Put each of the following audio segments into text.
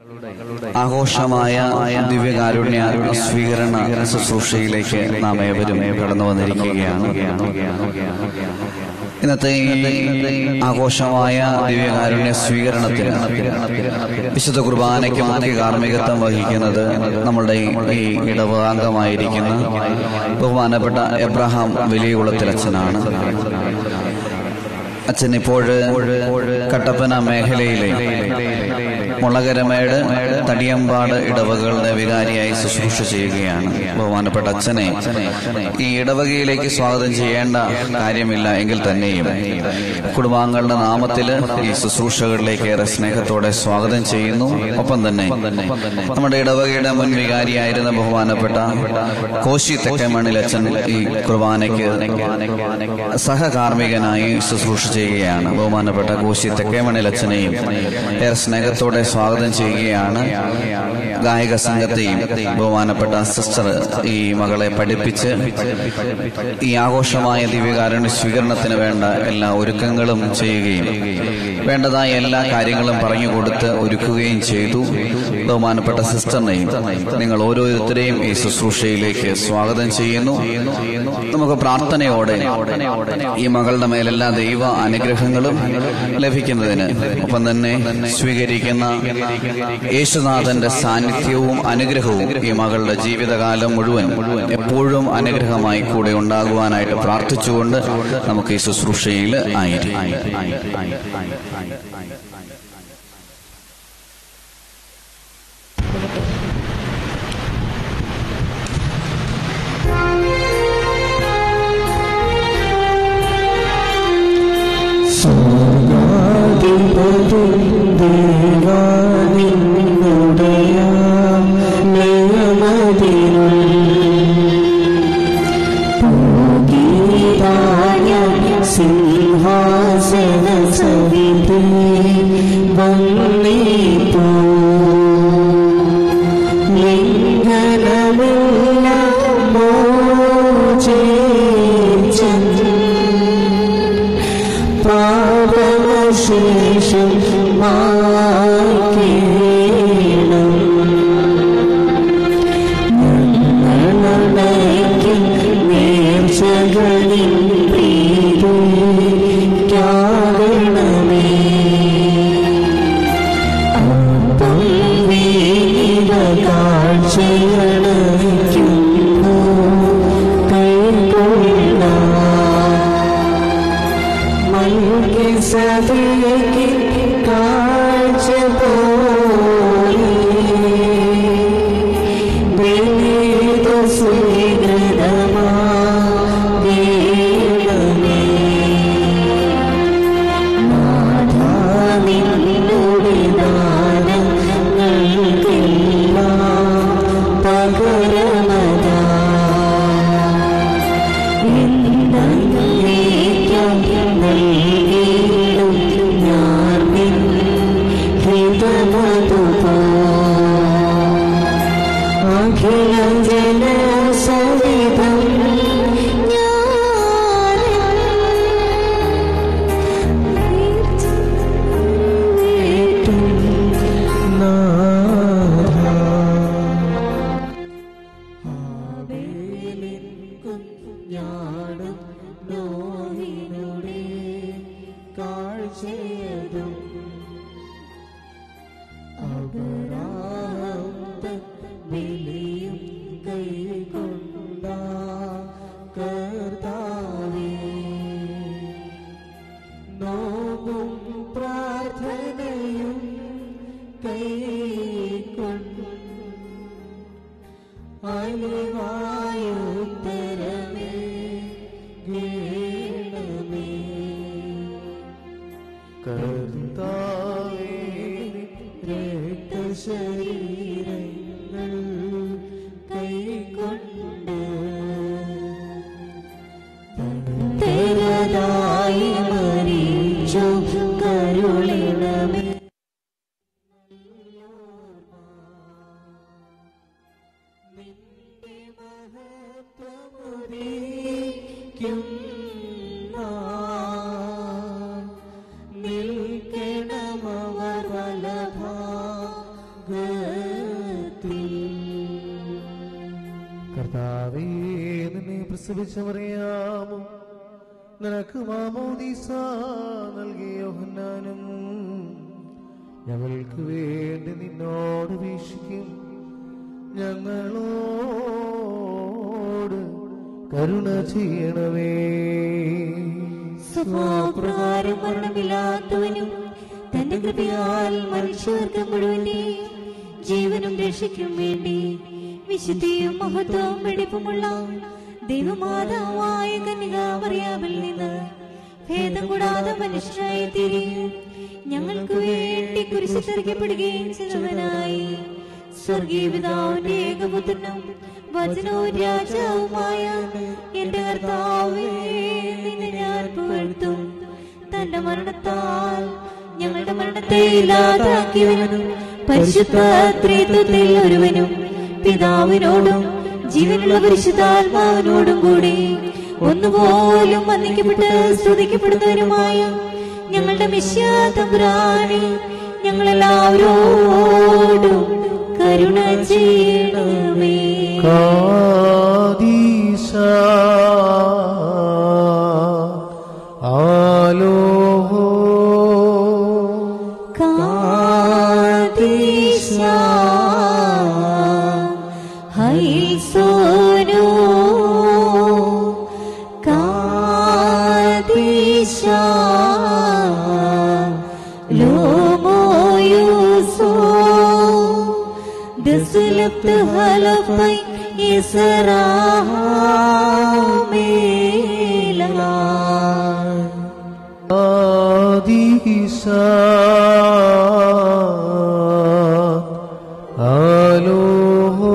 ആഘോഷമായ ദിവ്യകാരുണ്യ സ്വീകരണ ശുശ്രൂഷയിലേക്ക് നാം ഏവരും കടന്നു വന്നിരിക്കുകയാണ് ഇന്നത്തെ ഈ ആഘോഷമായ ദിവ്യകാരുണ്യ സ്വീകരണത്തിന് വിശുദ്ധ കുർബാനയ്ക്ക് മുഖ്യ കാർമ്മികത്വം വഹിക്കുന്നത് നമ്മളുടെ ഈ ഇടവാംഗമായിരിക്കുന്ന ബഹുമാനപ്പെട്ട എബ്രഹാം വലിയകുളത്തിലച്ഛനാണ് അച്ഛൻ ഇപ്പോൾ കട്ടപ്പന മേഖലയിലെ മുളകരമേട് തടിയമ്പാട് ഇടവകളുടെ വികാരിയായി ശുശ്രൂഷ ചെയ്യുകയാണ് ബഹുമാനപ്പെട്ട അച്ഛനെ ഈ ഇടവകയിലേക്ക് സ്വാഗതം ചെയ്യേണ്ട കാര്യമില്ല എങ്കിൽ തന്നെയും കുടുംബാംഗങ്ങളുടെ നാമത്തിൽ ഈ ശുശ്രൂഷകളിലേക്ക് ഏറെ സ്നേഹത്തോടെ സ്വാഗതം ചെയ്യുന്നു ഒപ്പം തന്നെ നമ്മുടെ ഇടവകയുടെ മുൻ വികാരിയായിരുന്ന ബഹുമാനപ്പെട്ട കോശി തെക്കേമണ്ണിൽ അച്ഛൻ ഈ കുർബാനയ്ക്ക് സഹകാർമ്മികനായി ശുശ്രൂഷ ചെയ്യുകയാണ് ബഹുമാനപ്പെട്ട കോശി തെക്കേമണ്ണിൽ അച്ഛനെയും ഏറെ സ്നേഹത്തോടെ സ്വാഗതം ചെയ്യുകയാണ് ഗായക സംഘത്തെയും ബഹുമാനപ്പെട്ട സിസ്റ്റർ ഈ മകളെ പഠിപ്പിച്ച് ഈ ആഘോഷമായ ദിവ്യകാരുണ്യ സ്വീകരണത്തിന് വേണ്ട എല്ലാ ഒരുക്കങ്ങളും ചെയ്യുകയും വേണ്ടതായ എല്ലാ കാര്യങ്ങളും പറഞ്ഞു കൊടുത്ത് ഒരുക്കുകയും ചെയ്തു ബഹുമാനപ്പെട്ട സിസ്റ്ററിനെയും നിങ്ങൾ ഓരോരുത്തരെയും ഈ ശുശ്രൂഷയിലേക്ക് സ്വാഗതം ചെയ്യുന്നു നമുക്ക് പ്രാർത്ഥനയോടെ ഈ മകളുടെ മേലെല്ലാ ദൈവ അനുഗ്രഹങ്ങളും ലഭിക്കുന്നതിന് ഒപ്പം തന്നെ സ്വീകരിക്കുന്ന യേശുനാഥന്റെ സാന്നിധ്യവും അനുഗ്രഹവും ഈ മകളുടെ ജീവിതകാലം മുഴുവൻ എപ്പോഴും അനുഗ്രഹമായി കൂടെ ഉണ്ടാകുവാനായിട്ട് പ്രാർത്ഥിച്ചുകൊണ്ട് നമുക്ക് ഈ ശുശ്രൂഷയിൽ ആയിരിക്കും സിംഹാസന സവിധി വന്നിപ്പോ ലിംഗനമില്ല മോചേച്ചൻ പാപമശേഷം മാക്കേണം ഞങ്ങളടയ്ക്കും നേർച്ചകളിൽ പ്രീതിക്കാകണമേ അപ്പം വീണ കാഴ്ചയണയ്ക്കുന്നു കൈകൊള്ളാം മൽക്കി സഭയ്ക്ക് കാഴ്ച പോയി വേദ സ്വീകൃതമാ വേണമേ നാഥാ നിന്നുടെ ദാനങ്ങൾക്കെല്ലാം പകരമതാ ഞാനും നോഹിനുടെ കാഴ്ചയതും അപരാഹം ബലിയും കൈകൊണ്ട കർത്താവേ നോവും പ്രാർത്ഥനയും കൈക്കൊണ്ടു അലിവായുത്തരമേ ഗീണമേ കർത്താവേ രക്തശരീരങ്ങൾ കൈകൊണ്ട് തെരതായി മരിച്ചു കരുളിണമേ നിന്റെ മഹത്വമുദീക്കും നാൾ നിൽക്കണമവർ വലഭാഗ കർത്താവേ നിന്നെ പ്രസവിച്ചവറിയാമോ നിനക്ക് മാമോദീസ നൽകിയ യോഹന്നാനും ഞങ്ങൾക്ക് വേണ്ടി നിന്നോട് വീക്ഷിക്കും ഞങ്ങളോട് കരുണ ചെയ്യണമേ സ്വഭാവപ്രകാരം മരണമില്ലാത്തവനും തന്റെ കൃപയാൽ മനുഷ്യവർഗം മുഴുവന്റെ ജീവനും രക്ഷയ്ക്കും വേണ്ടി വിശുദ്ധിയും മഹത്വവും വെടിപ്പുമുള്ള ദൈവമാതാവായ കന്യകാമറിയാവിൽ നിന്ന് ഭേദം കൂടാതെ മനുഷ്യരായി തീരുകയും ഞങ്ങൾക്ക് വേണ്ടി കുരിശിൽ തെറിക്കപ്പെടുകയും ചെയ്തവനായി സ്വർഗീയ പിതാവിന്റെ ഏകപുത്രനും വചനവും രാജാവുമായ എന്റെ കർത്താവേ നിന്നെ ഞാൻ പുകഴ്ത്തും തന്റെ മരണത്താൽ ഞങ്ങളുടെ മരണത്തെ ഇല്ലാതാക്കിയവനും പരിശുദ്ധ ത്രിത്വത്തിൽ ഒരുവനും പിതാവിനോടും ജീവനുള്ള പരിശുദ്ധാത്മാവിനോടും കൂടി ഒന്നുപോലും വന്ദിക്കപ്പെട്ട് സ്തുതിക്കപ്പെടുന്നവരുമായ ഞങ്ങളുടെ മിശ്യാതമ്പുരാനെ ഞങ്ങളെല്ലാവരോടും കരുണ ചെയ്യണമേ കാദീശ ആലോഹോ കാതീശ ഹൈസോനോ കാതീശ ലോമോയുസോ دسلبت هلفي إسرائيل കാദീശ ആലോഹോ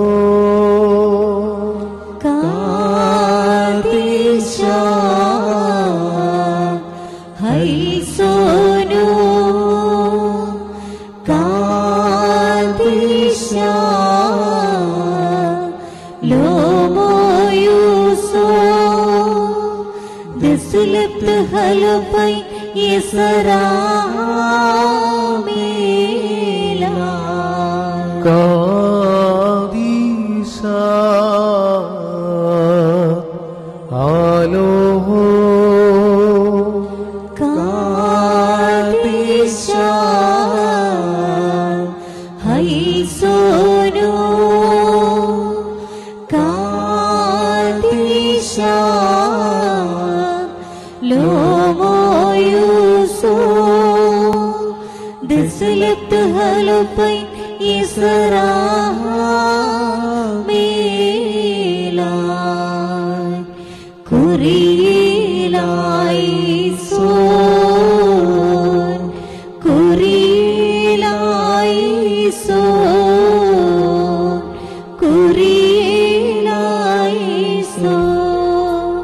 കാതീശ ഹൈസോനോ കാതീശ ലോമോയുസോ دسلبت هلفي إسرائيل കാദീശ ആലോഹോ കാതീശ ഹൈസോനോ കാതീശ ലോമോയുസോ دسلبت هلفي إسرائيل കുറിയിലായി സോൻ കുറിയിലായി സോൻ കുറിയിലായി സോൻ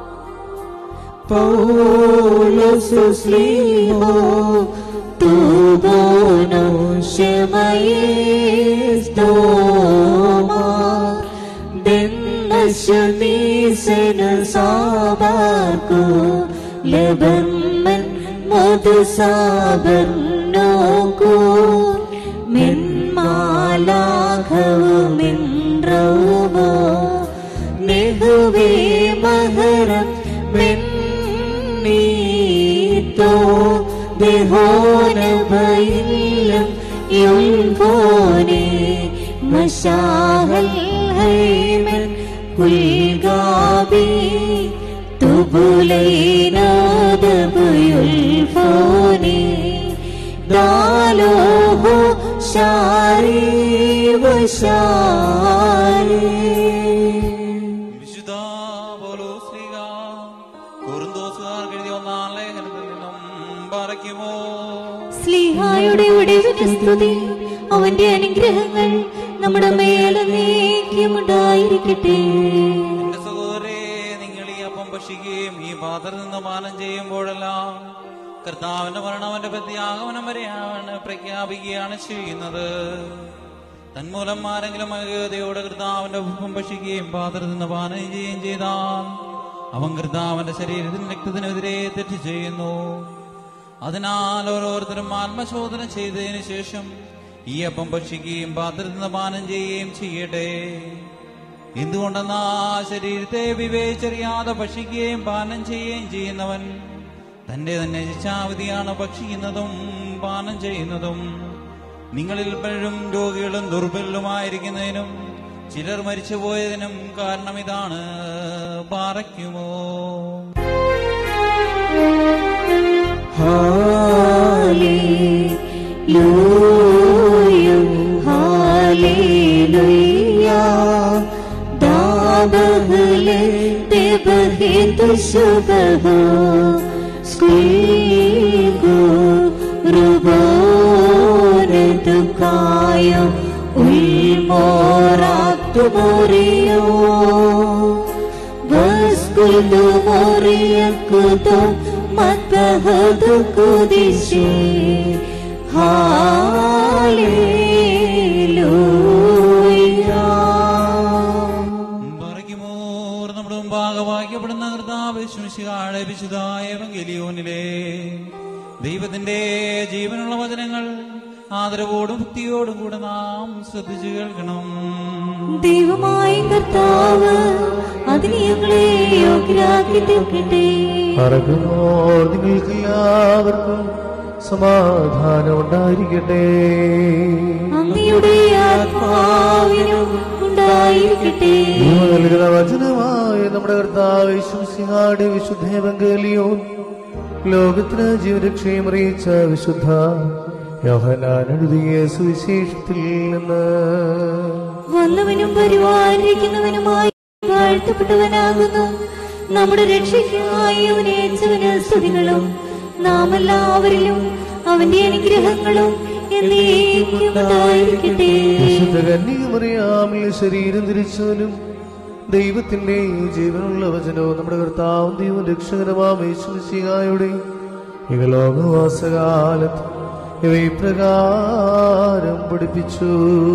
പൗലോസ് സ്ലീഹോ തൂബോനോ ശമയേസ്തോമാ ദന്നശനീസന സാബാർക്കു ലബമ്മൻ മധുസാബർനോക്കു മെന്മാലാഘവുമെன்றവോ നെഹുവേ മഹരം മെന്നീത്തോ ദഹോന ബൈലം യുംഭോനെ മശാഹൽ ഹൈമൻ കുൽഗാബി തുബുലൈനാദബുയുൽഫോനെ ദാലോഹു ശാരി വശാരി വിശുദ്ധ പൗലോസ്ലീഹ കുറുന്തോസുകാർക്ക് എഴുതിയ ഒന്നാം ലേഖനത്തിൽ നിന്നും പറയ്ക്കുമോ സ്ലീഹായുടെ ഒടിവിന് സ്തുതി അവന്റെ അനുഗ്രഹങ്ങൾ നമ്മുടെ മേലെ നീക്കിയുമുണ്ടായിരിക്കട്ടെ എന്റെ സഹോദരേ നിങ്ങൾ ഈ അപ്പം ഭക്ഷിക്കുകയും ഈ പാത്രത്തിൽ നിന്ന് പാനം ചെയ്യുമ്പോഴെല്ലാം കർത്താവിന്റെ മരണം അവന്റെ പ്രത്യാഗമനം വരെയാണ് പ്രഖ്യാപിക്കുകയാണ് ചെയ്യുന്നത് തന്മൂലം ആരെങ്കിലും അയോധ്യയോടെ കർത്താവിന്റെ ഒപ്പം ഭക്ഷിക്കുകയും പാത്രത്തിൽ നിന്ന് പാനം ചെയ്യുകയും ചെയ്താൽ അവൻ കർത്താവിന്റെ ശരീരത്തിന് രക്തത്തിനെതിരെ തെറ്റ് ചെയ്യുന്നു അതിനാൽ ഓരോരുത്തരും ആത്മശോധന ചെയ്തതിനു ശേഷം ഈ അപ്പം ഭക്ഷിക്കുകയും പാത്രത്തിൽ നിന്ന് പാനം ചെയ്യുകയും ചെയ്യട്ടെ എന്തുകൊണ്ടെന്നാ ശരീരത്തെ വിവേചറിയാതെ ഭക്ഷിക്കുകയും പാനം ചെയ്യുകയും ചെയ്യുന്നവൻ തന്റെ തന്നെ ശിക്ഷാവിധിയാണ് ഭക്ഷിക്കുന്നതും പാനം ചെയ്യുന്നതും നിങ്ങളിൽ പലരും രോഗികളും ദുർബലരുമായിരിക്കുന്നതിനും ചിലർ മരിച്ചുപോയതിനും കാരണം ഇതാണ് പാറയ്ക്കുമോ Hallelujah, hallelujah. दाबहले देबहे दुशबह स्क्रीगो रुबोन दुकायो ഉൾമോറാത്തു മോറിയോ വസ്കുലു മോറിയക്കുതോ മത്തഹതു കുദിശേ ഹാലേലൂയ പറയുമോർ നമ്മുടെ മുമ്പാകവാക്യപ്പെടുന്ന കർത്താവ് ശുശ്രൂഷകാടെ വിശുദ്ധായ ഗലിയോനിലെ ദൈവത്തിന്റെ ജീവനുള്ള വചനങ്ങൾ ആദരവോടും ഭക്തിയോടും കൂടെ നാം ശ്രദ്ധിച്ചു കേൾക്കണം ദൈവമായ കർത്താവ് അതിന് ഞങ്ങളെ യോഗ്യരാക്കി തീർക്കട്ടെ പറകുമോർ നിങ്ങൾക്കെല്ലാവർക്കും സമാധാനം ഉണ്ടായിരിക്കട്ടെ അങ്ങയുടെ ആത്മാവിനും ഉണ്ടായിരിക്കട്ടെ ജീവൻ നൽകുന്ന വചനമായ നമ്മുടെ കർത്താവ് ശംസിഹാടെ വിശുദ്ധ എവങ്കേലിയോൻ ലോകത്തിന് ജീവരക്ഷയും അറിയിച്ച വിശുദ്ധ യോഹനാൻ എഴുതിയ സുവിശേഷത്തിൽ നിന്ന് വന്നവനും പരിപാലിക്കുന്നവനുമായി വാഴ്ത്തപ്പെട്ടവനാകുന്നു നമ്മുടെ രക്ഷയ്ക്കായി അവനെ അയച്ചവന് സ്തുതികളും നാം എല്ലാവരിലും അവന്റെ അനുഗ്രഹങ്ങളും എന്നേക്കും ഉണ്ടായിരിക്കട്ടെ വിശുദ്ധ കന്യകമറിയാമിൽ ശരീരം ധരിച്ചവനും ദൈവത്തിന്റെ ജീവനുള്ള വചനവും നമ്മുടെ കർത്താവും ദൈവം രക്ഷകരമാം യേശുമിശിഹായുടെ ഇഹലോകവാസകാലത്ത് ഇവ ഇപ്രകാരം പഠിപ്പിച്ചു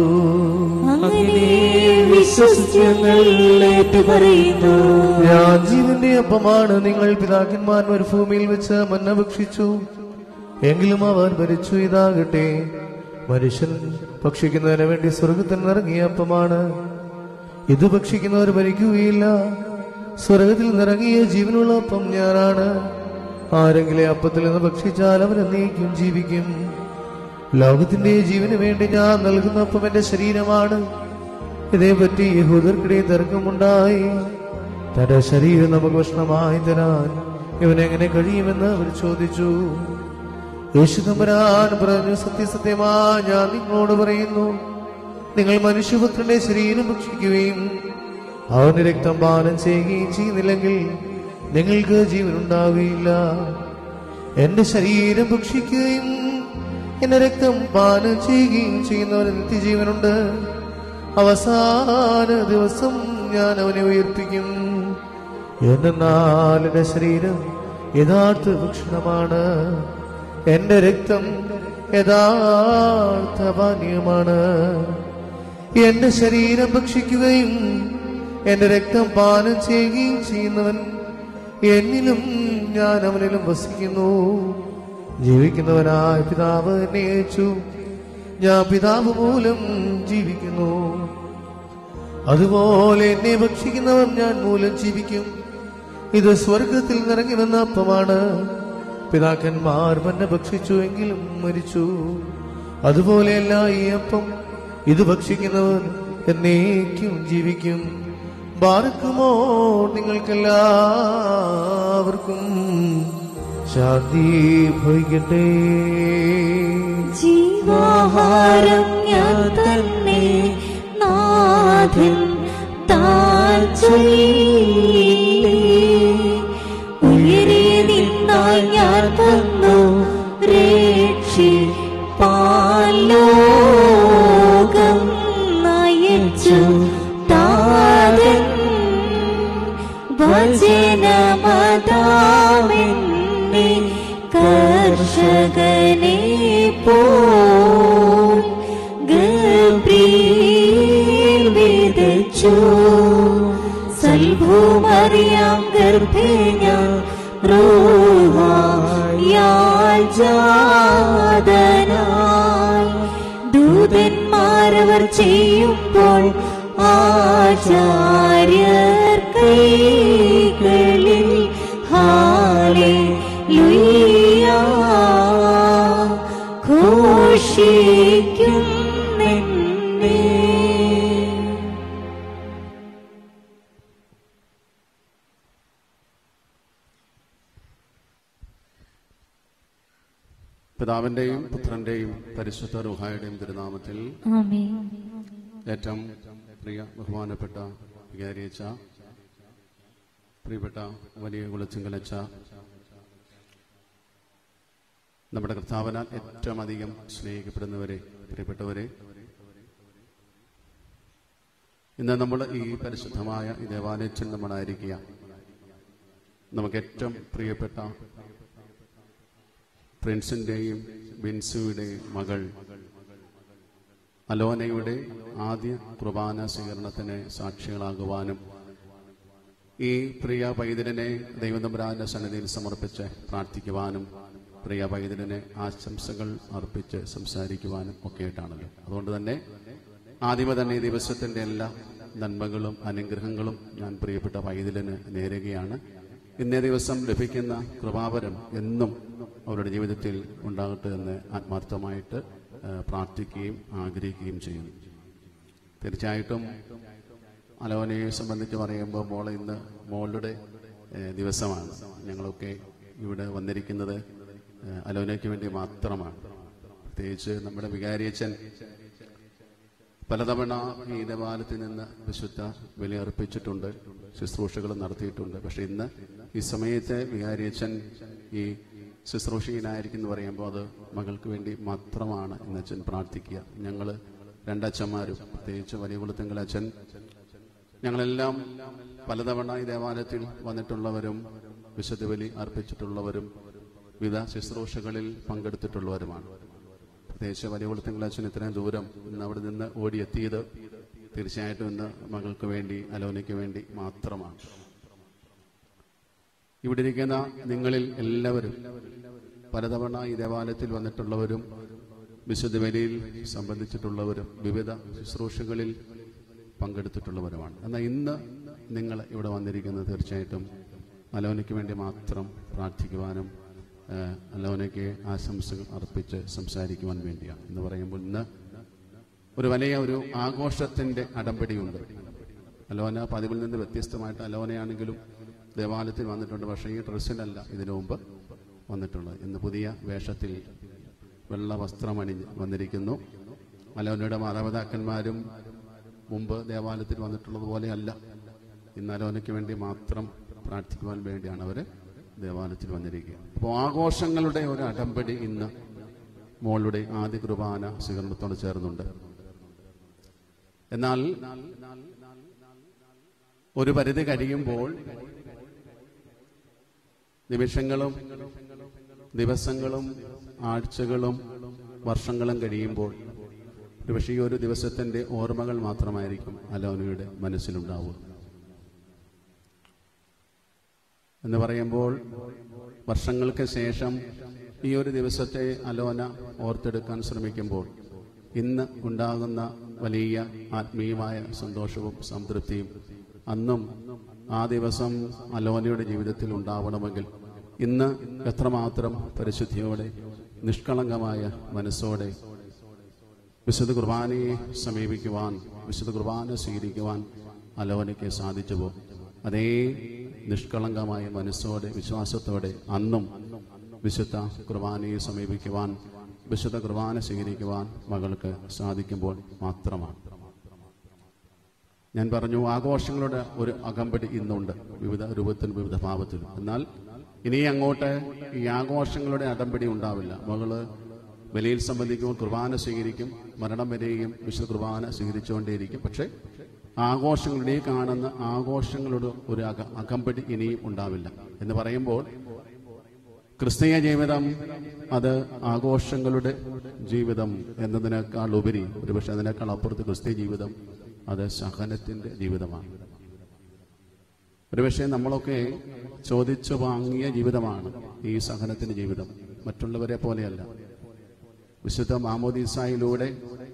അങ്ങനെ വിശ്വസിച്ചങ്ങൾ പറയുന്നു ഞാൻ ജീവന്റെ അപ്പമാണ് നിങ്ങൾ പിതാക്കന്മാർ മരുഭൂമിയിൽ വെച്ച് മന്ന ഭക്ഷിച്ചു എങ്കിലും അവൻ മരിച്ചു ഇതാകട്ടെ മനുഷ്യൻ ഭക്ഷിക്കുന്നതിന് വേണ്ടി സ്വർഗത്തിൽ നിറങ്ങിയ അപ്പമാണ് ഇത് ഭക്ഷിക്കുന്നവർ മരിക്കുകയില്ല സ്വർഗത്തിൽ നിറങ്ങിയ ജീവനുള്ള അപ്പം ഞാനാണ് ആരെങ്കിലും അപ്പത്തിൽ നിന്ന് ഭക്ഷിച്ചാൽ അവൻ എന്നേക്കും ജീവിക്കും ലോകത്തിന്റെ ജീവന് വേണ്ടി ഞാൻ നൽകുന്ന അപ്പം എന്റെ ശരീരമാണ് ഇതേപറ്റി യഹൂദർക്കിടയിൽ തർക്കമുണ്ടായി തന്റെ ശരീരം നമുക്ക് ഭക്ഷണമായി തരാൻ ഇവനെങ്ങനെ കഴിയുമെന്ന് അവർ ചോദിച്ചു യേശു തമ്പുരാൻ പറഞ്ഞു സത്യസത്യമാ ഞാൻ നിങ്ങളോട് പറയുന്നു നിങ്ങൾ മനുഷ്യപുത്രന്റെ ശരീരം ഭക്ഷിക്കുകയും അവന്റെ രക്തം പാനം ചെയ്യുകയും ചെയ്യുന്നില്ലെങ്കിൽ നിങ്ങൾക്ക് ജീവൻ ഉണ്ടാവുകയില്ല എന്റെ ശരീരം ഭക്ഷിക്കുകയും എന്റെ രക്തം പാനം ചെയ്യുകയും ചെയ്യുന്നവന് നിത്യജീവനുണ്ട് അവസാന ദിവസം ഞാൻ അവനെ ഉയർപ്പിക്കും എന്നാൽ എന്റെ ശരീരം യഥാർത്ഥ ഭക്ഷണമാണ് എന്റെ രക്തം യഥാർത്ഥ പാനീയമാണ് എന്റെ ശരീരം ഭക്ഷിക്കുകയും എന്റെ രക്തം പാനം ചെയ്യുകയും ചെയ്യുന്നവൻ എന്നിലും ഞാൻ അവനിലും വസിക്കുന്നു ജീവിക്കുന്നവനായ പിതാവ് എന്നെ അയച്ചു ഞാൻ പിതാവ് മൂലം ജീവിക്കുന്നു അതുപോലെ എന്നെ ഭക്ഷിക്കുന്നവൻ ഞാൻ മൂലം ജീവിക്കും ഇത് സ്വർഗത്തിൽ നിറങ്ങി വന്ന അപ്പമാണ് പിതാക്കന്മാർ മന്നെ ഭക്ഷിച്ചു എങ്കിലും മരിച്ചു അതുപോലെയല്ല ഈ അപ്പം ഇത് ഭക്ഷിക്കുന്നവർ എന്നേക്കും ജീവിക്കും ബാർക്കുമോ നിങ്ങൾക്കെല്ലാവർക്കും ശാന്തി ഭവിക്കട്ടെ ജീവാഹാരം ഞാൻ തന്നെ നാഥൻ താൻ ചൊല്ലിയില്ലേ. ഉയരെ നിന്നായി ഞാൻ തന്നു രക്ഷി പാലോകം നയിച്ചു താതൻ ഭജനമതാമെന്നെ കർഷകനെ പോൽ ഗബ്രീൽ വിതച്ചു സൽഭൂമറിയാം ഗർഭേ ഞാൻ റൂഹായാൽ ജാതനായി ദൂതന്മാരവർ ചെയ്യുമ്പോൾ ആ ആചാര്യർ കൈകളിൽ ഹാലേ ഘോഷിക്കും നിന്നെ പിതാവിന്റെയും പുത്രന്റെയും പരിശുദ്ധ റുഹായുടെയും തിരുനാമത്തിൽ ആമേൻ ഏറ്റവും പ്രിയ ബഹുമാനപ്പെട്ട വികാരിയച്ച പ്രിയപ്പെട്ട വലിയ കുളച്ചിങ്കലച്ച നമ്മുടെ കർത്താവിനാൽ ഏറ്റവും അധികം സ്നേഹിക്കപ്പെടുന്നവരെ പ്രിയപ്പെട്ടവരെ ഇന്ന് നമ്മൾ ഈ പരിശുദ്ധമായ ഈ ദേവാലയത്തിൽ നമ്മളായിരിക്കുക നമുക്ക് ഏറ്റവും പ്രിയപ്പെട്ട പ്രിൻസിന്റെയും ബിൻസുയുടെയും മകൾ അലോനയുടെ ആദ്യ കുർബാന സ്വീകരണത്തിന് സാക്ഷികളാകുവാനും ഈ പ്രിയ പൈതലിനെ ദൈവതമ്പുരാന്റെ സന്നിധിയിൽ സമർപ്പിച്ച് പ്രാർത്ഥിക്കുവാനും പ്രിയ പൈതലിനെ ആശംസകൾ അർപ്പിച്ച് സംസാരിക്കുവാനും ഒക്കെ ആയിട്ടാണല്ലോ അതുകൊണ്ട് തന്നെ ആദ്യമേ തന്നെ ഈ ദിവസത്തിന്റെ എല്ലാ നന്മകളും അനുഗ്രഹങ്ങളും ഞാൻ പ്രിയപ്പെട്ട പൈതലിന് നേരുകയാണ് ഇന്നേ ദിവസം ലഭിക്കുന്ന കൃപാവരം എന്നും അവരുടെ ജീവിതത്തിൽ ഉണ്ടാകട്ടെ എന്ന് ആത്മാർത്ഥമായിട്ട് ആ, പ്രാർത്ഥിക്കുകയും ആഗ്രഹിക്കുകയും ചെയ്യുന്നു തീർച്ചയായിട്ടും അലോനയെ സംബന്ധിച്ച് പറയുമ്പോൾ മോൾ ഇന്ന് മോളുടെ ഏഹ്, ദിവസമാണ് ഞങ്ങളൊക്കെ ഇവിടെ വന്നിരിക്കുന്നത് ഏഹ്, അലോനയ്ക്ക് വേണ്ടി മാത്രമാണ് പ്രത്യേകിച്ച് നമ്മുടെ വികാരിയച്ഛൻ പലതവണ ഈ ദേവാലയത്തിൽ നിന്ന് വിശുദ്ധ ബലിയർപ്പിച്ചിട്ടുണ്ട് ശുശ്രൂഷകൾ നടത്തിയിട്ടുണ്ട് പക്ഷെ ഇന്ന് ഈ സമയത്ത് വികാരിയച്ഛൻ ഈ ശുശ്രൂഷയിലായിരിക്കും എന്ന് പറയുമ്പോൾ അത് മകൾക്ക് വേണ്ടി മാത്രമാണ് ഇന്ന് അച്ഛൻ പ്രാർത്ഥിക്കുക ഞങ്ങൾ രണ്ടച്ഛന്മാരും പ്രത്യേകിച്ച് വലിയ കുളത്തിങ്കൽ അച്ഛൻ ഞങ്ങളെല്ലാം പലതവണ ഈ ദേവാലയത്തിൽ വന്നിട്ടുള്ളവരും വിശുദ്ധ ബലി അർപ്പിച്ചിട്ടുള്ളവരും വിവിധ ശുശ്രൂഷകളിൽ പങ്കെടുത്തിട്ടുള്ളവരുമാണ് പ്രത്യേകിച്ച് വലിയ കുളത്തിങ്കൽ അച്ഛൻ ഇത്രയും ദൂരം ഇന്ന് അവിടെ നിന്ന് ഓടിയെത്തിയത് തീർച്ചയായിട്ടും ഇന്ന് മകൾക്ക് വേണ്ടി അലോനയ്ക്ക് വേണ്ടി മാത്രമാണ് ഇവിടെ ഇരിക്കുന്ന നിങ്ങളിൽ എല്ലാവരും പലതവണ ഈ ദേവാലയത്തിൽ വന്നിട്ടുള്ളവരും വിശുദ്ധ ബലിയിൽ സംബന്ധിച്ചിട്ടുള്ളവരും വിവിധ ശുശ്രൂഷകളിൽ പങ്കെടുത്തിട്ടുള്ളവരുമാണ് എന്നാൽ ഇന്ന് നിങ്ങൾ ഇവിടെ വന്നിരിക്കുന്നത് തീർച്ചയായിട്ടും അലോനയ്ക്ക് വേണ്ടി മാത്രം പ്രാർത്ഥിക്കുവാനും ഏഹ്, അലോനയ്ക്ക് ആശംസകൾ അർപ്പിച്ച് സംസാരിക്കുവാൻ വേണ്ടിയാണ് എന്ന് പറയുമ്പോൾ ഇന്ന് ഒരു വലിയ ഒരു ആഘോഷത്തിന്റെ അടമ്പടിയുണ്ട് അലോന പതിവിൽ നിന്ന് വ്യത്യസ്തമായിട്ട് അലോനയാണെങ്കിലും ദേവാലയത്തിൽ വന്നിട്ടുണ്ട് പക്ഷേ ഈ ഡ്രസ്സിലല്ല ഇതിനു മുമ്പ് വന്നിട്ടുള്ളത് ഇന്ന് പുതിയ വേഷത്തിൽ വെള്ള വസ്ത്രമണിഞ്ഞ് വന്നിരിക്കുന്നു അലോനയുടെ മാതാപിതാക്കന്മാരും മുമ്പ് ദേവാലയത്തിൽ വന്നിട്ടുള്ളത് പോലെയല്ല ഇന്ന് അലോനയ്ക്ക് വേണ്ടി മാത്രം പ്രാർത്ഥിക്കുവാൻ വേണ്ടിയാണ് അവർ ദേവാലയത്തിൽ വന്നിരിക്കുക അപ്പോൾ ആഘോഷങ്ങളുടെ ഒരു അടമ്പടി ഇന്ന് മോളുടെ ആദ്യ കുർബാന സ്വീകരണത്തോട് ചേർന്നുണ്ട് എന്നാൽ ഒരു പരിധി കഴിയുമ്പോൾ നിമിഷങ്ങളും ദിവസങ്ങളും ആഴ്ചകളും വർഷങ്ങളും കഴിയുമ്പോൾ ഒരുപക്ഷെ ഈ ഒരു ദിവസത്തിന്റെ ഓർമ്മകൾ മാത്രമായിരിക്കും അലോനയുടെ മനസ്സിലുണ്ടാവുക എന്ന് പറയുമ്പോൾ വർഷങ്ങൾക്ക് ശേഷം ഈ ഒരു ദിവസത്തെ അലോന ഓർത്തെടുക്കാൻ ശ്രമിക്കുമ്പോൾ ഇന്ന് ഉണ്ടാകുന്ന വലിയ ആത്മീയമായ സന്തോഷവും സംതൃപ്തിയും അന്നും ആ ദിവസം അലോനയുടെ ജീവിതത്തിൽ ഉണ്ടാവണമെങ്കിൽ ഇന്ന് എത്രമാത്രം പരിശുദ്ധിയോടെ നിഷ്കളങ്കമായ മനസ്സോടെ വിശുദ്ധ കുർബാനയെ സമീപിക്കുവാൻ വിശുദ്ധ കുർബാന സ്വീകരിക്കുവാൻ അലോനയ്ക്ക് സാധിച്ചുവോ അതേ നിഷ്കളങ്കമായ മനസ്സോടെ വിശ്വാസത്തോടെ അന്നും വിശുദ്ധ കുർബാനയെ സമീപിക്കുവാൻ വിശുദ്ധ കുർബാന സ്വീകരിക്കുവാൻ മകൾക്ക് സാധിക്കുമ്പോൾ മാത്രമാണ് ഞാൻ പറഞ്ഞു ആഘോഷങ്ങളുടെ ഒരു അകമ്പടി ഇന്നുണ്ട് വിവിധ രൂപത്തിലും വിവിധ ഭാവത്തിലും എന്നാൽ ഇനി അങ്ങോട്ട് ഈ ആഘോഷങ്ങളുടെ അടമ്പടി ഉണ്ടാവില്ല മകള് ബലിയിൽ സംബന്ധിക്കുമ്പോൾ കുർബാന സ്വീകരിക്കും മരണം വരെയും വിശുദ്ധ കുർബാന സ്വീകരിച്ചുകൊണ്ടേയിരിക്കും പക്ഷെ ആഘോഷങ്ങളുടെ ഈ കാണുന്ന ആഘോഷങ്ങളുടെ ഒരു അക അകമ്പടി ഇനിയും ഉണ്ടാവില്ല എന്ന് പറയുമ്പോൾ ക്രിസ്തീയ ജീവിതം അത് ആഘോഷങ്ങളുടെ ജീവിതം എന്നതിനേക്കാൾ ഉപരി ഒരുപക്ഷെ അതിനേക്കാൾ അപ്പുറത്ത് ക്രിസ്തീയ ജീവിതം അത് സഹനത്തിന്റെ ജീവിതമാണ് ഒരുപക്ഷെ നമ്മളൊക്കെ ചോദിച്ചു വാങ്ങിയ ജീവിതമാണ് ഈ സഹനത്തിന്റെ ജീവിതം മറ്റുള്ളവരെ പോലെയല്ല വിശുദ്ധ മാമോദീസായിലൂടെ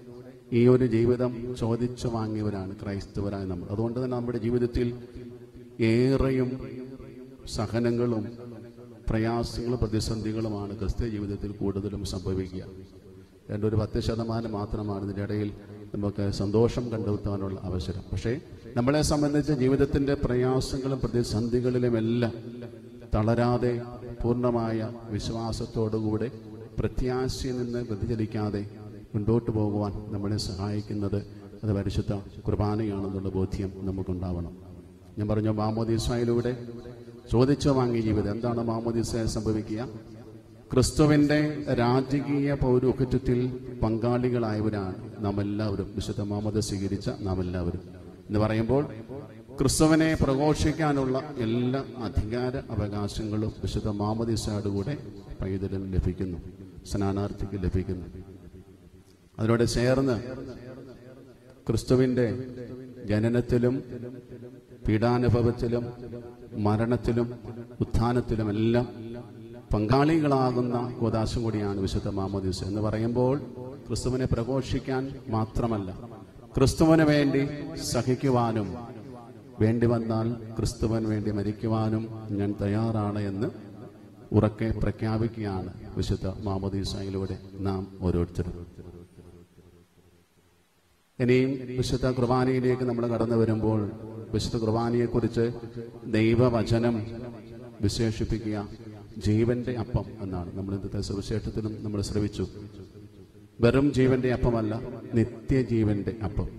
ഈ ഒരു ജീവിതം ചോദിച്ചു വാങ്ങിയവരാണ് ക്രൈസ്തവരായ നമ്മൾ അതുകൊണ്ട് തന്നെ നമ്മുടെ ജീവിതത്തിൽ ഏറെയും സഹനങ്ങളും പ്രയാസങ്ങളും പ്രതിസന്ധികളുമാണ് ക്രിസ്ത്യ ജീവിതത്തിൽ കൂടുതലും സംഭവിക്കുക രണ്ട് ഒരു പത്ത് ശതമാനം മാത്രമാണ് ഇതിൻ്റെ ഇടയിൽ നമുക്ക് സന്തോഷം കണ്ടെത്താനുള്ള അവസരം പക്ഷേ നമ്മളെ സംബന്ധിച്ച് ജീവിതത്തിൻ്റെ പ്രയാസങ്ങളും പ്രതിസന്ധികളിലുമെല്ലാം തളരാതെ പൂർണ്ണമായ വിശ്വാസത്തോടുകൂടെ പ്രത്യാശയിൽ നിന്ന് വ്യതിചലിക്കാതെ മുൻപോട്ട് പോകുവാൻ നമ്മളെ സഹായിക്കുന്നത് അത് പരിശുദ്ധ കുർബാനയാണെന്നുള്ള ബോധ്യം നമുക്കുണ്ടാവണം ഞാൻ പറഞ്ഞു മാമോദീസായിലൂടെ ചോദിച്ചു വാങ്ങിയ ജീവിതം എന്താണ് മാമോദീസ സംഭവിക്കുക ക്രിസ്തുവിന്റെ രാജകീയ പൗരോഹിത്യത്തിൽ പങ്കാളികളായവരാണ് നാം എല്ലാവരും വിശുദ്ധ മാമോദ സ്വീകരിച്ച നാം എല്ലാവരും എന്ന് പറയുമ്പോൾ ക്രിസ്തുവിനെ പ്രഘോഷിക്കാനുള്ള എല്ലാ അധികാര അവകാശങ്ങളും വിശുദ്ധ മാമോദിസയോടുകൂടെ പൈതലിന് ലഭിക്കുന്നു സ്നാനാർത്ഥിക്ക് ലഭിക്കുന്നു അതിനോട് ചേർന്ന് ക്രിസ്തുവിന്റെ ജനനത്തിലും പീഡാനുഭവത്തിലും മരണത്തിലും ഉത്ഥാനത്തിലുമെല്ലാം പങ്കാളികളാകുന്ന ഗോദാശം കൂടിയാണ് വിശുദ്ധ മാമോദീസ് എന്ന് പറയുമ്പോൾ ക്രിസ്തുവിനെ പ്രഘോഷിക്കാൻ മാത്രമല്ല ക്രിസ്തുവിന് വേണ്ടി സഹിക്കുവാനും വേണ്ടി വന്നാൽ ക്രിസ്തുവിന് വേണ്ടി മരിക്കുവാനും ഞാൻ തയ്യാറാണ് എന്ന് ഉറക്കെ പ്രഖ്യാപിക്കുകയാണ് വിശുദ്ധ മാമോദീസയിലൂടെ നാം ഓരോരുത്തരും ഇനിയും വിശുദ്ധ കുർബാനയിലേക്ക് നമ്മൾ കടന്നു വരുമ്പോൾ വിശുദ്ധ കുർബാനയെക്കുറിച്ച് ദൈവവചനം വിശേഷിപ്പിക്കുക ജീവന്റെ അപ്പം എന്നാണ് നമ്മൾ ഇന്നത്തെ സുവിശേഷത്തിലും നമ്മൾ ശ്രമിച്ചു വെറും ജീവന്റെ അപ്പമല്ല നിത്യജീവന്റെ അപ്പം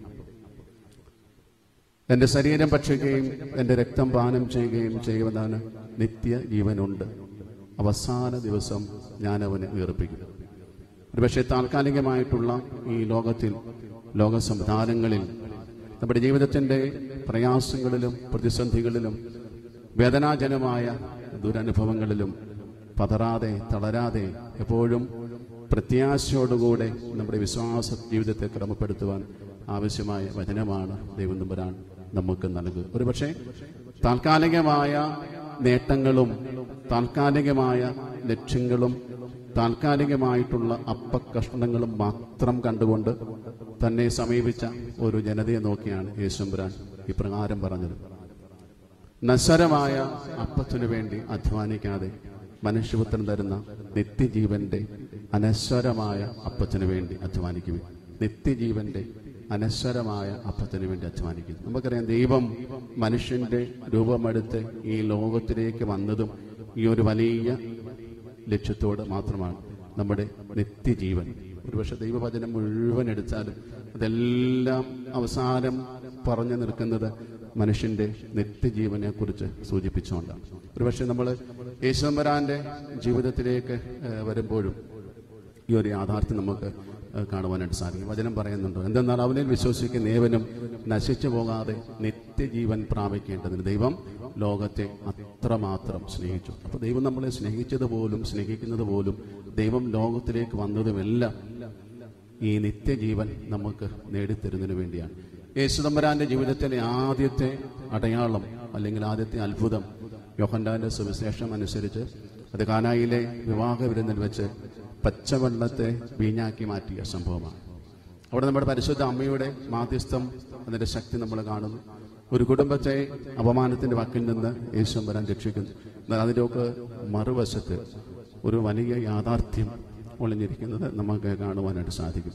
എന്റെ ശരീരം ഭക്ഷിക്കുകയും എന്റെ രക്തം പാനം ചെയ്യുകയും ചെയ്യുന്നതാണ് നിത്യജീവനുണ്ട് അവസാന ദിവസം ഞാൻ അവനെ ഉയർപ്പിക്കും ഒരുപക്ഷെ താൽക്കാലികമായിട്ടുള്ള ഈ ലോകത്തിൽ ലോക സംവിധാനങ്ങളിൽ നമ്മുടെ ജീവിതത്തിന്റെ പ്രയാസങ്ങളിലും പ്രതിസന്ധികളിലും വേദനാജനമായ ദുരനുഭവങ്ങളിലും പതറാതെ തളരാതെ എപ്പോഴും പ്രത്യാശയോടുകൂടെ നമ്മുടെ വിശ്വാസ ജീവിതത്തെ ക്രമപ്പെടുത്തുവാൻ ആവശ്യമായ വചനമാണ് ദൈവം നമ്പരാൻ നമുക്ക് നൽകുക ഒരുപക്ഷെ താൽക്കാലികമായ നേട്ടങ്ങളും താൽക്കാലികമായ ലക്ഷ്യങ്ങളും താൽക്കാലികമായിട്ടുള്ള അപ്പക്കഷ്ണങ്ങളും മാത്രം കണ്ടുകൊണ്ട് തന്നെ സമീപിച്ച ഒരു ജനതയെ നോക്കിയാണ് യേശുമ്പുരാൻ ഇപ്രകാരം പറഞ്ഞത് നശ്വരമായ അപ്പത്തിനു വേണ്ടി അധ്വാനിക്കാതെ മനുഷ്യപുത്രൻ തരുന്ന നിത്യജീവന്റെ അനശ്വരമായ അപ്പത്തിനു വേണ്ടി അധ്വാനിക്കുവിൻ നിത്യജീവന്റെ അനശ്വരമായ അപ്പത്തിനു വേണ്ടി അധ്വാനിക്കുന്നു നമുക്കറിയാം ദൈവം മനുഷ്യന്റെ രൂപമെടുത്ത് ഈ ലോകത്തിലേക്ക് വന്നതും ഈ ഒരു വലിയ ലക്ഷ്യത്തോട് മാത്രമാണ് നമ്മുടെ നിത്യജീവൻ ഒരുപക്ഷെ ദൈവവചനം മുഴുവൻ എടുത്താലും അതെല്ലാം അവസാനം പറഞ്ഞു നിൽക്കുന്നത് മനുഷ്യന്റെ നിത്യജീവനെ കുറിച്ച് സൂചിപ്പിച്ചുകൊണ്ടാണ് ഒരുപക്ഷെ നമ്മൾ യേശുവരാന്റെ ജീവിതത്തിലേക്ക് ഏഹ്, വരുമ്പോഴും ഈ ഒരു യാഥാർത്ഥ്യം നമുക്ക് ഏഹ്, കാണുവാനായിട്ട് സാധിക്കും വചനം പറയുന്നുണ്ട് എന്തെന്നാൽ അവനിൽ വിശ്വസിക്കുന്ന ഏവനും നശിച്ചു പോകാതെ നിത്യജീവൻ പ്രാപിക്കേണ്ടതിന് ദൈവം ലോകത്തെ അത്രമാത്രം സ്നേഹിച്ചു അപ്പൊ ദൈവം നമ്മളെ സ്നേഹിച്ചത് പോലും സ്നേഹിക്കുന്നത് പോലും ദൈവം ലോകത്തിലേക്ക് വന്നതുമെല്ലാം ഈ നിത്യജീവൻ നമുക്ക് നേടിത്തരുന്നതിന് വേണ്ടിയാണ് യേശുദമ്പരാന്റെ ജീവിതത്തിലെ ആദ്യത്തെ അടയാളം അല്ലെങ്കിൽ ആദ്യത്തെ അത്ഭുതം യോഹൻഡാന്റെ സുവിശേഷം അനുസരിച്ച് അത് കാനായിലെ വിവാഹ വിരുന്നിൽ വെച്ച് പച്ചവെള്ളത്തെ വീഞ്ഞാക്കി മാറ്റിയ സംഭവമാണ് അവിടെ നമ്മുടെ പരിശുദ്ധ അമ്മയുടെ മാധ്യസ്ഥം അതിന്റെ ശക്തി നമ്മൾ കാണുന്നു ഒരു കുടുംബത്തെ അപമാനത്തിന്റെ വാക്കിൽ നിന്ന് യേശുമ്പരാൻ രക്ഷിക്കുന്നു എന്നാൽ അതിൻ്റെയൊക്കെ മറുവശത്ത് ഒരു വലിയ യാഥാർത്ഥ്യം ഒളിഞ്ഞിരിക്കുന്നത് നമുക്ക് കാണുവാനായിട്ട് സാധിക്കും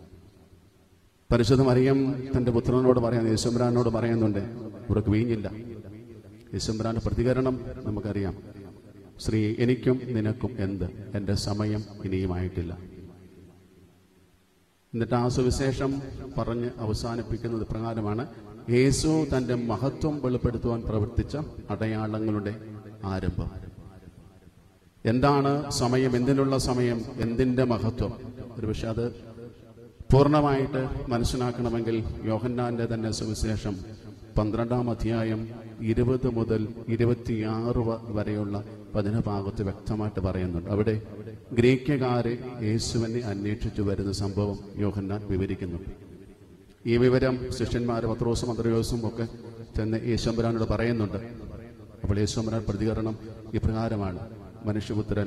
പരിശുദ്ധ മറിയം തന്റെ പുത്രനോട് പറയാൻ യേശുമ്പരാനോട് പറയുന്നുണ്ട് ഇവർക്ക് വീഞ്ഞില്ല യേശുമ്പരാന്റെ പ്രതികരണം നമുക്കറിയാം ശ്രീ എനിക്കും നിനക്കും എന്ത് എൻ്റെ സമയം ഇനിയുമായിട്ടില്ല എന്നിട്ട് ആ സുവിശേഷം പറഞ്ഞ് അവസാനിപ്പിക്കുന്നത് പ്രകാരമാണ് യേശു തന്റെ മഹത്വം വെളിപ്പെടുത്തുവാൻ പ്രവർത്തിച്ച അടയാളങ്ങളുടെ ആരംഭം എന്താണ് സമയം എന്തിനുള്ള സമയം എന്തിന്റെ മഹത്വം ഒരുപക്ഷെ അത് പൂർണ്ണമായിട്ട് മനസ്സിലാക്കണമെങ്കിൽ യോഹന്നാന്റെ തന്നെ സുവിശേഷം പന്ത്രണ്ടാം അധ്യായം ഇരുപത് മുതൽ ഇരുപത്തിയാറ് വ- വരെയുള്ള പതിനഭാഗത്ത് വ്യക്തമായിട്ട് പറയുന്നുണ്ട് അവിടെ ഗ്രീക്കുകാരെ യേശുവിനെ അന്വേഷിച്ചു വരുന്ന സംഭവം യോഹന്നാൻ വിവരിക്കുന്നുണ്ട് ഈ വിവരം ശിഷ്യന്മാർ പത്രോസും അന്ത്രയോസും ഒക്കെ ചെന്ന് യേശുമ്പരാനോട് പറയുന്നുണ്ട് അപ്പോൾ യേശുമ്പരാൻ പ്രതികരണം ഇപ്രകാരമാണ് മനുഷ്യപുത്രൻ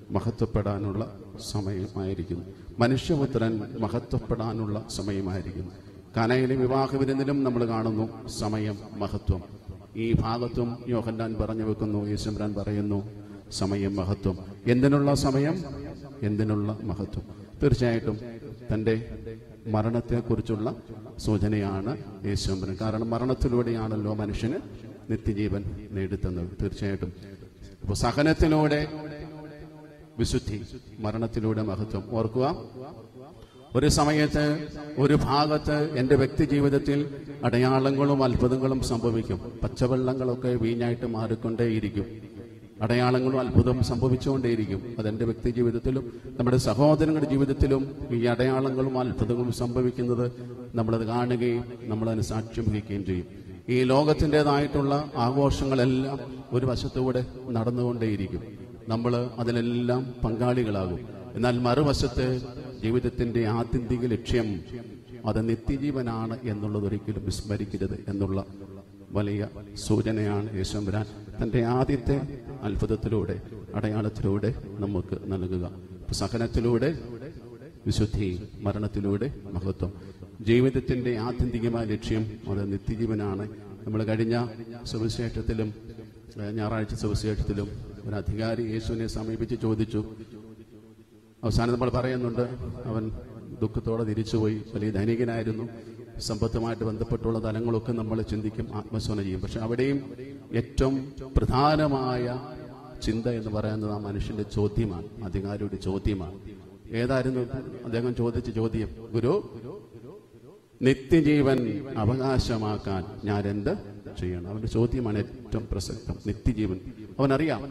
മഹത്വപ്പെടാനുള്ള സമയമായിരിക്കുന്നു മനുഷ്യപുത്രൻ മഹത്വപ്പെടാനുള്ള സമയമായിരിക്കുന്നു കനയിലെ വിവാഹ വിരുന്നിലും നമ്മൾ കാണുന്നു സമയം മഹത്വം ഈ ഭാഗത്തും യോഹന്നാൻ പറഞ്ഞു വെക്കുന്നു യേശുരാൻ പറയുന്നു സമയം മഹത്വം എന്തിനുള്ള സമയം എന്തിനുള്ള മഹത്വം തീർച്ചയായിട്ടും തൻ്റെ മരണത്തെക്കുറിച്ചുള്ള സൂചനയാണ് യേശുമ്പരൻ കാരണം മരണത്തിലൂടെയാണല്ലോ മനുഷ്യന് നിത്യജീവൻ നേടിത്തന്നത് തീർച്ചയായിട്ടും അപ്പോൾ സഹനത്തിലൂടെ വിശുദ്ധി മരണത്തിലൂടെ മഹത്വം ഓർക്കുക ഒരു സമയത്ത് ഒരു ഭാഗത്ത് എൻ്റെ വ്യക്തി ജീവിതത്തിൽ അടയാളങ്ങളും അത്ഭുതങ്ങളും സംഭവിക്കും പച്ചവെള്ളങ്ങളൊക്കെ വീഞ്ഞായിട്ട് മാറിക്കൊണ്ടേയിരിക്കും അടയാളങ്ങളും അത്ഭുതവും സംഭവിച്ചുകൊണ്ടേയിരിക്കും അതെൻ്റെ വ്യക്തി ജീവിതത്തിലും നമ്മുടെ സഹോദരങ്ങളുടെ ജീവിതത്തിലും ഈ അടയാളങ്ങളും അത്ഭുതങ്ങളും സംഭവിക്കുന്നത് നമ്മളത് കാണുകയും നമ്മളതിന് സാക്ഷ്യം വഹിക്കുകയും ചെയ്യും ഈ ലോകത്തിൻ്റെതായിട്ടുള്ള ആഘോഷങ്ങളെല്ലാം ഒരു വശത്തൂടെ നടന്നുകൊണ്ടേയിരിക്കും നമ്മൾ അതിലെല്ലാം പങ്കാളികളാകും എന്നാൽ മറുവശത്ത് ജീവിതത്തിന്റെ ആത്യന്തിക ലക്ഷ്യം അത് നിത്യജീവനാണ് എന്നുള്ളത് ഒരിക്കലും വിസ്മരിക്കരുത് എന്നുള്ള വലിയ സൂചനയാണ് യേശുമ്പരാൻ തന്റെ ആദ്യത്തെ അത്ഭുതത്തിലൂടെ അടയാളത്തിലൂടെ നമുക്ക് നൽകുക സഹനത്തിലൂടെ വിശുദ്ധി മരണത്തിലൂടെ മഹത്വം ജീവിതത്തിന്റെ ആത്യന്തികമായ ലക്ഷ്യം അത് നിത്യജീവനാണ് നമ്മൾ കഴിഞ്ഞ സുവിശേഷത്തിലും ഏഹ്, ഞായറാഴ്ച സുവിശേഷത്തിലും ഒരു അധികാരി യേശുവിനെ സമീപിച്ച് ചോദിച്ചു അവസാനം നമ്മൾ പറയുന്നുണ്ട് അവൻ ദുഃഖത്തോടെ തിരിച്ചുപോയി വലിയ ധനികനായിരുന്നു സമ്പത്തുമായിട്ട് ബന്ധപ്പെട്ടുള്ള തലങ്ങളൊക്കെ നമ്മൾ ചിന്തിക്കും ആത്മശോധന ചെയ്യും പക്ഷെ അവിടെയും ഏറ്റവും പ്രധാനമായ ചിന്ത എന്ന് പറയുന്നത് ആ മനുഷ്യന്റെ ചോദ്യമാണ് അധികാരിയുടെ ചോദ്യമാണ് ഏതായിരുന്നു അദ്ദേഹം ചോദിച്ച ചോദ്യം ഗുരു നിത്യജീവൻ അവകാശമാക്കാൻ ഞാൻ എന്ത് ചെയ്യണം അവന്റെ ചോദ്യമാണ് ഏറ്റവും പ്രസക്തം നിത്യജീവൻ അവനറിയാം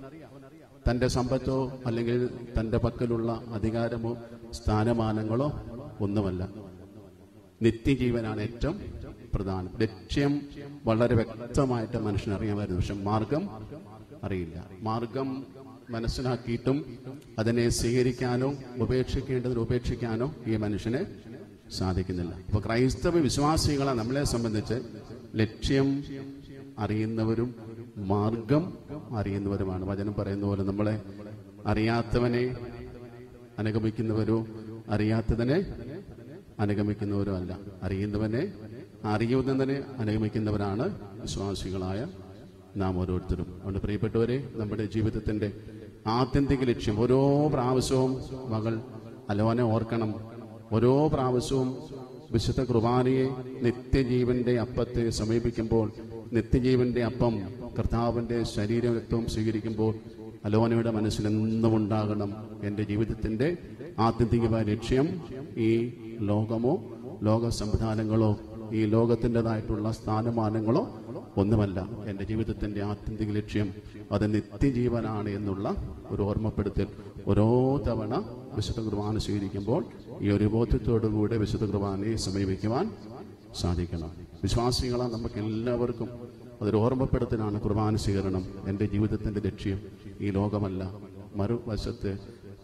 തന്റെ സമ്പത്തോ അല്ലെങ്കിൽ തന്റെ പക്കലുള്ള അധികാരമോ സ്ഥാനമാനങ്ങളോ ഒന്നുമല്ല നിത്യജീവനാണ് ഏറ്റവും പ്രധാനം ലക്ഷ്യം വളരെ വ്യക്തമായിട്ട് മനുഷ്യനറിയാമായിരുന്നു പക്ഷെ മാർഗം അറിയില്ല മാർഗം മനസ്സിലാക്കിയിട്ടും അതിനെ സ്വീകരിക്കാനോ ഉപേക്ഷിക്കേണ്ടതിന് ഉപേക്ഷിക്കാനോ ഈ മനുഷ്യന് സാധിക്കുന്നില്ല അപ്പൊ ക്രൈസ്തവ വിശ്വാസികളെ നമ്മളെ സംബന്ധിച്ച് ലക്ഷ്യം അറിയുന്നവരും മാർഗം അറിയുന്നവരുമാണ് വചനം പറയുന്ന പോലെ നമ്മളെ അറിയാത്തവനെ അനുഗമിക്കുന്നവരോ അറിയാത്തതിനെ അനുഗമിക്കുന്നവരോ അല്ല അറിയുന്നവനെ അറിയുന്നതിനെ അനുഗമിക്കുന്നവരാണ് വിശ്വാസികളായ നാം ഓരോരുത്തരും അതുകൊണ്ട് പ്രിയപ്പെട്ടവരെ നമ്മുടെ ജീവിതത്തിന്റെ ആത്യന്തിക ലക്ഷ്യം ഓരോ പ്രാവശ്യവും മകൾ അലോനെ ഓർക്കണം ഓരോ പ്രാവശ്യവും വിശുദ്ധ കുർബാനയെ നിത്യജീവന്റെ അപ്പത്തെ സമീപിക്കുമ്പോൾ നിത്യജീവന്റെ അപ്പം കർത്താവിന്റെ ശരീരം രക്തവും സ്വീകരിക്കുമ്പോൾ അലോനയുടെ മനസ്സിൽ എന്നും ഉണ്ടാകണം എൻ്റെ ജീവിതത്തിന്റെ ആത്യന്തികമായ ലക്ഷ്യം ഈ ലോകമോ ലോക സംവിധാനങ്ങളോ ഈ ലോകത്തിൻ്റെതായിട്ടുള്ള സ്ഥാനമാനങ്ങളോ ഒന്നുമല്ല എൻ്റെ ജീവിതത്തിന്റെ ആത്യന്തിക ലക്ഷ്യം അത് നിത്യജീവനാണ് എന്നുള്ള ഒരു ഓർമ്മപ്പെടുത്തൽ ഓരോ തവണ വിശുദ്ധ കുർബാന സ്വീകരിക്കുമ്പോൾ ഈ ഒരു ബോധ്യത്തോടുകൂടെ വിശുദ്ധ കുർബാനയെ സമീപിക്കുവാൻ സാധിക്കണം വിശ്വാസികളെ നമുക്ക് എല്ലാവർക്കും അതൊരു ഓർമ്മപ്പെടുത്തലാണ് കുർബാന സ്വീകരണം എൻ്റെ ജീവിതത്തിന്റെ ലക്ഷ്യം ഈ ലോകമല്ല മറുവശത്ത്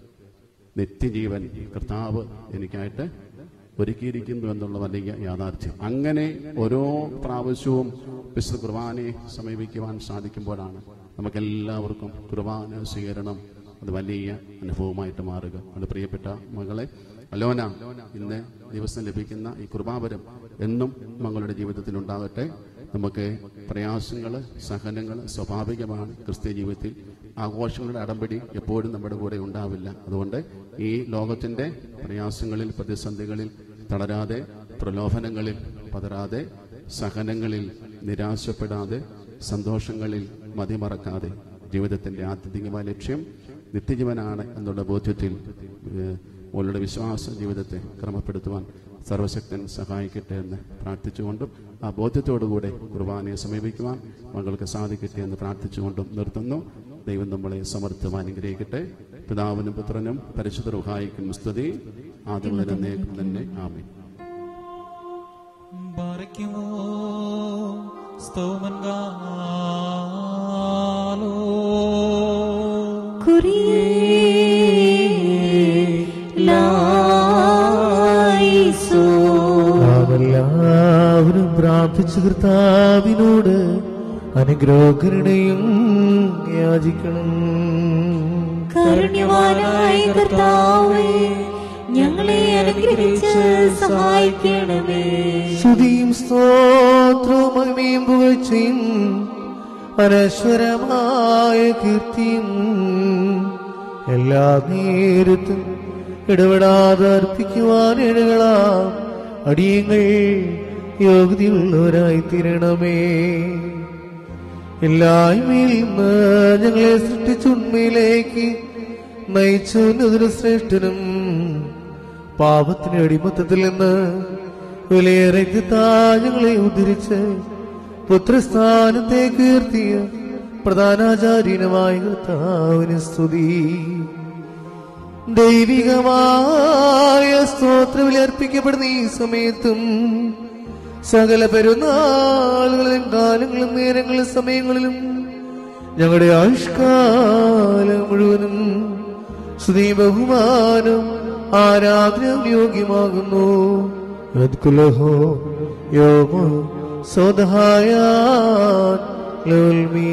നിത്യജീവൻ കർത്താവ് എനിക്കായിട്ട് ഒരുക്കിയിരിക്കുന്നു എന്നുള്ള വലിയ യാഥാർത്ഥ്യം അങ്ങനെ ഓരോ പ്രാവശ്യവും വിശുദ്ധ കുർബാനയെ സമീപിക്കുവാൻ സാധിക്കുമ്പോഴാണ് നമുക്കെല്ലാവർക്കും കുർബാന സ്വീകരണം അത് വലിയ അനുഭവമായിട്ട് മാറുക അത് പ്രിയപ്പെട്ട മകളെ അലോന ഇന്ന് ദിവസം ലഭിക്കുന്ന ഈ കുർബാപരം എന്നും മകളുടെ ജീവിതത്തിൽ ഉണ്ടാകട്ടെ നമുക്ക് പ്രയാസങ്ങൾ സഹനങ്ങൾ സ്വാഭാവികമാണ് ക്രിസ്ത്യ ജീവിതത്തിൽ ആഘോഷങ്ങളുടെ അടമ്പടി എപ്പോഴും നമ്മുടെ കൂടെ ഉണ്ടാവില്ല അതുകൊണ്ട് ഈ ലോകത്തിന്റെ പ്രയാസങ്ങളിൽ പ്രതിസന്ധികളിൽ തളരാതെ പ്രലോഭനങ്ങളിൽ പതരാതെ സഹനങ്ങളിൽ നിരാശപ്പെടാതെ സന്തോഷങ്ങളിൽ മതിമറക്കാതെ ജീവിതത്തിന്റെ ആത്യന്തികമായ ലക്ഷ്യം നിത്യജീവനാണ് എന്നുള്ള ബോധ്യത്തിൽ ഏഹ്, അവളുടെ വിശ്വാസ ജീവിതത്തെ ക്രമപ്പെടുത്തുവാൻ സർവശക്തൻ സഹായിക്കട്ടെ എന്ന് പ്രാർത്ഥിച്ചുകൊണ്ടും ആ ബോധ്യത്തോടുകൂടെ കുർബാനയെ സമീപിക്കുവാൻ മകൾക്ക് സാധിക്കട്ടെ എന്ന് പ്രാർത്ഥിച്ചുകൊണ്ടും നിർത്തുന്നു ദൈവം നമ്മളെ സമർത്ഥം അനുഗ്രഹിക്കട്ടെ പിതാവിനും പുത്രനും പരിശുദ്ധ റുഹായിക്കും സ്തുതി ആദ്യം മുതൽ എന്നേക്കും തന്നെ ആമേൻ ബാരയ്ക്കുമോ സ്തോമൻ ഗാലോ കുറിയേലായിസോ. നാമെല്ലാവരും പ്രാർത്ഥിച്ചു കർത്താവിനോട് അനുഗ്രഹകരുണയും യാചിക്കണം കാരുണ്യവാനായ കർത്താവേ ഞങ്ങളെ അനുഗ്രഹിച്ച് സഹായിക്കണമേ സ്തുതിയും സ്തോത്രവും മഹിമയും പുകഴ്ചയും അനശ്വരമായ കീർത്തിയും എല്ലാ നേരത്തും ഇടപെടാതെ അർപ്പിക്കുവാൻ ഇടകളാം അടിയങ്ങൾ യോഗ്യതയുള്ളവരായി തീരണമേ എല്ലായ്മയിൽ നിന്ന് ഞങ്ങളെ സൃഷ്ടിച്ചുണ്മയിലേക്ക് നയിച്ചതിന് ശ്രേഷ്ഠനും പാപത്തിന് അടിമത്തത്തിൽ നിന്ന് വിലയേറെ ഞങ്ങളെ ഉദ്ധരിച്ച് പുത്രസ്ഥാനത്തെ കീർത്തിയ പ്രധാനാചാര്യനുമായ കർത്താവിന് സ്തുതി ദൈവികമായ സ്തോത്രവിൽ അർപ്പിക്കപ്പെടുന്ന ഈ സമയത്തും സകല പെരുന്നാളുകളിലും കാലങ്ങളും നേരങ്ങളിലും സമയങ്ങളിലും ഞങ്ങളുടെ ആയുഷ്കാലം മുഴുവനും സ്തുതി ബഹുമാനം ആരാധന യോഗ്യമാകുന്നു യദ്കുലഹോ യോമോ സ്വതഹായ ലോൽമീ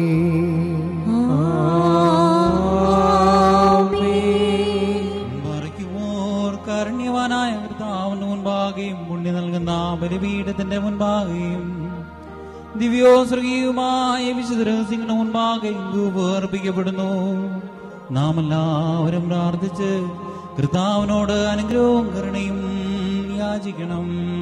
മറിക്കുമോർ കാരുണ്യവാനായ കർത്താവിന് മുൻപാകെയും പുണ്യ നൽകുന്ന ബലിപീഠത്തിന്റെ മുൻപാകെയും ദിവ്യോ സ്വർഗീയവുമായ വിശുദ്ധ രഹസ്യങ്ങളുടെ മുൻപാകെയും ധൂപർപ്പിക്കപ്പെടുന്നു നാം എല്ലാവരും പ്രാർത്ഥിച്ച് കർത്താവിനോട് അനുഗ്രഹവും കരുണയും യാചിക്കണം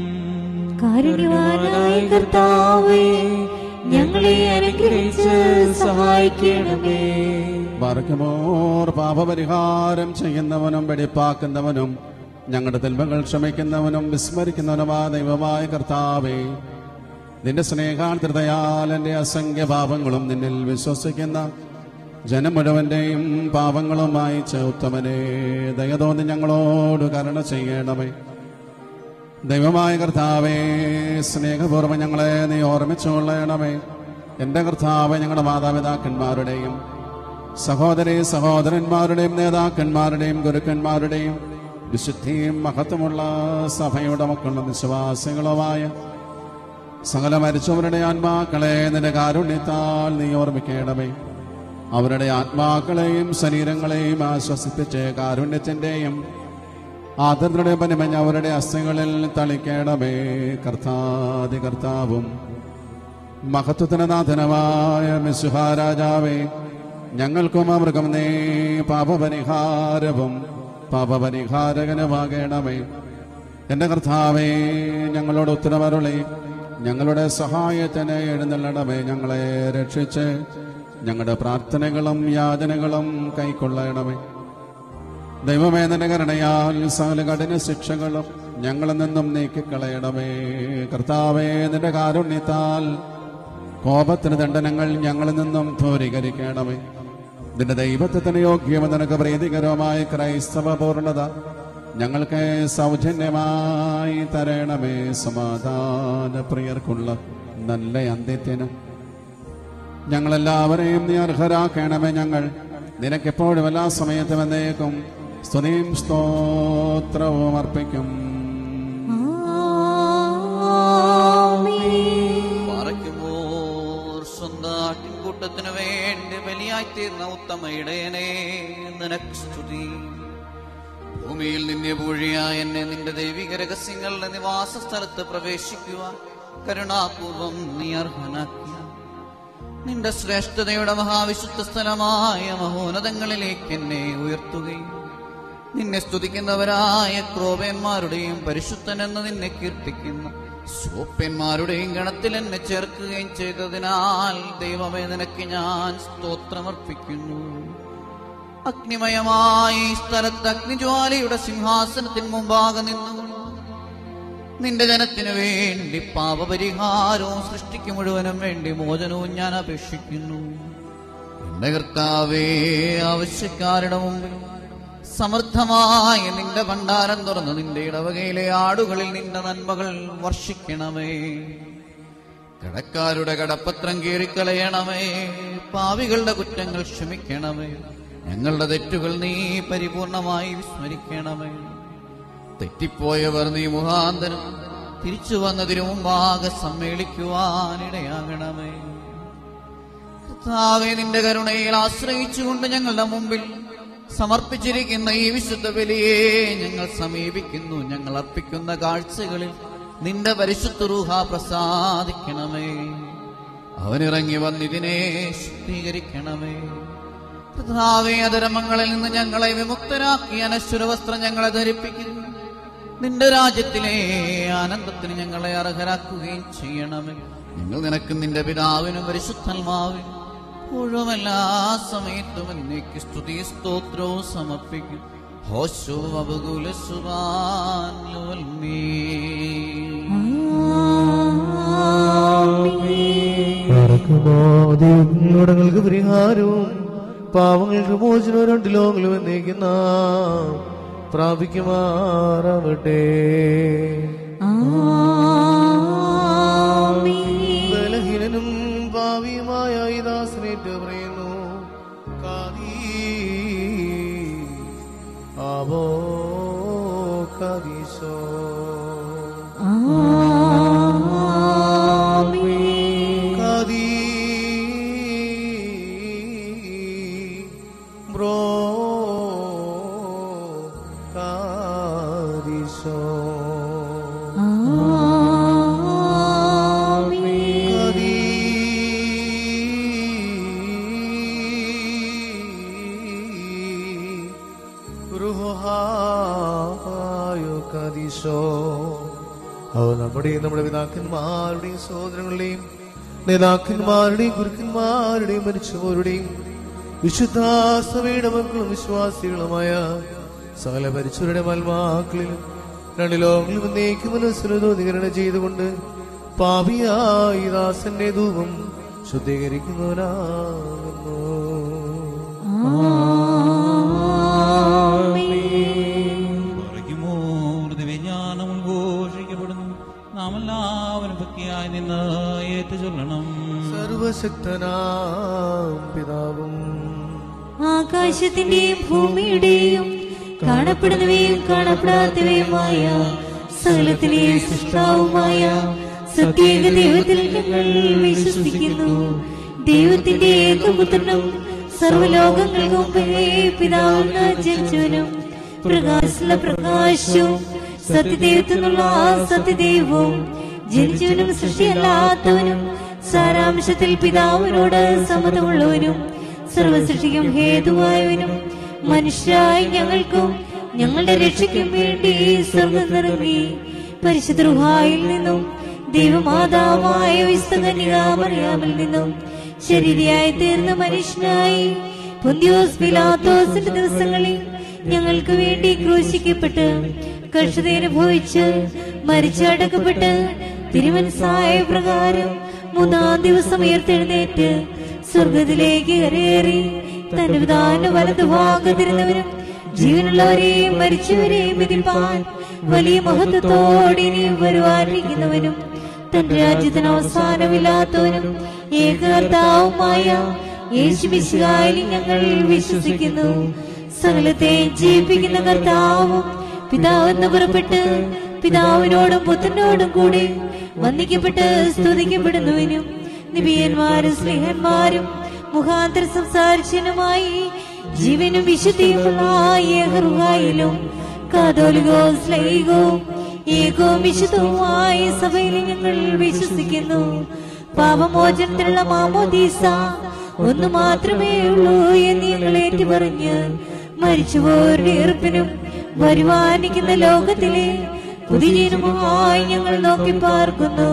കാരുണ്യവാനായ കർത്താവേ ഞങ്ങളെ അനുഗ്രഹിച്ച് സഹായിക്കണമേ മറക്കുമോർ പാപപരിഹാരം ചെയ്യുന്നവനും വെടിപ്പാക്കുന്നവനും ഞങ്ങളുടെ തിന്മകൾ ക്ഷമിക്കുന്നവനും വിസ്മരിക്കുന്നവനുമായ ദൈവമായ കർത്താവേ നിന്റെ സ്നേഹാർദ്രതയാൽ എൻ്റെ അസംഖ്യ പാപങ്ങളും നിന്നിൽ വിശ്വസിക്കുന്ന ജനം മുഴുവന്റെയും പാപങ്ങളുമായി ഉത്തമനെ ദയതോന്നി ഞങ്ങളോട് കരുണ ചെയ്യണമേ ദൈവമായ കർത്താവേ സ്നേഹപൂർവ്വം ഞങ്ങളെ നീ ഓർമ്മിച്ചുകൊള്ളണമേ എൻ്റെ കർത്താവ് ഞങ്ങളുടെ മാതാപിതാക്കന്മാരുടെയും സഹോദരി സഹോദരന്മാരുടെയും നേതാക്കന്മാരുടെയും ഗുരുക്കന്മാരുടെയും വിശുദ്ധിയും മഹത്വമുള്ള സഭയുടെ മക്കളും വിശ്വാസികളുമായ സകല മരിച്ചവരുടെ ആത്മാക്കളെ നിന്റെ കാരുണ്യത്താൽ നീ ഓർമ്മിക്കണമേ അവരുടെ ആത്മാക്കളെയും ശരീരങ്ങളെയും ആശ്വസിപ്പിച്ച് കാരുണ്യത്തിന്റെയും ആദരയുടെ പനിമഞ്ഞ അവരുടെ അസ്ഥികളിൽ തളിക്കണമേ കർത്താതി കർത്താവും മഹത്വത്തിന് നാഥനമായ മിസുഹാരാജാവേ ഞങ്ങൾക്കും അമൃഗം നീ പാപപരിഹാരവും പാപപരിഹാരകനുമാകണമേ എന്റെ കർത്താവേ ഞങ്ങളോട് ഉത്തരവരുളി ഞങ്ങളുടെ സഹായത്തിന് എഴുന്നള്ളണമേ ഞങ്ങളെ രക്ഷിച്ച് ഞങ്ങളുടെ പ്രാർത്ഥനകളും യാചനകളും കൈക്കൊള്ളണമേ ദൈവമേ നിന്റെ കരുണയാൽ സകല കഠിന ശിക്ഷകളും ഞങ്ങളിൽ നിന്നും നീക്കിക്കളയണമേ കർത്താവേ നിന്റെ കാരുണ്യത്താൽ കോപത്തിന് ദണ്ഡനങ്ങൾ ഞങ്ങളിൽ നിന്നും ദൂരീകരിക്കണമേ നിന്റെ ദൈവത്വത്തിന് യോഗ്യവും നിനക്ക് പ്രീതികരവുമായ ക്രൈസ്തവ പൂർണ്ണത ഞങ്ങൾക്ക് സൗജന്യമായി തരണമേ സമാധാന പ്രിയർക്കുള്ള നല്ല അന്ത്യത്തിന് ഞങ്ങളെല്ലാവരെയും നീ അർഹരാക്കണമേ ഞങ്ങൾ നിനക്കെപ്പോഴും എല്ലാ സമയത്തും എന്നേക്കും സ്തുതിയും സ്തോത്രവും അർപ്പിക്കും പാറയ്ക്കുമോർ സ്വന്തം ആട്ടിൻകൂട്ടത്തിനു വേണ്ടി ബലിയായി തീർന്ന ഉത്തമ ഇടയനെ നിനക്ക് സ്തുതി ഭൂമിയിൽ നിന്നെ പൂഴിയായ എന്നെ നിന്റെ ദൈവിക രഹസ്യങ്ങളുടെ നിവാസ സ്ഥലത്ത് പ്രവേശിക്കുവാൻ കരുണാപൂർവം നീ അർഹനാക്കി നിന്റെ ശ്രേഷ്ഠതയുടെ മഹാവിശുദ്ധ സ്ഥലമായ മഹോന്നതങ്ങളിലേക്ക് എന്നെ ഉയർത്തുകയും നിന്നെ സ്തുതിക്കുന്നവരായ ക്രോപന്മാരുടെയും പരിശുദ്ധനെന്ന് നിന്നെ കീർത്തിക്കുന്ന സോപ്യന്മാരുടെയും ഗണത്തിൽ എന്നെ ചേർക്കുകയും ചെയ്തതിനാൽ ദൈവമേ നിനക്ക് ഞാൻ സ്തോത്രമർപ്പിക്കുന്നു അഗ്നിമയമായ ഈ സ്ഥലത്ത് അഗ്നിജ്വാലയുടെ സിംഹാസനത്തിന് മുമ്പാകെ നിന്നുകൊണ്ട് നിന്റെ ജനത്തിനു വേണ്ടി പാപപരിഹാരവും സൃഷ്ടിക്ക് മുഴുവനും വേണ്ടി മോചനവും ഞാൻ അപേക്ഷിക്കുന്നു എന്റെ കർത്താവേ ആവശ്യക്കാരുടെ മുമ്പിൽ സമൃദ്ധമായ നിന്റെ ഭണ്ഡാരം തുറന്ന് നിന്റെ ഇടവകയിലെ ആടുകളിൽ നിന്റെ നന്മകൾ വർഷിക്കണമേ കടക്കാരുടെ കടപ്പത്രം കീറിക്കളയണമേ പാവികളുടെ കുറ്റങ്ങൾ ക്ഷമിക്കണമേ ഞങ്ങളുടെ തെറ്റുകൾ നീ പരിപൂർണമായി വിസ്മരിക്കണമേ തെറ്റിപ്പോയവർ നീ മുഖാന്തരം തിരിച്ചു വന്നതിനു മുമ്പാകെ സമ്മേളിക്കുവാനിടയാകണമേ കർത്താവേ നിന്റെ കരുണയിൽ ആശ്രയിച്ചുകൊണ്ട് ഞങ്ങളുടെ മുമ്പിൽ സമർപ്പിച്ചിരിക്കുന്ന ഈ വിശുദ്ധ ബലിയെ ഞങ്ങൾ സമീപിക്കുന്നു ഞങ്ങൾ അർപ്പിക്കുന്ന കാഴ്ചകളിൽ നിന്റെ പരിശുദ്ധ റൂഹ പ്രസാദിക്കണമേ അവനിറങ്ങി വന്നിതിനെ ശുദ്ധീകരിക്കണമേ കർത്താവേ അധരമങ്ങളിൽ നിന്ന് ഞങ്ങളെ വിമുക്തരാക്കി അനശ്വര വസ്ത്രം ഞങ്ങളെ ധരിപ്പിക്കുന്നു നിന്റെ രാജ്യത്തിലെ ആനന്ദത്തിന് ഞങ്ങളെ അർഹരാക്കുകയും ചെയ്യണമേ ഞങ്ങൾ നിനക്ക് നിന്റെ പിതാവിനും പരിശുദ്ധന്മാവിനും മുഴുവൻ എല്ലാ സമയത്തും എന്നേക്ക് സ്തുതി സ്തോത്രവും സമർപ്പിക്കും ഹോശോ അപകുല ദൈവങ്ങൾക്ക് പരിഹാരവും പാവങ്ങൾക്ക് മോചനവും രണ്ട് ലോകങ്ങളും എന്നേക്കുന്ന പ്രാപിക്കുമാറാവട്ടെ ബലഹീനനും ഭാവിയുമായ ഈ ദാസനേറ്റ് പറയുന്നു കാതീ ആവോ കാതീശോ കാതീ ബ്രോ കാതീശോ കാതീ റുഹായോ കാതീശോ അവ നമ്മുടെയും നമ്മുടെ പിതാക്കന്മാരുടെയും സഹോദരങ്ങളുടെയും നേതാക്കന്മാരുടെയും ഗുരുക്കന്മാരുടെയും മരിച്ചവരുടെയും വിശുദ്ധാസഭയുടെ മക്കളും വിശ്വാസികളുമായ സകല പരിച്ചവരുടെ മൽമാക്കളിലും രണ്ട് ലോകങ്ങളും എന്നേക്കും മനസ്സിലതോധികരണം ചെയ്തുകൊണ്ട് പാപിയായി ദാസന്റെ ധൂപം ശുദ്ധീകരിക്കുന്നവനാകുന്നു ദിവ്യജ്ഞാനം ഉദ്ഘോഷിക്കപ്പെടുന്നു നാം എല്ലാവരും ഭക്തിയായി നിന്ന് ഏറ്റു ചൊല്ലണം സർവശക്തനാം പിതാവും ആകാശത്തിന്റെയും ഭൂമിയുടെയും കാണപ്പെടുന്നവയും കാണപ്പെടാത്തവയുമായ സകലത്തിലെയും സൃഷ്ടാവുമായ സത്യേക ദൈവത്തിൽ ഞങ്ങൾ വിശ്വസിക്കുന്നു ദൈവത്തിന്റെ ഏകപുത്രനും സർവലോകങ്ങൾക്കും മുമ്പേ പിതാവിന് ജനിച്ചവനും പ്രകാശമുള്ള പ്രകാശവും സത്യദൈവത്തിനുള്ള സത്യദൈവവും ജനിച്ചവനും സൃഷ്ടിയല്ലാത്തവനും സാരാംശത്തിൽ പിതാവിനോട് സമ്മതമുള്ളവനും സർവസൃഷ്ടിക്കും ഹേതുവായവനും മനുഷ്യരായ ഞങ്ങൾക്കും ഞങ്ങളുടെ രക്ഷയ്ക്കും വേണ്ടി സ്വർഗം നിറങ്ങി പരിശുദ്ധ റുഹായിൽ നിന്നും ദൈവമാതാവായ വിസ്തകന്യകാമറിയാമിൽ നിന്നും ശരീരയായി തീർന്ന മനുഷ്യനായി പൊന്തിയോസ് പിലാത്തോസിന്റെ ദിവസങ്ങളിൽ ഞങ്ങൾക്ക് വേണ്ടി ക്രൂശിക്കപ്പെട്ട് കഷ്ടതയനുഭവിച്ച് മരിച്ചടക്കപ്പെട്ട് തിരുവൻസായ പ്രകാരം മൂന്നാം ദിവസം ഉയർത്തെഴുന്നേറ്റ് സ്വർഗത്തിലേക്ക് കരയേറി തന്റെ വിധാന വലതുഭാഗത്തിരുന്നവരും ജീവനുള്ളവരെയും മരിച്ചവരെയും വിധിപ്പാൻ വലിയ മഹത്വത്തോടെ ഇനിയും വരുവാനിരിക്കുന്നവനും തന്റെ രാജ്യത്തിന് അവസാനമില്ലാത്തവനും ഏകകർത്താവുമായ യേശുമിശിഹായിൽ ഞങ്ങൾ വിശ്വസിക്കുന്നു സകലത്തെ ജീവിപ്പിക്കുന്ന കർത്താവും പിതാവെന്ന് പുറപ്പെട്ട് പിതാവിനോടും പുത്രനോടും കൂടെ വന്ദിക്കപ്പെട്ട് സ്തുതിക്കപ്പെടുന്നവനും നിബിയന്മാരും സ്നേഹന്മാരും മുഖാന്തര സംസാരിച്ചനുമായി ജീവനും വിശുദ്ധിയുമുള്ള ഏകറുഹായിലും കാതോലികോ സ്ലൈകോ ഏകോ വിശുദ്ധവുമായ സഭയിൽ ഞങ്ങൾ വിശ്വസിക്കുന്നു പാപമോചനത്തിലുള്ള മാമോദീസ ഒന്ന് മാത്രമേ ഉള്ളൂ എന്ന് ഞങ്ങൾ ഏറ്റുപറഞ്ഞ് മരിച്ചുപോരുടെ ഈർപ്പിനും വരുവാനിക്കുന്ന ലോകത്തിലെ പുതിയനുമായി ഞങ്ങൾ നോക്കി പാർക്കുന്നു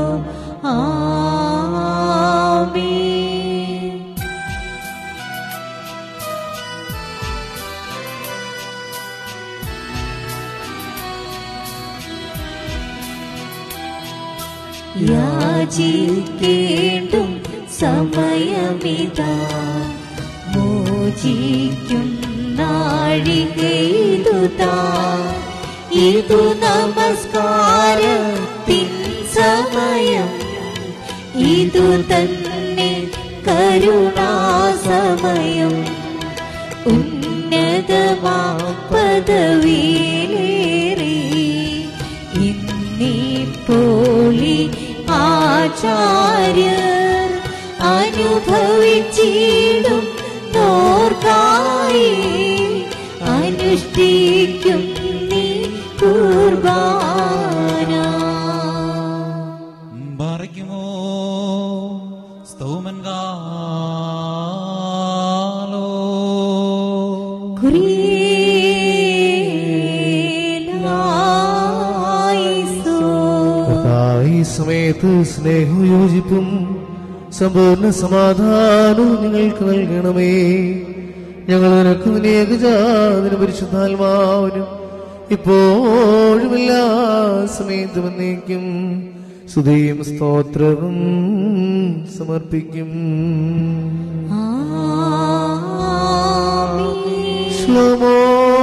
ആമീൻ യാചിക്കേണ്ടും സമയമിതാ മോചിക്കും നാഴികയിതുതാ ഇതു നമസ്കാരത്തിൻ സമയം ഇതു തന്നെ കരുണാസമയം ഉന്നതമാ പദവിയിലേറി ഇന്നിപ്പോളി ആചാര്യർ അനുഭവിച്ചിടും നോർക്കായി അനുഷ്ഠിക്കും നീ കുർബാന ബാറയ്ക്കുമോ സ്തോമൻ കാലോ കുറിയേലായിസോ. കർത്താവേ, ഈ സമയത്ത് സ്നേഹവും യോജിപ്പും സമ്പൂർണ്ണ സമാധാനവും ഞങ്ങൾക്ക് നൽകണമേ ഞങ്ങൾ നിനക്ക് ഏകജാതിന് പരിശുദ്ധാത്മാവിനും ഇപ്പോഴും എല്ലാ സമയത്തും എന്നേക്കും സ്തുതിയും സ്തോത്രവും സമർപ്പിക്കും ആമീൻ. ശ്ലോമോ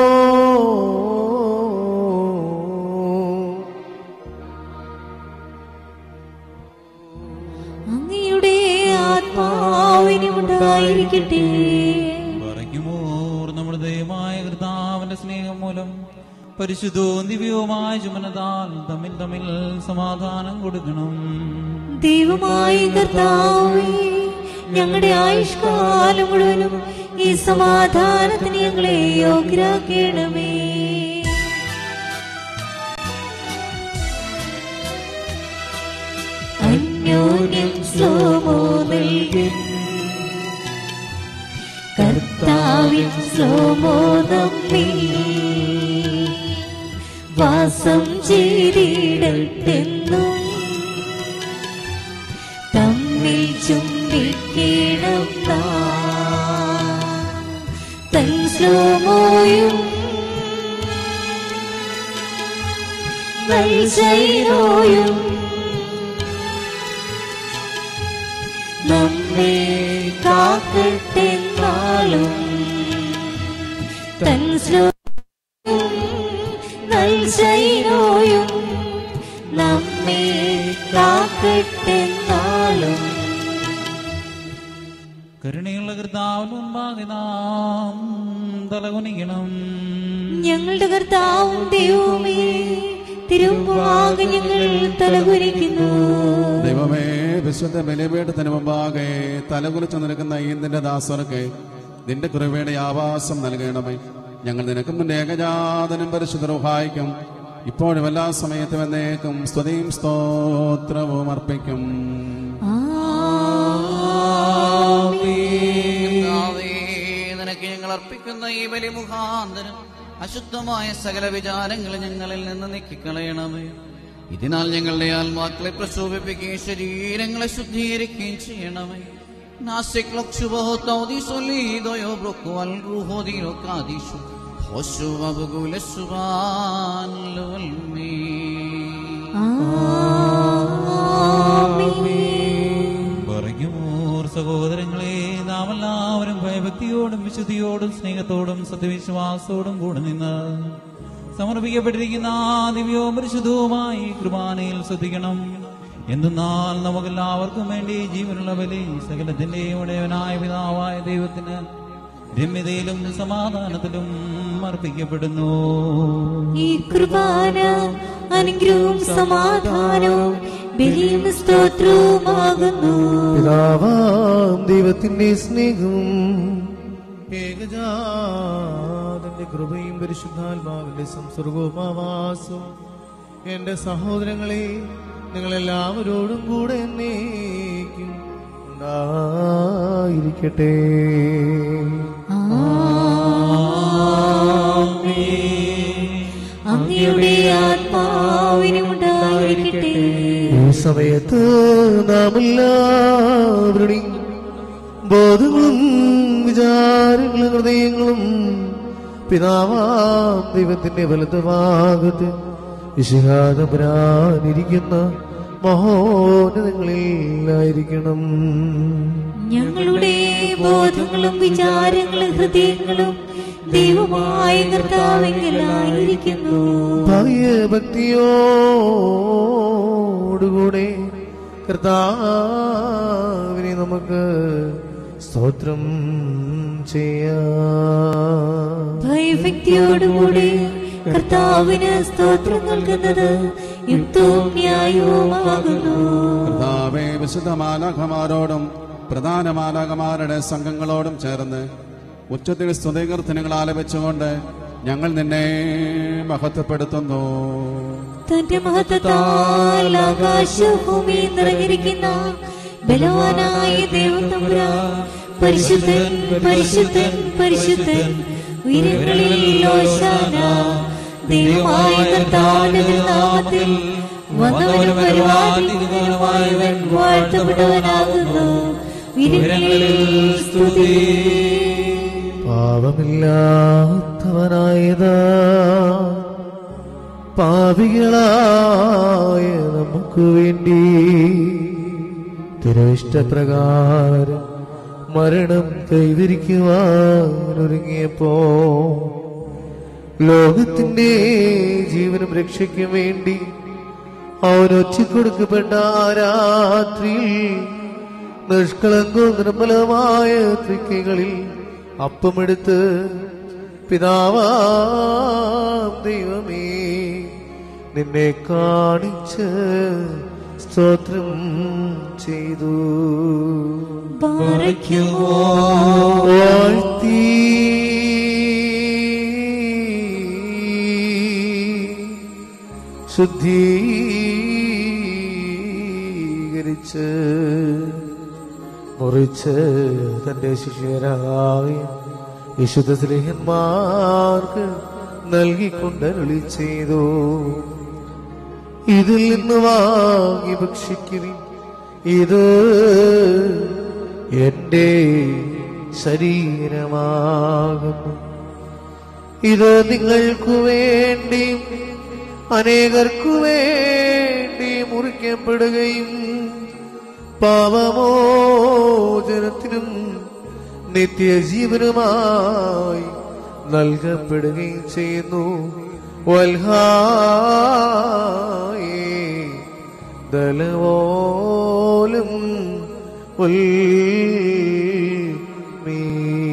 അങ്ങയുടെ ആത്മാവിനും ഉണ്ടായിരിക്കട്ടെ പറയുമോർ നമ്മുടെ ദൈവമായ കർത്താവിന്റെ സ്നേഹം മൂലം പരിശുദ്ധവും ദിവ്യവുമായ ചുമനതാൽ തമ്മിൽ തമ്മിൽ സമാധാനം കൊടുക്കണം ദൈവമായ കർത്താവേ ഞങ്ങളുടെ ആയുഷ്കാലം മുഴുവനും ഈ സമാധാനത്തിന് ഞങ്ങളെ യോഗ്യരാക്കണമേ അന്യോന്യം ശ്ലോമോ നൽകും കർത്താവിൻ ശ്ലോമോ നമ്മിൽ വാസം ചെയ്തിടട്ടെന്നും തമ്മിൽ ചുംബിക്കണം നാം. തൻ ശ്ലോമോയും നൽസൈനോയും നമ്മെ കാക്കട്ടെ നാളും തൻ ശ്ലോമോയും നൽസൈനോയും നമ്മെ കാക്കട്ടെ നാളും കരുണയുള്ള കർത്താവിന് മുമ്പാകെ നാം തലകുനിക്കണം ഞങ്ങളുടെ കർത്താവും ദൈവവുമേ തിരുമുമ്പാകെ ഞങ്ങൾ തലകുനിക്കുന്നു ദൈവമേ വിശുദ്ധ ബലിപീഠത്തിന് മുമ്പാകെ തലകുലിച്ചു നിൽക്കുന്ന ഈന്തിന്റെ ദാസർക്ക് നിന്റെ കൃപയുടെ ആവാസം നൽകണമേ ഞങ്ങൾ നിനക്കും നിന്റെ ഏകജാതനും പരിശുദ്ധ റുഹായിക്കും ഇപ്പോഴും എല്ലാ സമയത്തും എന്നേക്കും സ്തുതിയും സ്തോത്രവും അർപ്പിക്കും കർത്താവേ, നിനക്ക് ഞങ്ങൾ അർപ്പിക്കുന്ന ഈ ബലി മുഖാന്തരം അശുദ്ധമായ സകല വിചാരങ്ങൾ ഞങ്ങളിൽ നിന്ന് നീക്കിക്കളയണമേ ഇതിനാൽ ഞങ്ങളുടെ ആത്മാക്കളെ പ്രശോഭിപ്പിക്കുകയും ശരീരങ്ങളെ ശുദ്ധീകരിക്കുകയും ചെയ്യണമേ നാസിക് ലക്ഷുബഹോ തൗദീസോ ലീദോയോ ബ്രൊക്കോ അൽ റൂഹോ ദീനോ കാദീഷു ഹോശു അബുഗുല സുബാൻ ലുവൽമീ പറയുമോർ സഹോദരങ്ങളെ നാം എല്ലാവരും ഭയഭക്തിയോടും വിശുദ്ധിയോടും സ്നേഹത്തോടും സത്യവിശ്വാസത്തോടും കൂടെ നിന്ന് സമർപ്പിക്കപ്പെട്ടിരിക്കുന്ന ആ ദിവ്യവും പരിശുദ്ധവുമായി കൃപാനയിൽ ശ്രദ്ധിക്കണം എന്തെന്നാൽ നമുക്കെല്ലാവർക്കും വേണ്ടി ജീവനുള്ള ബലി സകലത്തിന്റെ ഉടയവനായ പിതാവായ ദൈവത്തിന് രമ്യതയിലും സമാധാനത്തിലും അർപ്പിക്കപ്പെടുന്നു ഈ കൃപാന അനുഗ്രഹവും സമാധാനവും ബലിയും സ്തോത്രവുമാകുന്നു പിതാവാം ദൈവത്തിന്റെ സ്നേഹവും ഏകജാതന്റെ കൃപയും പരിശുദ്ധാത്മാവിന്റെ സംസർഗവും ആവാസവും എന്റെ സഹോദരങ്ങളെ നിങ്ങളെല്ലാവരോടും കൂടെ എന്നേക്കും ഉണ്ടായിരിക്കട്ടെ അങ്ങയുടെ ആത്മാവിനും ഉണ്ടായിരിക്കട്ടെ ഈ സമയത്ത് നാം എല്ലാവരുടെയും ബോധങ്ങളും വിചാരങ്ങളും ഹൃദയങ്ങളും പിതാവാം ദൈവത്തിന്റെ വലതുഭാഗത്ത് വിശുഹാതപുരാനിരിക്കുന്ന മഹോന്നതങ്ങളിലായിരിക്കണം ഞങ്ങളുടെ ബോധങ്ങളും വിചാരങ്ങളും ഹൃദയങ്ങളും ദൈവമായ കർത്താവെങ്കിലായിരിക്കുന്നു ഭയഭക്തിയോടുകൂടെ കർത്താവിനെ നമുക്ക് സ്തോത്രം ചെയ്യാം ഭയഭക്തിയോടുകൂടി കർത്താവിന് സ്തോത്രം നൽകുന്നത് യുക്തവും ന്യായവുമാകുന്നു കർത്താവേ വിശുദ്ധ മാലാഖമാരോടും പ്രധാന മാലാകമാരുടെ സംഘങ്ങളോടും ചേർന്ന് ഉച്ചത്തിൽ സ്തുതികീർത്തനങ്ങൾ ആലപിച്ചുകൊണ്ട് ഞങ്ങൾ നിന്നെ മഹത്വപ്പെടുത്തുന്നു തന്റെ മഹത്വത്താൽ ആകാശഭൂമി നിറഞ്ഞിരിക്കുന്ന ബലവാനായ ദൈവം തമ്പുരാൻ പരിശുദ്ധൻ പരിശുദ്ധൻ പരിശുദ്ധൻ ഉയരങ്ങളിൽ ഓശാന ദൈവമായ കർത്താവിന്റെ നാമത്തിൽ വന്നവനും വരുവാനിരിക്കുന്നവനുമായവൻ വാഴ്ത്തപ്പെട്ടവനാകുന്നു ഉയരങ്ങളിൽ സ്തുതി പാപമില്ലാത്തവനായതാ പാപികളായ നമുക്ക് വേണ്ടി തിരുവിഷ്ടപ്രകാരം മരണം കൈവരിക്കുവാൻ ഒരുങ്ങിയപ്പോ ലോകത്തിന്റെ ജീവനും രക്ഷയ്ക്കും വേണ്ടി അവൻ ഒറ്റിക്കൊടുക്കപ്പെട്ട ആ രാത്രിയിൽ നിഷ്കളങ്കവും നിർമ്മലമായ തൃക്കൈകളിൽ അപ്പമെടുത്ത് പിതാവാം ദൈവമേ നിന്നെ കാണിച്ച് സ്തോത്രം ചെയ്തു പാറയ്ക്കുമോ വാഴ്ത്തി ശുദ്ധീകരിച്ച് മുറിച്ച് തന്റെ ശിഷ്യരായ വിശുദ്ധ സ്നേഹന്മാർക്ക് നൽകിക്കൊണ്ടരുളി ചെയ്തു ഇതിൽ നിന്ന് വാങ്ങി ഭക്ഷിക്കുവിൻ ഇത് എന്റെ ശരീരമാകുന്നു ഇത് നിങ്ങൾക്കു വേണ്ടി അനേകർക്കു വേണ്ടി മുറിക്കപ്പെടുകയും പാപമോചനത്തിനും നിത്യജീവനുമായി നൽകപ്പെടുകയും ചെയ്യുന്നു വൽഹായേ ദലവോലും ഉൽമീ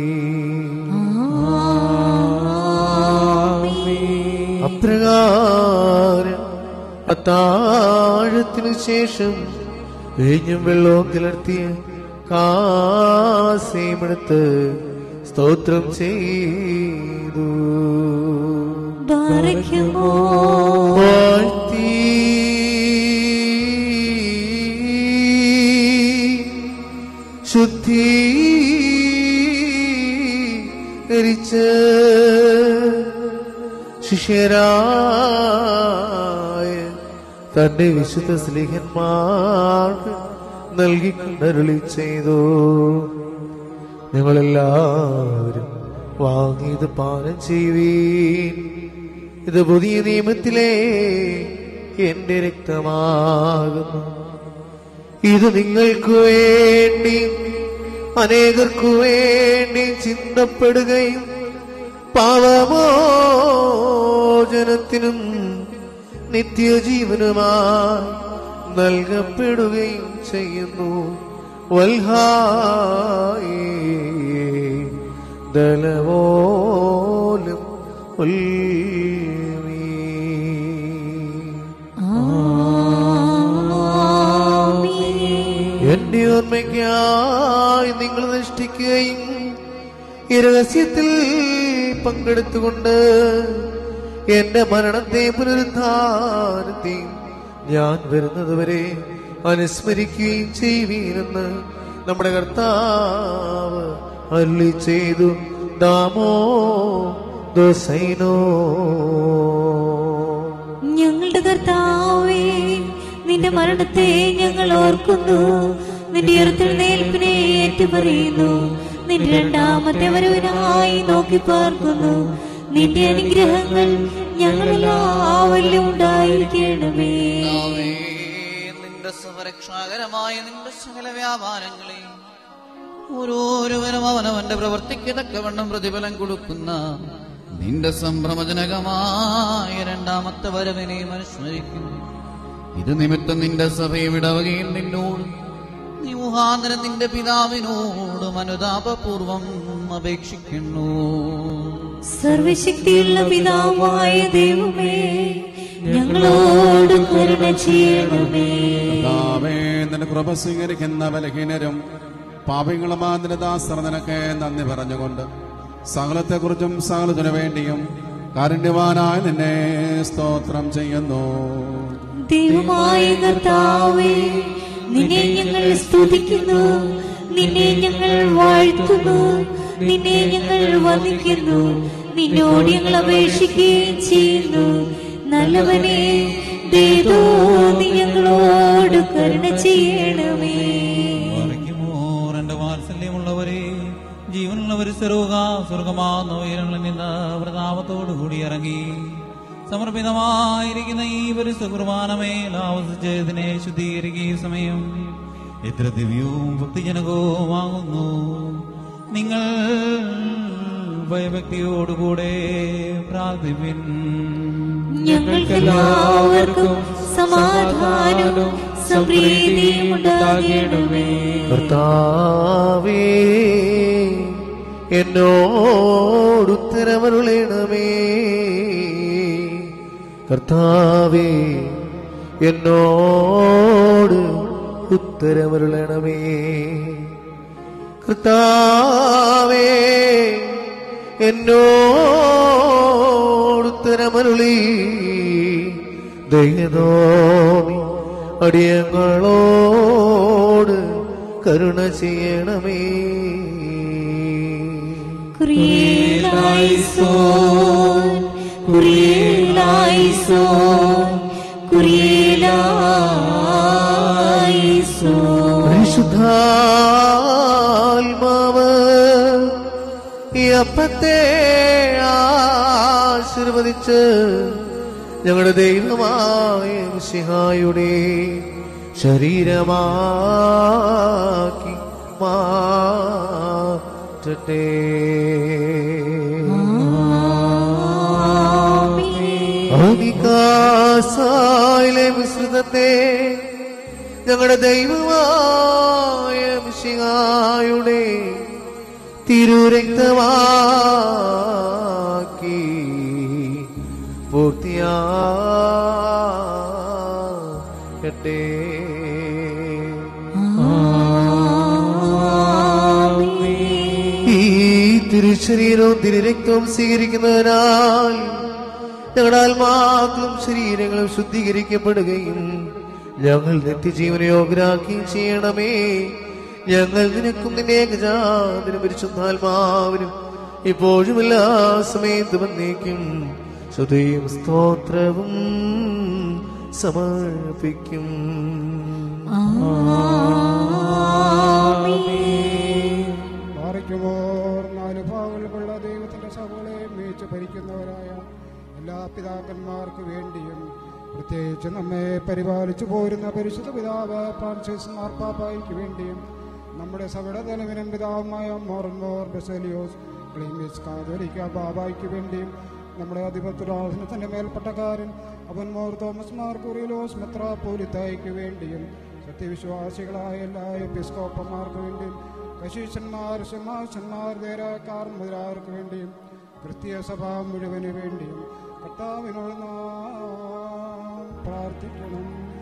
അപ്രകാരം അത്താഴത്തിനു ശേഷം വീഞ്ഞും വെള്ളവും കിളർത്തിയ കാസയുമെടുത്ത് സ്തോത്രം ചെയ്തു പാറയ്ക്കുമോ വാഴ്ത്തി ശുദ്ധീകരിച്ച് ശിഷ്യരായ തന്റെ വിശുദ്ധ സ്ലിഹന്മാർക്ക് നൽകിക്കൊണ്ടരുളി ചെയ്തു ഞങ്ങളെല്ലാവരും വാങ്ങിയത് പാനം ചെയ്യുവീൻ ഇത് പുതിയ നിയമത്തിലെ എന്റെ രക്തമാകുന്നു ഇത് നിങ്ങൾക്ക് വേണ്ടി അനേകർക്കു വേണ്ടി ചിന്തപ്പെടുകയും പാവമോചനത്തിനും നിത്യജീവനുമായി നൽകപ്പെടുകയും ചെയ്യുന്നു വൽഹായേ ദലവോലും ഉൽമീ എന്റെ ഓർമ്മയ്ക്കായി നിങ്ങൾ നിഷ്ഠിക്കുകയും ഈ രഹസ്യത്തിൽ പങ്കെടുത്തുകൊണ്ട് എന്റെ മരണത്തെ പുനരുദ്ധാനത്തെയും ഞാൻ വരുന്നതുവരെ അനുസ്മരിക്കുകയും ചെയ്യുവീനെന്ന് നമ്മുടെ കർത്താവ് അരുളി ചെയ്തു ദാമോ ദോസൈനോ ഞങ്ങളുടെ കർത്താവേ നിന്റെ മരണത്തെ ഞങ്ങൾ ഓർക്കുന്നു നിന്റെ ഉയർത്തെഴുന്നേൽപ്പിനെ ഏറ്റുപറയുന്നു നിന്റെ രണ്ടാമത്തെ വരവിനായി നോക്കി പാർക്കുന്നു നിന്റെ അനുഗ്രഹങ്ങൾ ഞങ്ങളെല്ലാവരിലും ഉണ്ടായിരിക്കണമേ കർത്താവേ, നിന്റെ സുരക്ഷാകരമായ നിന്റെ സകല വ്യാപാരങ്ങളെ ഓരോരുവരും അവനവന്റെ പ്രവർത്തിക്ക് തക്കവണ്ണം പ്രതിഫലം കൊടുക്കുന്ന നിന്റെ സംഭ്രമജനകമായ രണ്ടാമത്തെ വരവിനെ അനുസ്മരിക്കുന്നു ഇത് നിമിത്തം നിന്റെ സഭയെ വിടവുകയും നിന്നോട് നീ മുഖാന്തരം നിന്റെ പിതാവിനോടും അനുതാപപൂർവം അപേക്ഷിക്കുന്നു സർവശക്തിയുള്ള പിതാവായ ദൈവമേ ഞങ്ങളോട് കരുണ ചെയ്യണമേ കർത്താവേ, നിന്റെ കൃപ സ്വീകരിക്കുന്ന ബലഹീനരും പാപികളുമാതിന്റെ ദാസർ നിനക്ക് നന്ദി പറഞ്ഞുകൊണ്ട് സകലത്തെക്കുറിച്ചും സകലത്തിനു വേണ്ടിയും കാരുണ്യവാനായ നിന്നെ സ്തോത്രം ചെയ്യുന്നു ദൈവമായ കർത്താവേ നിന്നെ ഞങ്ങൾ സ്തുതിക്കുന്നു നിന്നെ ഞങ്ങൾ വാഴ്ത്തുന്നു നിന്നെ ഞങ്ങൾ വന്ദിക്കുന്നു നിന്നോട് ഞങ്ങൾ അപേക്ഷിക്കുകയും ചെയ്യുന്നു നല്ലവനെ ദേവോ നീ ഞങ്ങളോട് കരുണ ചെയ്യണമേ മറിക്കുമോർ എന്റെ വാത്സല്യമുള്ളവരെ ജീവനുള്ളവർ സർവക സ്വർഗമാകുന്ന ഉയരങ്ങളിൽ നിന്ന് പ്രതാപത്തോടു കൂടി ഇറങ്ങി സമർപ്പിതമായിരിക്കുന്ന ഈ പരിസ്ഥ കുർബാനമേൽ ആവസിച്ചതിനെ ശുദ്ധീകരിക്കുക ഈ സമയം എത്ര ദിവ്യവും ഭക്തിജനകവുമാകുന്നു നിങ്ങൾ ഭയഭക്തിയോടുകൂടെ പ്രാർത്ഥിപ്പിൻ ഞങ്ങൾക്കെല്ലാവർക്കും സമാധാനവും സമൃദ്ധിയും ഉണ്ടാകണമേ കർത്താവേ എന്നോട് ഉത്തരമരുളണമേ കർത്താവേ എന്നോട് ഉത്തരമരുളണമേ കർത്താവേ എന്നോട് ഉത്തരമരുളി ദയതോന്നി അടിയങ്ങളോട് കരുണ ചെയ്യണമേ കുറിയേലായിസോൻ കുറിയേലായിസോൻ കുറിയേലായിസോൻ പരിശുദ്ധാത്മാവ് ഈ അപ്പത്തെ ആശീർവദിച്ച് ഞങ്ങളുടെ ദൈവമായ സിഹായുടെ ശരീരമാക്കി മാറ്റട്ടെ ആദികാസായിലെ മിശ്രിതത്തെ ഞങ്ങളുടെ ദൈവമായ മിശിഹായുടെ തിരുരക്തമാക്കി പൂർത്തിയാകട്ടെ ഈ തിരുശരീരവും തിരുരക്തവും സ്വീകരിക്കുന്നതിനാൽ ഞങ്ങളുടെ ആത്മാക്കളും ശരീരങ്ങളും ശുദ്ധീകരിക്കപ്പെടുകയും ഞങ്ങൾ നിത്യജീവന യോഗ്യരാക്കുകയും ചെയ്യണമേ ഞങ്ങൾ നിനക്കും നിന്റെ ഏകജാതിനും പരിശുദ്ധാത്മാവിനും ഇപ്പോഴും എല്ലാ സമയത്തും എന്നേക്കും ശ്രുതിയും സ്തോത്രവും സമർപ്പിക്കും പാറയ്ക്കുമോർ നാല് ഭാഗങ്ങൾക്കുള്ള ദൈവത്തിന്റെ സഭകളെ മേച്ച് ഭരിക്കുന്നവരായ എല്ലാ പിതാക്കന്മാർക്ക് വേണ്ടിയും പ്രത്യേകിച്ച് നമ്മെ പരിപാലിച്ചു പോരുന്ന പരിശുദ്ധ പിതാവ് ഫ്രാൻസിസ് മാർപ്പാപ്പായ്ക്ക് വേണ്ടിയും നമ്മുടെ സഭയുടെ തലവനും പിതാവുമായ മോറൻമോർ ബെസേലിയോസ് ക്ലീമിസ് കാതോലിക്ക ബാബായ്ക്ക് വേണ്ടിയും നമ്മുടെ അധിപത്യരാസനത്തിന്റെ മേൽപ്പട്ടക്കാരൻ അവൻ മോർ തോമസ് മാർ കുറിലോസ് മെത്രാപോലിത്തായ്ക്ക് വേണ്ടിയും സത്യവിശ്വാസികളായ എല്ലാ എപ്പിസ്കോപ്പന്മാർക്ക് വേണ്ടിയും കശീശന്മാർ സിംഹാസന്മാർ ദേരാക്കാർ മുതലാർക്ക് വേണ്ടിയും ക്രിസ്തീയ സഭ മുഴുവന് വേണ്ടിയും കർത്താവിനോട് നാം പ്രാർത്ഥിക്കണം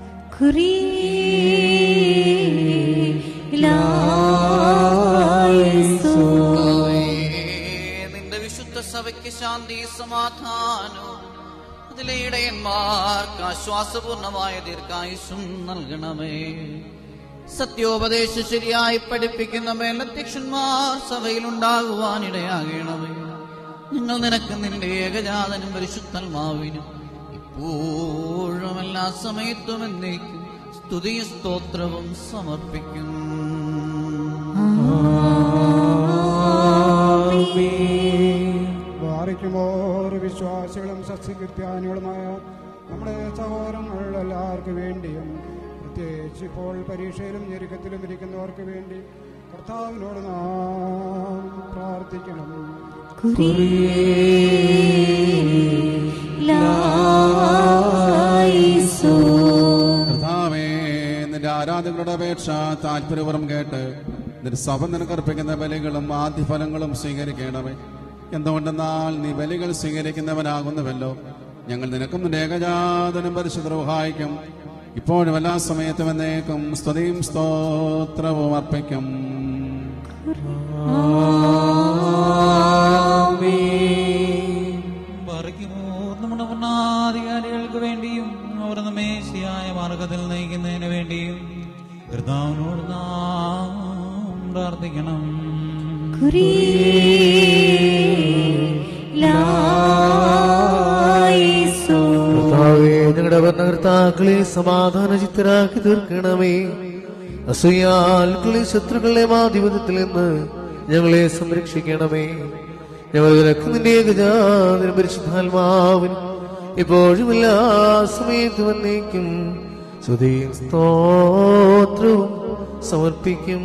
കുറിയേലായിസോൻ നിന്റെ വിശുദ്ധ സഭയ്ക്ക് ശാന്തി സമാധാനവും അതിലെ ഇടയന്മാർക്ക് ആശ്വാസപൂർണമായ ദീർഘായുസും നൽകണമേ സത്യോപദേശം ശരിയായി പഠിപ്പിക്കുന്ന മേലധ്യക്ഷന്മാർ സഭയിൽ ഉണ്ടാകുവാനിടയാകണമേ ഞങ്ങൾ നിനക്ക് നിന്റെ ഏകജാതനും പരിശുദ്ധന്മാവിനും ഇപ്പോഴും എല്ലാ സമയത്തും എന്നേക്കും സ്തുതിയും സ്തോത്രവും സമർപ്പിക്കും വാറിക്കുമോർ വിശ്വാസികളും സസ്യകൃത്യാനികളുമായ നമ്മുടെ സഹോദരങ്ങൾ എല്ലാവർക്കും വേണ്ടിയും പ്രത്യേകിച്ച് ഇപ്പോൾ പരീക്ഷയിലും ഞെരുക്കത്തിലും ഇരിക്കുന്നവർക്ക് വേണ്ടി കർത്താവിനോട് നാം പ്രാർത്ഥിക്കണം കുറിയേലായിസോൻ കർത്താവേ നിന്റെ ആരാധകരുടെ അപേക്ഷ താല്പര്യപുറം കേട്ട് നിന്റെ സഭ നിനക്കർപ്പിക്കുന്ന ബലികളും ആദ്യഫലങ്ങളും സ്വീകരിക്കണമേ എന്തുകൊണ്ടെന്നാൽ നീ ബലികൾ സ്വീകരിക്കുന്നവനാകുന്നുവല്ലോ ഞങ്ങൾ നിനക്കും നിന്റെ ഏകജാതനും പരിശുദ്ധ സഹായിക്കും ഇപ്പോഴും എല്ലാ സമയത്തും എന്നേക്കും സ്തുതിയും സ്തോത്രവും അർപ്പിക്കും പറയുമോ നമ്മുടെ ഭരണാധികാരികൾക്ക് വേണ്ടിയും അവർ നമ്മേശിയായ മാർഗത്തിൽ നയിക്കുന്നതിന് വേണ്ടിയും കർത്താവിനോട് നാം പ്രാർത്ഥിക്കണം കർത്താവേ ഞങ്ങളുടെ ഭരണകർത്താക്കളെ സമാധാന ചിത്തരാക്കി തീർക്കണമേ അസൂയാൽക്കളെ ശത്രുക്കളുടെ മാധിപത്യത്തിൽ നിന്ന് ഞങ്ങളെ സംരക്ഷിക്കണമേ ഞങ്ങൾ നിനക്ക് നിന്റെ ഏകജാതിനും പരിശുദ്ധാത്മാവിനും ഇപ്പോഴും എല്ലാ സമയത്തും എന്നേക്കും സ്തുതിയും സ്തോത്രവും സമർപ്പിക്കും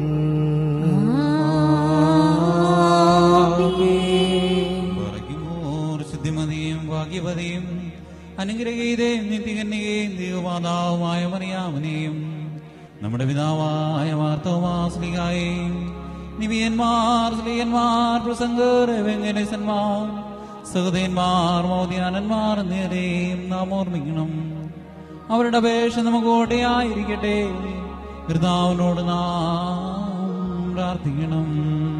പറയുമോർ ശുദ്ധിമതിയും ഭാഗ്യവതിയും അനുഗ്രഹീതയും നിത്യകന്യകയും ദൈവമാതാവുമായ മറിയാമനെയും നമ്മുടെ പിതാവായ വാർത്തവാസ്ലികായെയും നിവിയന്മാർ സ്ത്രീയന്മാർ പ്രസംഗർ വെങ്കടേശന്മാർ സഹതയന്മാർ മോദിയാനന്മാർ നേരെയും നാം ഓർമ്മിക്കണം അവരുടെ അപേക്ഷ നമുക്ക് കോട്ടയായിരിക്കട്ടെ കർത്താവിനോട് നാം പ്രാർത്ഥിക്കണം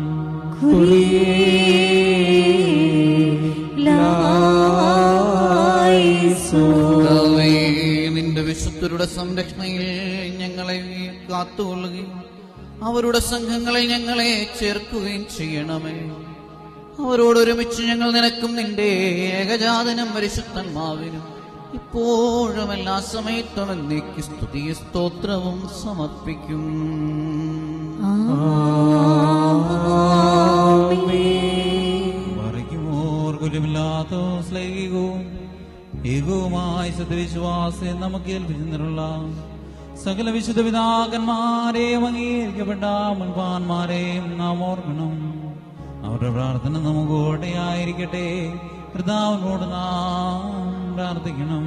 കർത്താവേ, നിന്റെ വിശുദ്ധരുടെ സംരക്ഷണയിൽ ഞങ്ങളെ കാത്തുകൊള്ളുകയും അവരുടെ സംഘങ്ങളിൽ ഞങ്ങളെ ചേർക്കുകയും ചെയ്യണമേ അവരോടൊരുമിച്ച് ഞങ്ങൾ നിനക്കും നിന്റെ ഏകജാതനും പരിശുദ്ധന്മാവിനും ഇപ്പോഴും എല്ലാ സമയത്തും എന്നേക്ക് സ്തുതി സ്തോത്രവും സമർപ്പിക്കും മറിക്കുമോർ കുറ്റമില്ലാത്ത സ്ലൈകികവും ഏകവുമായ സത്യവിശ്വാസം നമുക്ക് ഏൽപ്പിച്ചിട്ടുള്ള സകല വിശുദ്ധ പിതാക്കന്മാരെയും അംഗീകരിക്കപ്പെട്ട മുൻപാന്മാരെയും നാം ഓർക്കണം അവരുടെ പ്രാർത്ഥന നമുക്ക് ഓട്ടയായിരിക്കട്ടെ കർത്താവിനോട് നാം പ്രാർത്ഥിക്കണം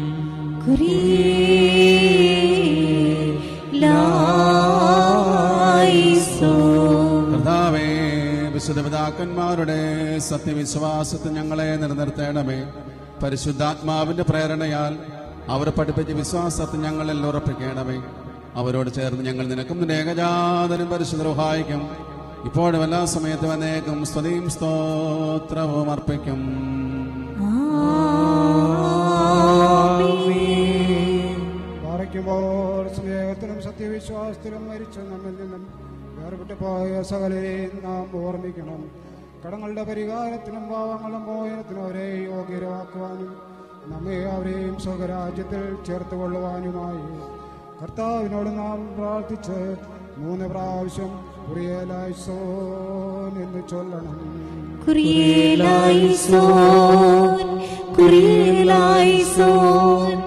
കർത്താവേ വിശുദ്ധ പിതാക്കന്മാരുടെ സത്യവിശ്വാസത്തിൽ ഞങ്ങളെ നിലനിർത്തേണമേ പരിശുദ്ധാത്മാവിന്റെ പ്രേരണയാൽ അവർ പഠിപ്പിച്ച വിശ്വാസത്തിൽ ഞങ്ങളിൽ ഉറപ്പിക്കണമേ അവരോട് ചേർന്ന് ഞങ്ങൾ നിനക്കും നിന്റെ ഏകജാതനും പരിശുദ്ധ സഹായിക്കും ഇപ്പോഴും എല്ലാ സമയത്തും അനേകം സ്തുതിയും സ്തോത്രവും അർപ്പിക്കും പാറയ്ക്കുമ്പോൾ സ്നേഹത്തിലും സത്യവിശ്വാസത്തിലും മരിച്ച നമ്മിൽ നിന്നും വേർപെട്ടു പോയ സകലരെയും നാം ഓർമ്മിക്കണം കടങ്ങളുടെ പരിഹാരത്തിനും പാവങ്ങളും മോചനത്തിനും അവരെ യോഗ്യരാക്കുവാനും നമ്മെ അവരെയും സ്വകരാജ്യത്തിൽ ചേർത്ത് കൊള്ളുവാനുമായി കർത്താവിനോട് നാം പ്രാർത്ഥിച്ച് മൂന്ന് പ്രാവശ്യം കുറിയലായിസോൻ എന്ന് ചൊല്ലണം കുറിയേലായിസോൻ കുറിയേലായിസോൻ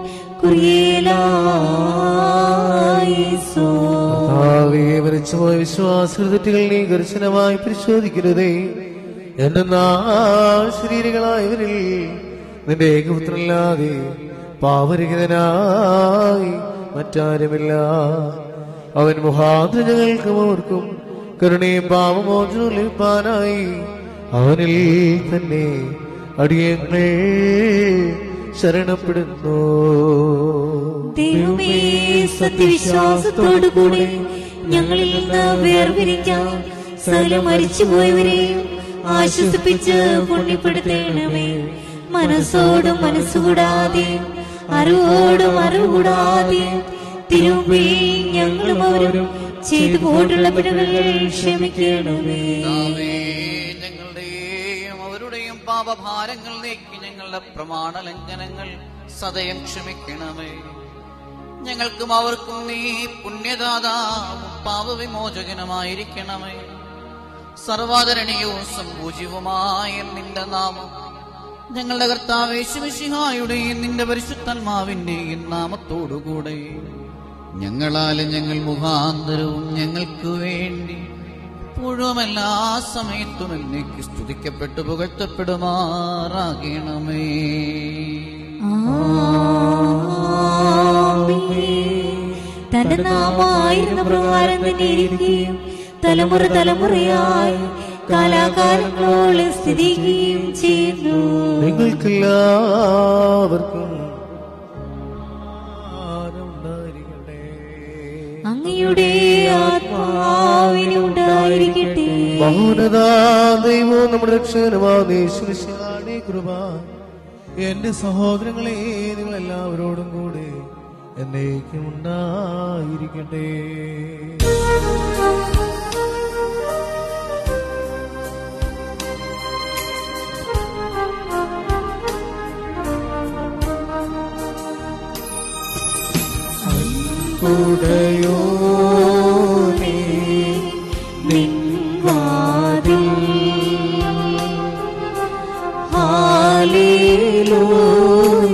കുറിയേലായിസോൻ കർത്താവേ മരിച്ചുപോയ വിശ്വാസ തെറ്റുകൾ നീ കർശനമായി പരിശോധിക്കരുതേ എന്റെ ശരീരങ്ങളായവരിൽ നിന്റെ ഏകപുത്രനല്ലാതെ പാവരഹിതനായി മറ്റാരുമില്ല അവൻ മുഖാന്തര ഞങ്ങൾക്കും അവർക്കും കരുണയും പാപമോചനവും ലഭിപ്പാനായി അവനിൽ തന്നെ അടിയങ്ങൾ ശരണപ്പെടുന്നു ദൈവമേ സത്യവിശ്വാസത്തോടു കൂടെ ഞങ്ങളിൽ നിന്ന് വേർപിരിക്കാം സകല മരിച്ചുപോയവരെയും ആശ്വസിപ്പിച്ച് പുണ്യപ്പെടുത്തേണമേ മനസ്സോടും മനസ്സുകൂടാതെ അറിവോടും അറിവുകൂടാതെ തിരുമ്പി ഞങ്ങളും അവരും ചെയ്തു പോയിട്ടുള്ള പിഴകൾ ക്ഷമിക്കണമേ കർത്താവേ, ഞങ്ങളുടെയും അവരുടെയും പാപഭാരങ്ങൾ നീക്കി ഞങ്ങളുടെ പ്രമാണ ലംഘനങ്ങൾ സദയം ക്ഷമിക്കണമേ ഞങ്ങൾക്കും അവർക്കും നീ പുണ്യദാതാവും പാപവിമോചകനുമായിരിക്കണമേ സർവാദരണീയവും സംപൂജ്യവുമായ നിന്റെ നാമം ഞങ്ങളുടെ കർത്താവേശുമിഷിഹായുടെയും നിന്റെ പരിശുദ്ധന്മാവിന്റെയും നാമത്തോടുകൂടെ ഞങ്ങളാലും ഞങ്ങൾ മുഖാന്തരവും ഞങ്ങൾക്ക് വേണ്ടി ഇപ്പോഴും എല്ലാ സമയത്തും എന്നേക്ക് സ്തുതിക്കപ്പെട്ടു പുകഴ്ത്തപ്പെടുമാറാകണമേ തന്റെ നാമായിരുന്ന പ്രകാരം തന്നെ ഇരിക്കുകയും തലമുറ തലമുറയായി കാലാകാലങ്ങളോളം സ്ഥിതിക്കുകയും ചെയ്യുന്നു നിങ്ങൾക്കെല്ലാവർക്കും ഉണ്ടായിരിക്കട്ടെ അങ്ങയുടെ ആത്മാവിനുണ്ടായിരിക്കട്ടെ മൗനതാ ദൈവവും നമ്മുടെ രക്ഷകനുമാതീശ്വരിശാടി കൃപ എന്റെ സഹോദരങ്ങളെ നിങ്ങൾ എല്ലാവരോടും കൂടെ എന്നേക്കും ഉണ്ടായിരിക്കട്ടെ ഉടയോനേ നിൻ വാതിൽ ഹാലേലൂയ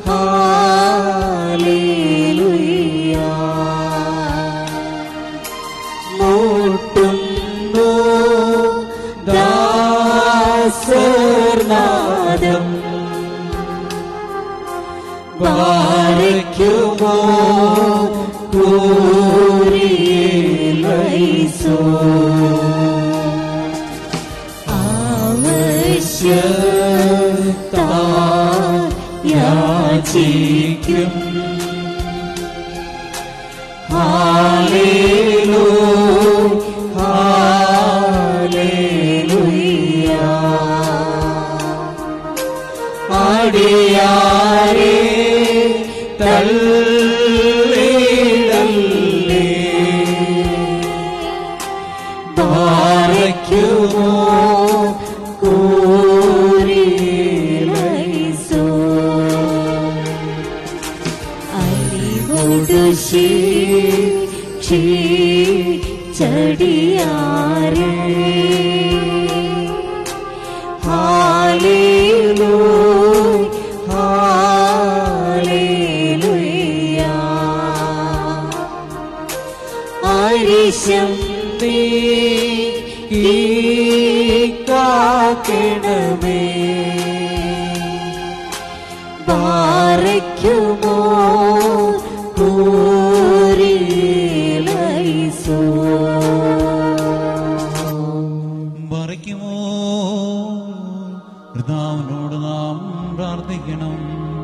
ഹാലേലൂയ മുട്ടുന്നു ദാസർനാദം ബാരയ്ക്കുമോ കൂരിയിലൈസോ ആവശ്യത്താ യാചിക്കും ഹാലേലൂയ ഹാലേലൂയ അടിയാരെ തള്ളിടല്ലേ പാറയ്ക്കുമോ കൂരിലൈസോ അറിവോടു ചടിയാരേ Hallelujah, Hallelujah. അരിശം കാക്കണമേ പാറയ്ക്കുമോ കൂരിലൈസോ മറിക്കുമോ കർത്താവിനോട് നാം പ്രാർത്ഥിക്കണം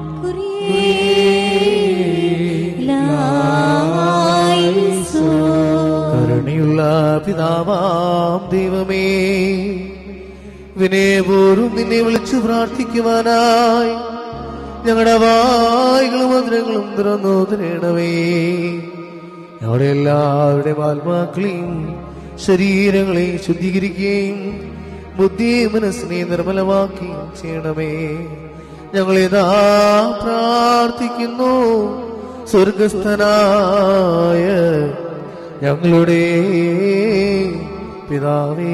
കരുണയുള്ള പിതാവാം ദൈവമേ വിനയപൂർവ്വം നിന്നെ വിളിച്ചു പ്രാർത്ഥിക്കുവാനായി ഞങ്ങളുടെ വായ്കളും മധുരങ്ങളും തുറന്നു തരണമേ ഞങ്ങളുടെ എല്ലാവരുടെയും ആത്മാക്കളെയും ശരീരങ്ങളെയും ശുദ്ധീകരിക്കുകയും ബുദ്ധിയും മനസ്സിനെ നിർമ്മലമാക്കുകയും ചെയ്യണമേ ഞങ്ങളിതാ പ്രാർത്ഥിക്കുന്നു സ്വർഗസ്ഥനായ ഞങ്ങളുടെ പിതാവേ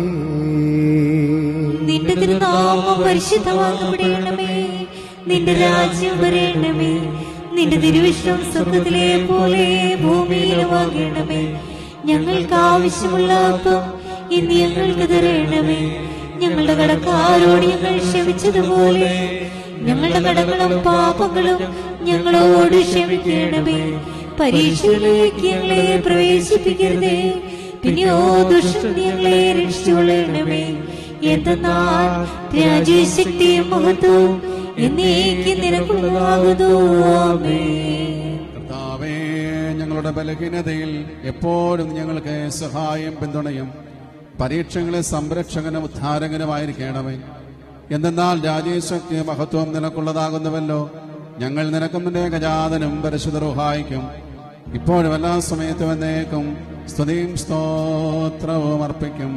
നിന്റെ തിരുനാമം പരിശുദ്ധമാക്കപ്പെടണമേ നിന്റെ രാജ്യം വരേണമേ നിന്റെ തിരുവിഷ്ടം സ്വർഗത്തിലെ പോലെ ഭൂമിയിലുമാകണമേ ഞങ്ങൾക്ക് ആവശ്യമുള്ള അപ്പം ഇന്ന് ഞങ്ങൾക്ക് തരണമേ ഞങ്ങളുടെ കടക്കാരോട് ഞങ്ങൾ ക്ഷമിച്ചതുപോലെ ഞങ്ങളുടെ കടങ്ങളും പാപങ്ങളും ഞങ്ങളോട് ക്ഷമിക്കണമേ പരീക്ഷയിലേക്ക് ഞങ്ങളെ പ്രവേശിപ്പിക്കരുതേ പിന്നെയോ ദുഷ്ടം ഞങ്ങളെ രക്ഷിച്ചുകൊള്ളണമേ എന്തെന്നാൽ രാജ്യശക്തിയും മഹത്വവും എന്നേക്കും നിനക്കുള്ളതാകുന്നു ആമേൻ കർത്താവേ ഞങ്ങളുടെ ബലഹീനതയിൽ എപ്പോഴും ഞങ്ങൾക്ക് സഹായം പിന്തുണയും പരീക്ഷകളെ സംരക്ഷകനും ഉദ്ധാരകനുമായിരിക്കണമേ എന്തെന്നാൽ രാജ്യശക്തി മഹത്വം നിനക്കുള്ളതാകുന്നുവല്ലോ ഞങ്ങൾ നിനക്കും നിന്റെ ഗജാതനും പരിശുദ്ധ റുഹായിക്കും ഇപ്പോഴും എല്ലാ സമയത്തും എന്നേക്കും സ്തുതിയും സ്തോത്രവും അർപ്പിക്കും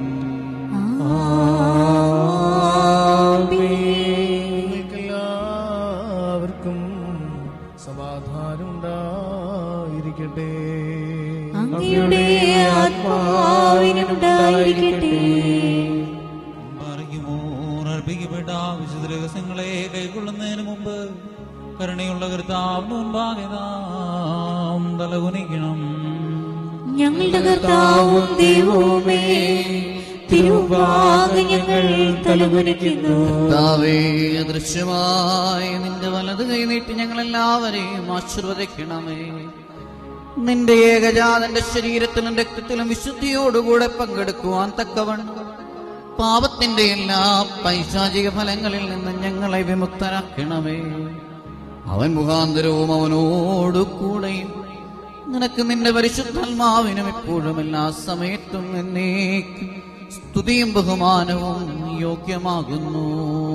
എല്ലാവർക്കും സമാധാനം ഉണ്ടായിരിക്കട്ടെ അങ്ങയുടെ ആത്മാവിനുണ്ടായിരിക്കട്ടെ മറിക്കുമോ അർപ്പിക്കപ്പെട്ട വിശുദ്ധ രഹസ്യങ്ങളെ കൈക്കൊള്ളുന്നതിന് മുമ്പ് കരുണയുള്ള കർത്താവിന് മുൻപാകെ നാം തലകുനിക്കണം ഞങ്ങളുടെ കർത്താവും ദൈവവുമേ തിരുവാകെ ഞങ്ങൾ തലകുനിക്കുന്നു കർത്താവേ ദൃശ്യമായി നിന്റെ വലത് കൈ നീട്ടി ഞങ്ങൾ എല്ലാവരെയും ആശീർവദിക്കണമേ നിന്റെ ഏകജാതന്റെ ശരീരത്തിലും രക്തത്തിലും വിശുദ്ധിയോടുകൂടെ പങ്കെടുക്കുവാൻ തക്കവണ്ണം പാപത്തിന്റെ എല്ലാ പൈശാചിക ഫലങ്ങളിൽ നിന്ന് ഞങ്ങളെ വിമുക്തരാക്കണമേ അവൻ മുഖാന്തരവും അവനോടു കൂടെയും നിനക്ക് നിന്റെ പരിശുദ്ധാത്മാവിനും എപ്പോഴും എല്ലാ സമയത്തും എന്നേക്കും സ്തുതിയും ബഹുമാനവും യോഗ്യമാകുന്നു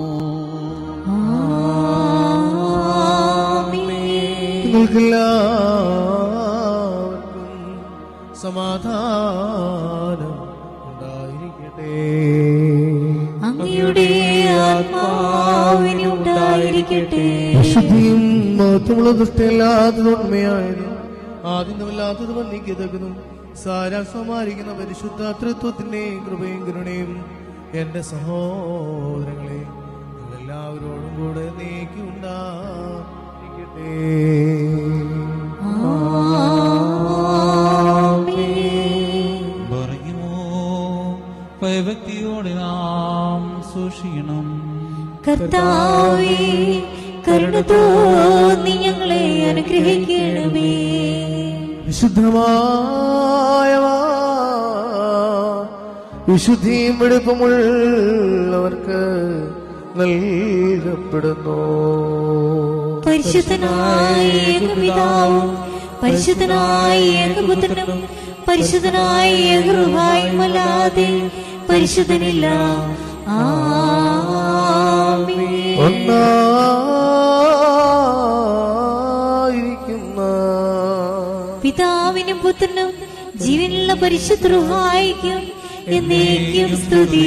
നിങ്ങൾക്കെല്ലാവർക്കും സമാധാനം ഉണ്ടായിരിക്കട്ടെ അങ്ങയുടെ ആത്മാവിനുണ്ടായിരിക്കട്ടെ വിശുദ്ധിയും മഹത്വമുള്ള ദുഷ്ടമില്ലാത്തത് ഉണ്മയായതും ആദ്യമല്ലാത്തത് വന്നിക്കതകുന്നു സാരാസമായിരിക്കുന്ന പരിശുദ്ധ തൃത്വത്തിന്റെയും കൃപയും കരുണയും എന്റെ സഹോദരങ്ങളെ എല്ലാവരോടും കൂടെ നീക്കി ഉണ്ടായിരിക്കട്ടെ പറയുമോ ഭയഭക്തിയോടെ നാം സൂക്ഷിക്കണം കർത്താവേ കരുണ തോന്നി ഞങ്ങളെ അനുഗ്രഹിക്കണമേ വിശുദ്ധമായവാ വിശുദ്ധിയും വെടുപ്പമുള്ളവർക്ക് നൽകപ്പെടുന്നു പരിശുദ്ധനായ ഏകപിതാവും പരിശുദ്ധനായ ഏകപുത്രനും പരിശുദ്ധനായ ഏകറുഹായുമല്ലാതെ പരിശുദ്ധനില്ല ആമേൻ. ഒന്നായിരിക്കുന്ന പിതാവിനും പുത്രനും ജീവനുള്ള പരിശുദ്ധ റുഹായിക്കും എന്നേക്കും സ്തുതി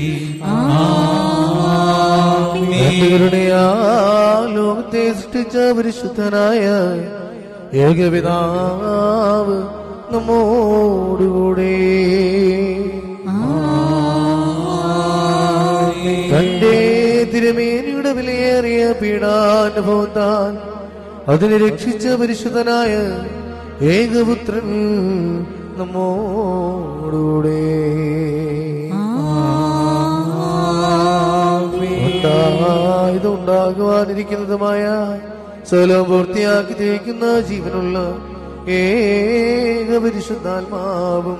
ആമേൻ. രണ്ടുപേരുടെ ആ ലോകത്തെ സൃഷ്ടിച്ച പരിശുദ്ധനായ ഏകപിതാവ് നമ്മോടുകൂടെ തന്റെ തിരുമേനിയുടെ വിലയേറിയ പീഡാനുഭവത്താൽ അതിനെ രക്ഷിച്ച പരിശുദ്ധനായ ഏകപുത്രൻ നമ്മോടുകൂടെ ഉണ്ടായത് ഉണ്ടാകുവാനിരിക്കുന്നതുമായ സകലം പൂർത്തിയാക്കി തേക്കുന്ന ജീവനുള്ള ഏക പരിശുദ്ധാത്മാവും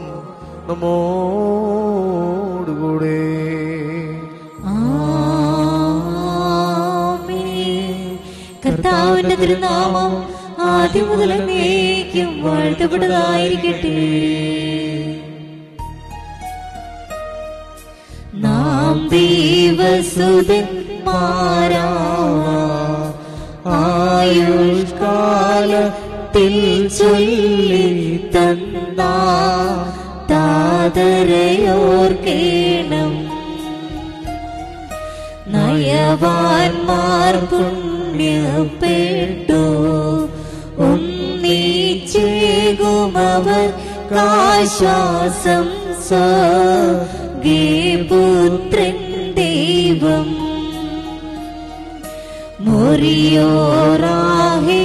നമ്മോടുകൂടെ ആമേൻ. കർത്താവിന്റെ തിരുനാമം ആദ്യം മുതൽ എന്നേക്കും വാഴ്ത്തപ്പെട്ടതായിരിക്കട്ടെ നാം ദൈവസുതന്മാരാ ആയുഷ്കാലത്തിൽ ചൊല്ലി തന്ന താതരയോർക്കേണം നയവാൻമാർ പുണ്യപ്പെട്ടു ഒന്നിച്ചേകുമവർ കാശ്വാസം സ്വഗേപുത്രൻ ദൈവം മുറിയോറാഹെ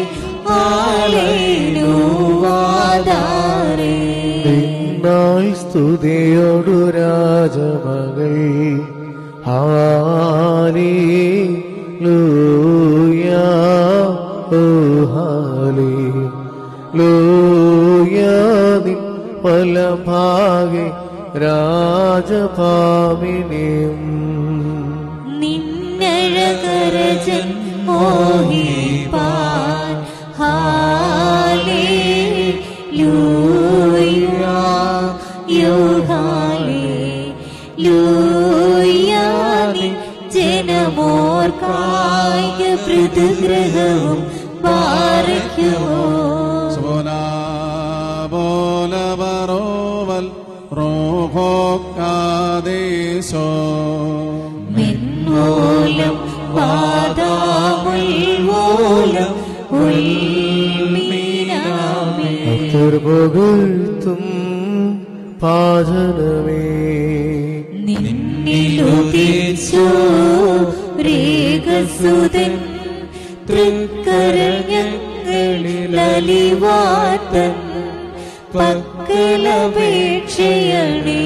ആലേനുവാദാരേ നിന്നായി സ്തുതിയോടു രാജമകൾ ഹാലി ലൂയാ ഓ ഹാലി ലൂയാ നിൻ പല ഭാഗെ രാജപാമിനിയും നിന്നഴകരജൻ മോഹിപ്പാൻ ഹാലേ ലൂയാ യുഹാലേ ലൂയാ നിൻ ജനമോർക്കായ പൃഥുഗ്രഹവും പാറയ്ക്കുമോ മെൻമൂലം പാതാമുൽമൂലം ഉൽമീനാമേ പുകഴ്ത്തും പാചനമേ നിന്നിലുദിച്ചോ രേഖസുതൻ തൃക്കരഞ്ഞങ്ങളിലലിവാത്തൻ പക്കലപേക്ഷയണേ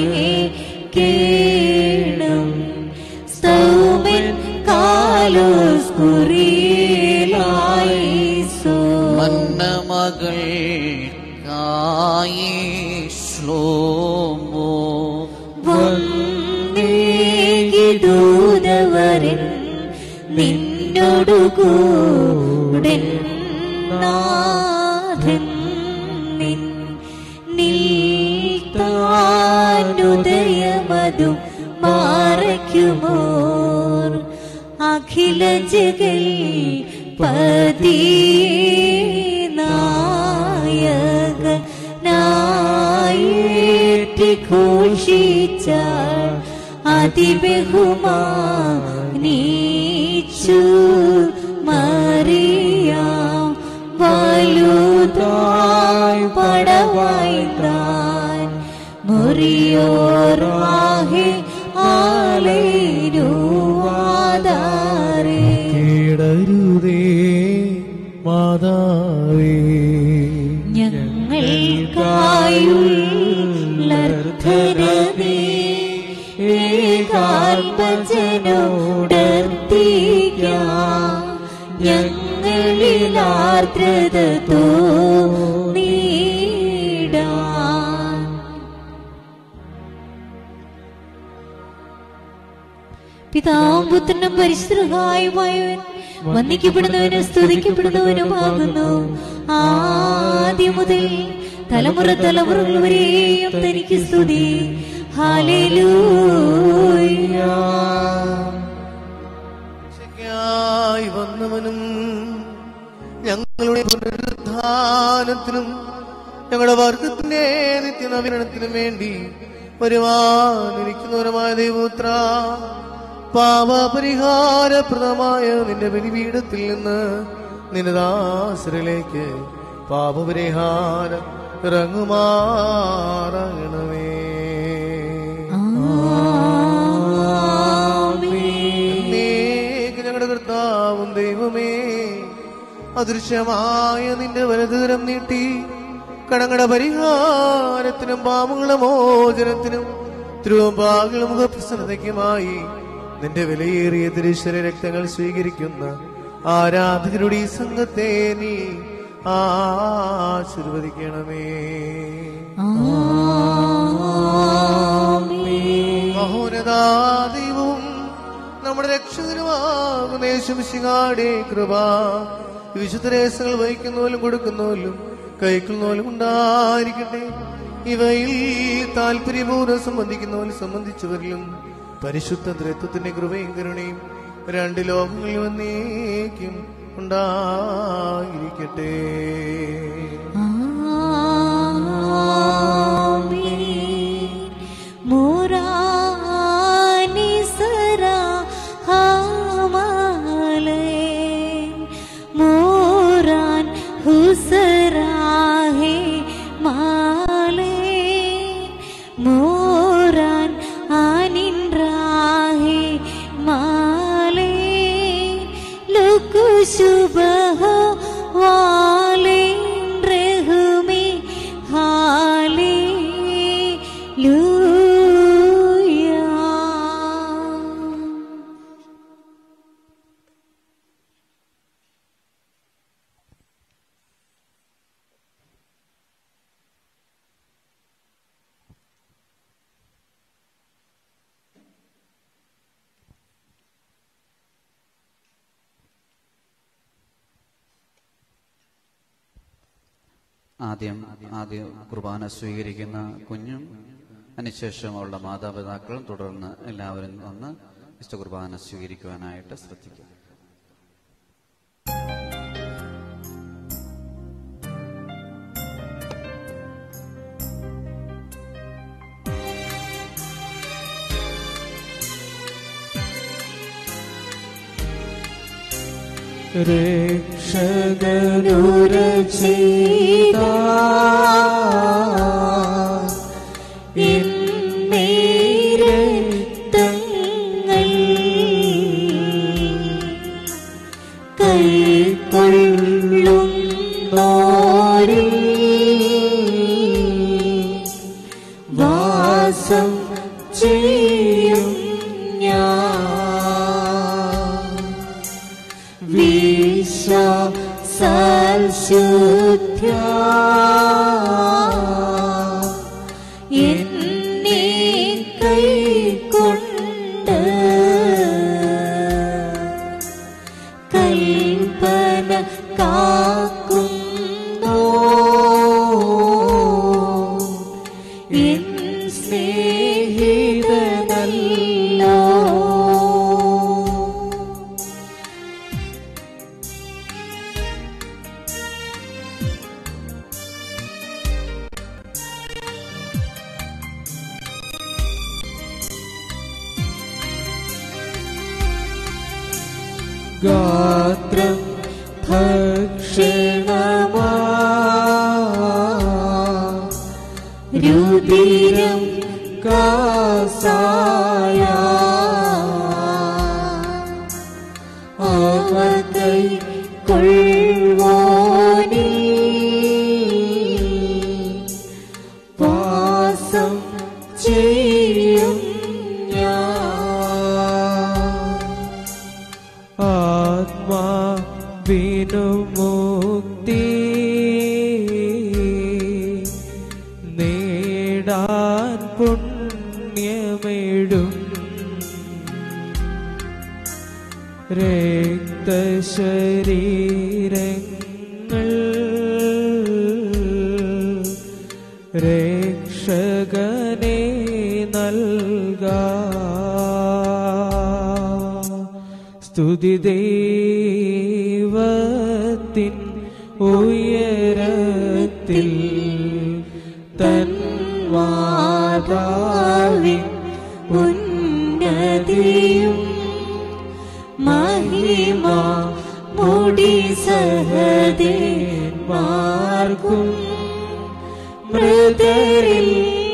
കേണം സൗമൻ കാലോസ് കുറിയിലായിസോ മന്നമകൾ കായി ശ്ലോമോ വന്നേകിദൂതവരൻ നിന്നോടു കൂടൻ നാഥൻ നിൻ നിൽത്താ ഉദയമതും മാറയ്ക്കുമോർ അഖില ജഗൽ പതി നായക നായേറ്റി ഘോഷിച്ച അതിബഹുമാനീച്ചു മറിയാം വലുതായി പടവായി താൻ മുറിയോറാഹെ ആലേരുവാദാരേ കേടരുതേ മാതാവേ ഞങ്ങൾക്കായുള്ളർത്ഥനമേ ഏകാൽപജനോടർത്തിക്കാം ഞങ്ങളിൽ ആർദ്രത തോന്നിടാൻ പിതാവും പുത്രനും പരിശുദ്ധഹായുമായവൻ വന്ദിക്കപ്പെടുന്നവനും സ്തുതിക്കപ്പെടുന്നവനുമാകുന്നു ആദ്യം മുതൽ തലമുറ തലമുറകൾ വരെയും തനിക്ക് സ്തുതി ഹാലേലൂയ രക്ഷയ്ക്കായി വന്നവനും ഞങ്ങളുടെ പുനരുദ്ധാനത്തിനും ഞങ്ങളുടെ വർഗത്തിന്റെ നിത്യനവീരണത്തിനും വേണ്ടി വരുവാനിരിക്കുന്നവരുമായ ദൈവപുത്ര പാപപരിഹാരപ്രദമായ നിന്റെ ബലിപീഠത്തിൽ നിന്ന് നിന്റെ ദാസരിലേക്ക് പാപപരിഹാരം ഇറങ്ങുമാറണമേ എന്നേക്ക് ഞങ്ങളുടെ കർത്താവും ദൈവമേ അദൃശ്യമായ നിന്റെ വലതുതരം നീട്ടി കടങ്ങളുടെ പരിഹാരത്തിനും പാപങ്ങളുടെ മോചനത്തിനും തിരുവമ്പാകളുടെ മുഖപ്രസന്നതയ്ക്കുമായി നിന്റെ വിലയേറിയ തിരുശ്വര രക്തങ്ങൾ സ്വീകരിക്കുന്ന ആരാധകരുടെ ഈ സംഘത്തെ നീ ആശീർവദിക്കണമേ മഹോനദാദൈവവും നമ്മുടെ രക്ഷകനുമാകുന്ന യേശുമിശിഹാടെ കൃപ ഈ വിശുദ്ധ രഹസ്യങ്ങൾ വഹിക്കുന്നവരും കൊടുക്കുന്നവരും കൈക്കൊള്ളുന്നവരും ഉണ്ടായിരിക്കട്ടെ ഇവയിൽ താല്പര്യപൂർവ്വം സംബന്ധിക്കുന്നവരും സംബന്ധിച്ചവരിലും പരിശുദ്ധ ദ്രത്വത്തിന്റെ കൃപയും കരുണയും രണ്ട് ലോകങ്ങളിൽ വന്നേക്കും ഉണ്ടായിരിക്കട്ടെ മുറാനിസരാ ഹാമലേ മോറാൻ ഹുസരാഹേ മാലേ മോറാൻ ആനിൻറാഹേ മാലേ ലുക്കുശുബഹ വാലേൻ റഹുമേ ഹാലേ ആദ്യം ആദ്യ കുർബാന സ്വീകരിക്കുന്ന കുഞ്ഞും അതിനുശേഷം അവളുടെ മാതാപിതാക്കളും തുടർന്ന് എല്ലാവരും വന്ന് വിശുദ്ധ കുർബാന സ്വീകരിക്കുവാനായിട്ട് ശ്രദ്ധിക്കും രക്ഷകനുരചിത എന്നേരത്തങ്ങൾ കൈക്കൊള്ളുന്നോരിൽ വാസം ചെയ്യും ഞാൻ വിശ്വ സൽശുദ്ധ്യ എന്നെ കൈക്കൊണ്ട് കൽപ്പന കാക്കുന്നോ എൻ സ്നേഹ സ്നേഹിതനല്ലോ ഗാത്രം ഭക്ഷണമാ രുതിരം കാസായ അവർ കൈ കൊള്ളുവാനിൽ വാസം ചെയ്യും ഞാൻ ആത്മാവിനുമുക്തി നേടാൻ പുണ്യമേടും രക്തശരീരങ്ങൾ രക്ഷകനെ നൽക സ്തുതി ദൈവത്തിൻ ഉയരത്തിൽ തൻ മാതാവിൻ ഉന്നതിയും മഹിമ മുടി സഹദേന്മാർക്കും മൃതരിൽ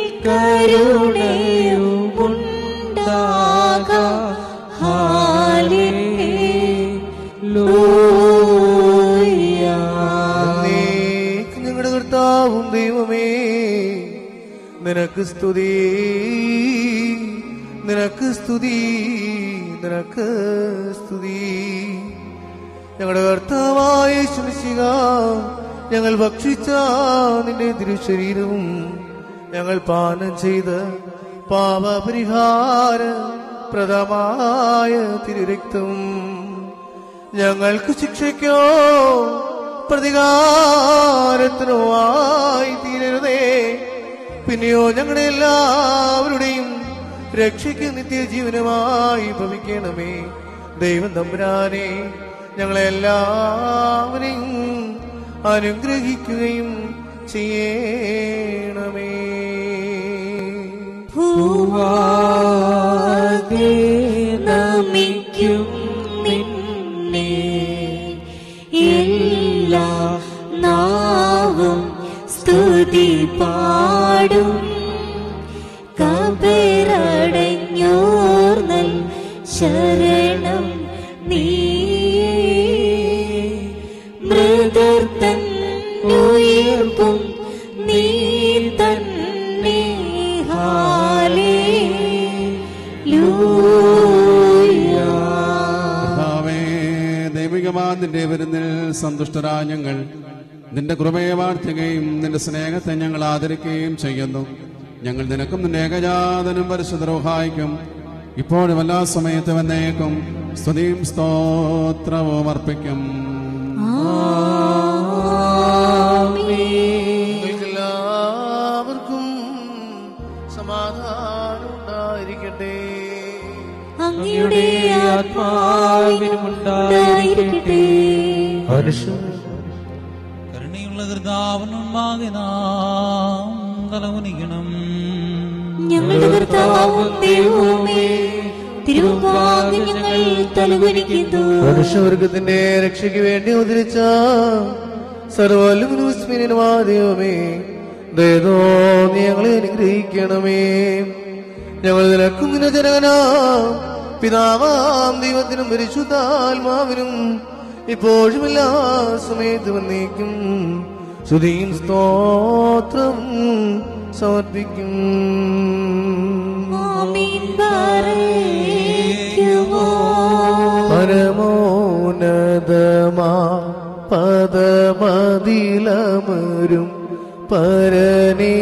കരുണയുമുണ്ടാക ഹാലേലൂയ എന്നേക്കും ഞങ്ങളുടെ കർത്താവും ദൈവമേ നിനക്ക് സ്തുതി നിനക്ക് സ്തുതി നിനക്ക് സ്തുതി ഞങ്ങളുടെ കർത്താവായ ശുശ്ശിക ഞങ്ങൾ ഭക്ഷിച്ച നിന്റെ തിരുശരീരവും ഞങ്ങൾ പാനം ചെയ്ത് പാപപരിഹാര പ്രദമായ തിരുരക്തവും ഞങ്ങൾക്ക് ശിക്ഷയ്ക്കോ പ്രതികാരത്തിനോ ആയി തീരരുതേ പിന്നെയോ ഞങ്ങളുടെ എല്ലാവരുടെയും രക്ഷയ്ക്ക് നിത്യജീവനമായി ഭവിക്കണമേ ദൈവം തമ്പുരാനെ ഞങ്ങളെ എല്ലാവരെയും അനുഗ്രഹിക്കുകയും ചെയ്യണമേ ഭൂവാകെ നമിക്കും നിന്നെ എല്ലാ നാവും സ്തുതി പാടും കബറടഞ്ഞോർന്നൽ ശരണം നീ മൃദർത്തൻ ഉയർപ്പും നീ തന്നെ ഹാലേലൂയ കർത്താവേ ദൈവികമാൻ നിന്റെ വിരുന്നിൽ സന്തുഷ്ടരായ ഞങ്ങൾ നിന്റെ കൃപയെ വാഴ്ത്തുകയും നിന്റെ സ്നേഹത്തെ ഞങ്ങൾ ആദരിക്കുകയും ചെയ്യുന്നു ഞങ്ങൾ നിനക്കും നിന്റെ ഏകജാതനും പരിശുദ്ധരോഹായിക്കും ഇപ്പോഴും എല്ലാ സമയത്തും എന്നേക്കും സ്തുതിയും സ്തോത്രവും അർപ്പിക്കും എല്ലാവർക്കും സമാധാനം ഉണ്ടായിരിക്കട്ടെ അങ്ങയുടെ ആത്മാവിനുമുണ്ടായിരിക്കട്ടെ കരുണയുള്ള കർത്താവിനുമാകെ നാം തലകുനിക്കണം ഞങ്ങളുടെ കർത്താവും ദൈവവുമേ തിരുവാകെ ഞങ്ങൾ തലകുനിക്കുന്നു മനുഷ്യവർഗത്തിന്റെ രക്ഷയ്ക്ക് വേണ്ടി ഉദ്ധരിച്ച സർവലുസ്മിനുമാദൈവമേ ദയതോ നീ ഞങ്ങളെ അനുഗ്രഹിക്കണമേ ഞങ്ങൾ നിനക്കും നിന്റെ ജനകനാ പിതാവാം ദൈവത്തിനും പരിശുദ്ധാത്മാവിനും ഇപ്പോഴും എല്ലാ സമയത്ത് വന്നേക്കും ശ്രുതിയും സ്തോത്രം സമർപ്പിക്കും ആമീൻ പറയുമോ പരമോന്നതമാ പദമതിലമരും പരനെ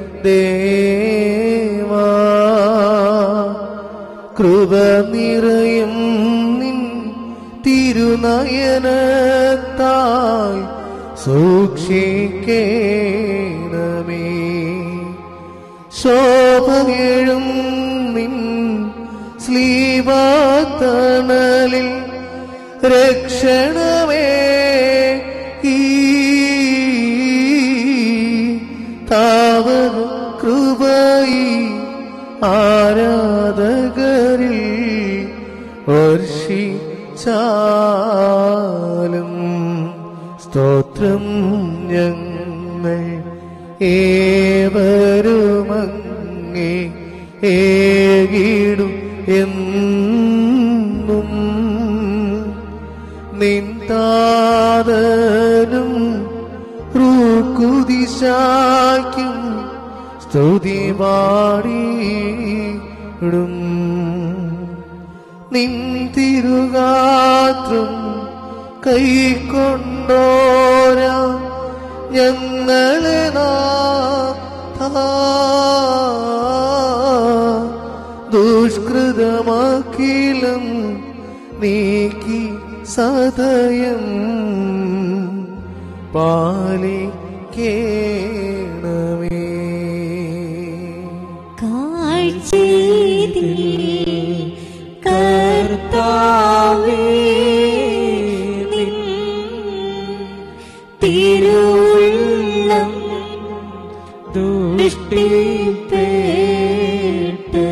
ദേവാ കൃപ നിറയും നിൻ തിരുനയനത്താൽ സൂക്ഷിക്കേണമേ ശോഭ പകഴും നിൻ സ്ലീവാത്തണലിൽ രക്ഷണമേ ഈ താവക കൃപയി ആരാധകരിൽ വർഷിച്ചാലും സ്തോത്രം ഞങ്ങൾ ഏവരുമങ്ങേ ഏകിടും എന്നും നിന്താതനും റൂക്കുദിശാക്കും സ്തുതി പാടിയിടും നിൻ തിരുഗാത്രം കൈക്കൊണ്ടോരാ ഞങ്ങളെ നാഥാ ദുഷ്കൃതമാക്കിലും നീക്കി സദയം പാലിക്കേണമേ കാഴ്ചയിൽ കർത്താവേ നിൻ തിരുവുള്ളം ദുഷ്ടിപ്പേട്ട്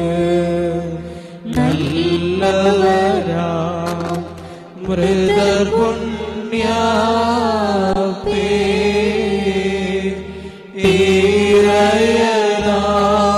നല്ലവരാ മൃദർ പുണ്യാപേ ഈരയനാ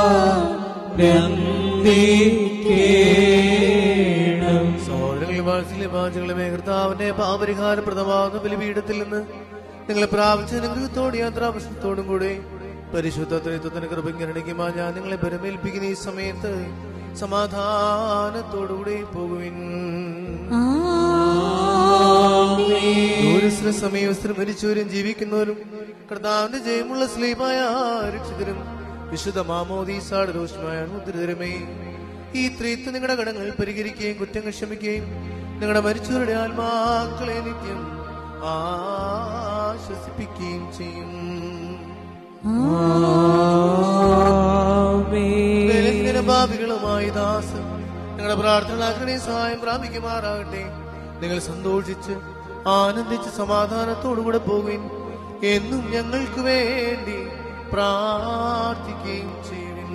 നന്ദിക്കേണം സഹോദരങ്ങളെ വാത്സല്യ വാചകളെ കർത്താവിന്റെ പാപരിഹാരപ്രദമാകുന്ന ബലിപീഠത്തിൽ നിന്ന് നിങ്ങളെ പ്രാപിച്ച അനുഗ്രഹത്തോടും യാത്രാപ്രശ്നത്തോടും കൂടെ പരിശുദ്ധ ത്രിത്വത്തിന് കൃപയ്ക്കരണിക്കുമാ ഞാൻ നിങ്ങളെ പരമേൽപ്പിക്കുന്ന ഈ സമയത്ത് സമാധാനത്തോടുകൂടെ പോകുവിൻ ദൂരസ്ഥ സമയവസ്ഥ മരിച്ചവരും ജീവിക്കുന്നവരും കർത്താവിന്റെ ജയമുള്ള സ്ലീപായ രക്ഷിതരും വിശുദ്ധ മാമോദീസാട് ദോഷമായ മുദ്രിതരമേ ഈ ത്രീത്ത് നിങ്ങളുടെ കടങ്ങൾ പരിഹരിക്കുകയും കുറ്റങ്ങൾ ക്ഷമിക്കുകയും നിങ്ങളുടെ മരിച്ചവരുടെ ആത്മാക്കളെ നിത്യം ആശ്വസിപ്പിക്കുകയും ചെയ്യും ബലഹീന പാപികളുമായ ദാസ് നിങ്ങളുടെ പ്രാർത്ഥനകളാക്കണേ സഹായം പ്രാപിക്കുമാറാകട്ടെ നിങ്ങൾ സന്തോഷിച്ച് ആനന്ദിച്ച് സമാധാനത്തോടുകൂടെ പോകുകയും എന്നും ഞങ്ങൾക്ക് വേണ്ടി പ്രാർത്ഥിക്കുകയും ചെയ്യുവിൻ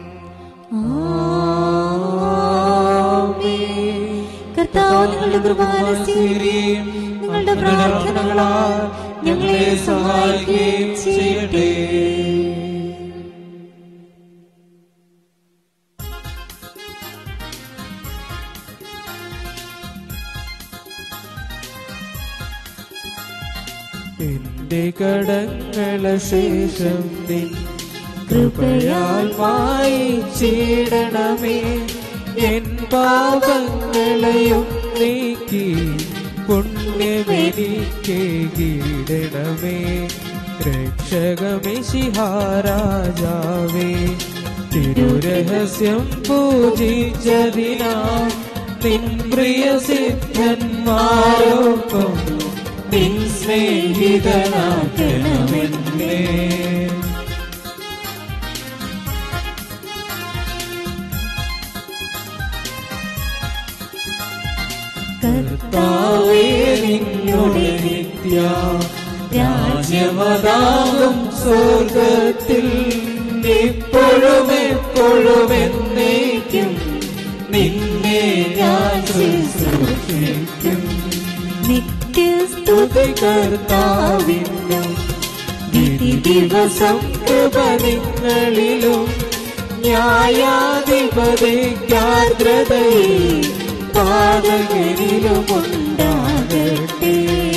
കർത്താവ് നിങ്ങളുടെ കൃപാന സ്വീകരിക്കുകയും നിങ്ങളുടെ പ്രാർത്ഥനകളാൽ ഞങ്ങളെ സഹായിക്കുകയും ചെയ്യട്ടെ എന്റെ കടങ്ങള ശേഷം നിൻ കൃപയാൽ മായിച്ചിടണമേ എൻ പാപങ്ങളെയും നീക്കി പുണ്യമെനിക്ക് കീടണമേ രക്ഷകമിശിഹാരാജാവേ തിരുരഹസ്യം പൂജിച്ചതിനാ നിൻ പ്രിയ സിദ്ധന്മാരോപ്പം നിൻ സ്നേഹിതനാക്കണമെന്നേ കർത്താവേ നിന്നോട് നിത്യ രാജ്യമതാകും സ്വർഗത്തിൽ ഇപ്പോഴും എപ്പോഴും എന്നേക്കും നിന്നെ ഞാൻ ശുശ്രൂഷിക്കും നിത്യസ്തുതി കർത്താവിനും വിധി ദിവസം കൃപ നിങ്ങളിലും ന്യായാധിപതിക്കാർദ്രതയെ പാതകരിലും ഉണ്ടാകട്ടെ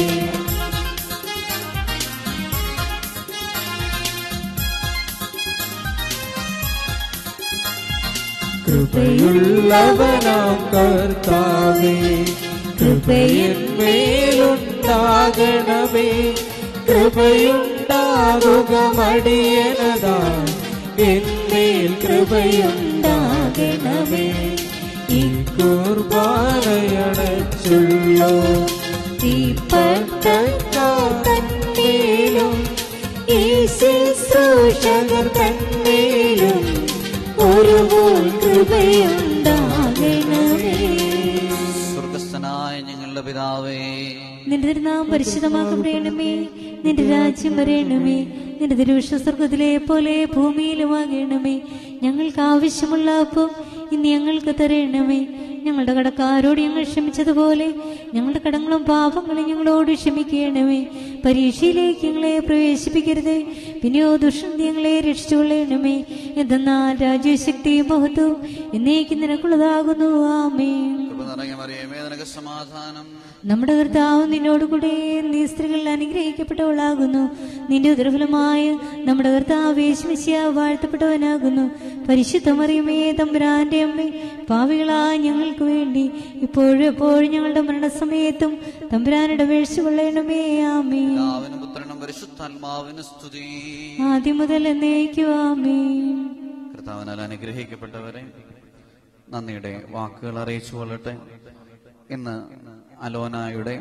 കൃപയുള്ളവനാം കർത്താവേ കൃപയന്മേലുണ്ടാകണമേ കൃപയുണ്ടാകുക മടിയനതാ എന്മേൽ കൃപയുണ്ടാകണമേ ഈ കുർബാനയണച്ചുള്ളോ തന്മേലും ഈ ശുശ്രൂഷകർ തന്മേലും ഒരു പോൽ കൃപയുണ്ടാകണമേ സ്വർഗസ്ഥനായ ഞങ്ങളുടെ പിതാവേ നിന്റെ തിരുനാം പരിശുദ്ധമാക്കപ്പെടണമേ നിന്റെ രാജ്യം വരയണമേ നിന്റെ തിരുവിഷ സ്വർഗത്തിലെ പോലെ ഭൂമിയിലുമാകണമേ ഞങ്ങൾക്ക് ആവശ്യമുള്ള അപ്പം ഇന്ന് ഞങ്ങൾക്ക് തരണമേ ഞങ്ങളുടെ കടക്കാരോട് ഞങ്ങൾ ക്ഷമിച്ചതുപോലെ ഞങ്ങളുടെ കടങ്ങളും പാപങ്ങളും ഞങ്ങളോട് ക്ഷമിക്കണമേ പരീക്ഷയിലേക്ക് ഞങ്ങളെ പ്രവേശിപ്പിക്കരുതേ പിന്നെയോ ദുഷ്ടന്തി ഞങ്ങളെ രക്ഷിച്ചുകൊള്ളണമേ എന്തെന്നാൽ രാജ്യശക്തിയും മഹത്വവും എന്നേക്ക് നിനക്കുള്ളതാകുന്നു ആമേൻ കൃപ നിറഞ്ഞ മറിയമേ നിനക്ക് സമാധാനം നമ്മുടെ കർത്താവ് നിന്നോടുകൂടെ നീ സ്ത്രീകളിൽ അനുഗ്രഹിക്കപ്പെട്ടവളാകുന്നു നിന്റെ ഉദരഫലമായ നമ്മുടെ കർത്താവ് യേശുമിശിയ വാഴ്ത്തപ്പെട്ടവനാകുന്നു പരിശുദ്ധ മറിയമേ തമ്പുരാന്റെ അമ്മേ പാവികളായ ഞങ്ങൾക്ക് വേണ്ടി ഇപ്പോഴും എപ്പോഴും ഞങ്ങളുടെ മരണസമയത്തും തമ്പുരാനുടെ വീഴ്ച കൊള്ളണമേ ആമേ പിതാവിനും പുത്രനും പരിശുദ്ധാത്മാവിന് സ്തുതി ആദ്യം മുതൽ എന്നേക്കും ആമേ കർത്താവിനാൽ അനുഗ്രഹിക്കപ്പെട്ടവരെ നന്ദിയുടെ വാക്കുകൾ അറിയിച്ചു കൊള്ളട്ടെ ഇന്ന് അലോനായുടെ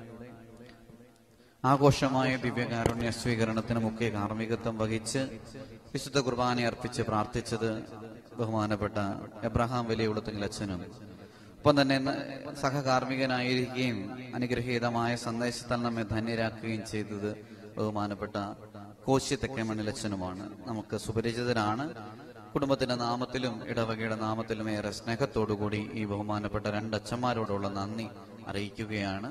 ആഘോഷമായ ദിവ്യകാരുണ്യ സ്വീകരണത്തിന് മുഖ്യ കാർമ്മികത്വം വഹിച്ച് വിശുദ്ധ കുർബാന അർപ്പിച്ച് പ്രാർത്ഥിച്ചത് ബഹുമാനപ്പെട്ട എബ്രഹാം വലിയുളത്തിൽ അച്ഛനും ഒപ്പം തന്നെ ന- സഹകാർമ്മികനായിരിക്കുകയും അനുഗ്രഹീതമായ സന്ദേശത്താൽ നമ്മെ ധന്യരാക്കുകയും ചെയ്തത് ബഹുമാനപ്പെട്ട കോശി തെക്കേമണ്ണിലച്ഛനുമാണ് നമുക്ക് സുപരിചിതരാണ് കുടുംബത്തിന്റെ നാമത്തിലും ഇടവകയുടെ നാമത്തിലും ഏറെ സ്നേഹത്തോടുകൂടി ഈ ബഹുമാനപ്പെട്ട രണ്ടച്ഛന്മാരോടുള്ള നന്ദി അറിയിക്കുകയാണ്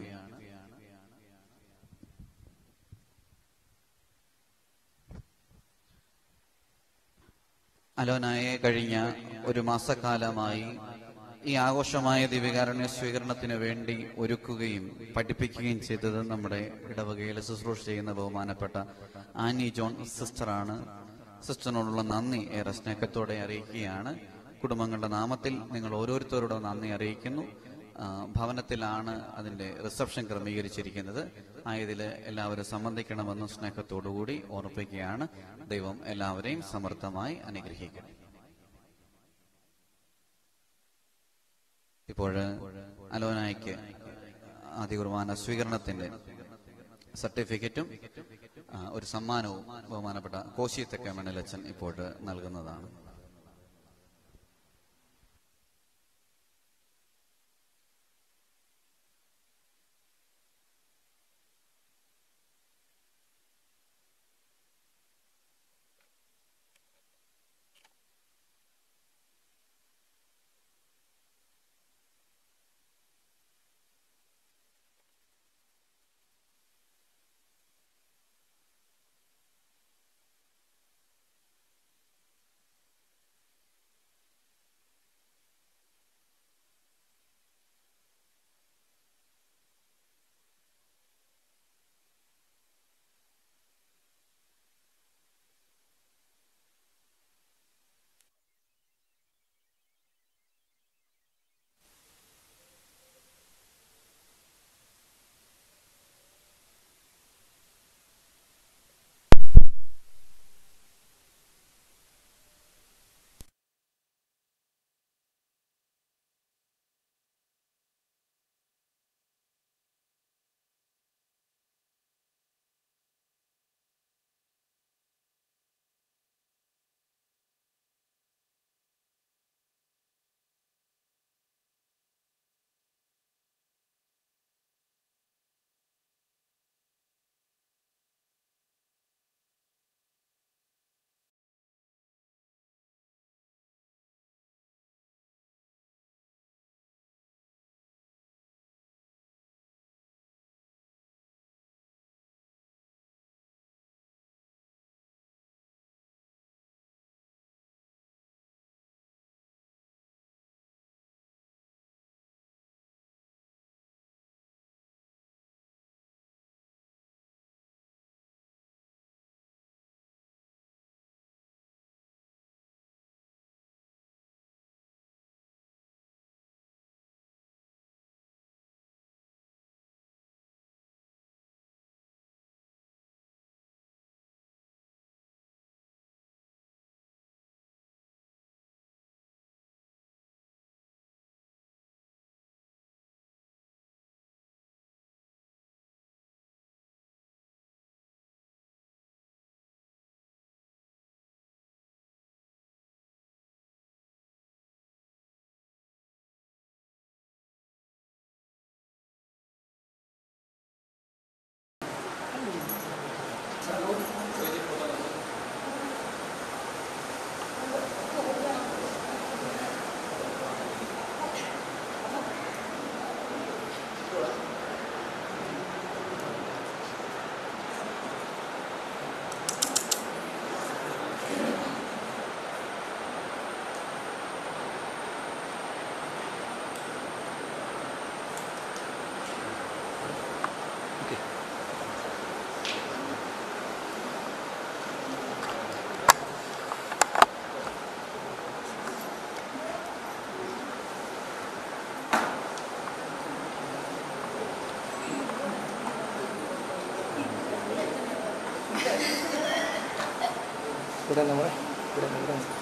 അലോനായെ കഴിഞ്ഞ ഒരു മാസക്കാലമായി ഈ ആഘോഷമായ ദിവ്യകാരുണ്യ സ്വീകരണത്തിന് വേണ്ടി ഒരുക്കുകയും പഠിപ്പിക്കുകയും ചെയ്തത് നമ്മുടെ ഇടവകയിൽ ശുശ്രൂഷ ചെയ്യുന്ന ബഹുമാനപ്പെട്ട ആനി ജോൺ സിസ്റ്ററാണ് സിസ്റ്ററിനോടുള്ള നന്ദി ഏറെ സ്നേഹത്തോടെ അറിയിക്കുകയാണ് കുടുംബങ്ങളുടെ നാമത്തിൽ നിങ്ങൾ ഓരോരുത്തരോടും നന്ദി അറിയിക്കുന്നു ആ, ഭവനത്തിലാണ് അതിന്റെ റിസപ്ഷൻ ക്രമീകരിച്ചിരിക്കുന്നത് ആയതിൽ എല്ലാവരും സംബന്ധിക്കണമെന്ന് സ്നേഹത്തോടുകൂടി ഓർമ്മിപ്പിക്കുകയാണ് ദൈവം എല്ലാവരെയും സമർത്ഥമായി അനുഗ്രഹിക്കണം ഇപ്പോൾ അലോനായ്ക്ക് ആദ്യ കുർബാന സ്വീകരണത്തിന്റെ സർട്ടിഫിക്കറ്റും ആ, ഒരു സമ്മാനവും ബഹുമാനപ്പെട്ട കോശിയത്തൊക്കെ മണ്ണിലച്ചൻ ഇപ്പോൾ നൽകുന്നതാണ് ഇവിടെ നമ്മളെ ഇവിടെ ഇവിടെ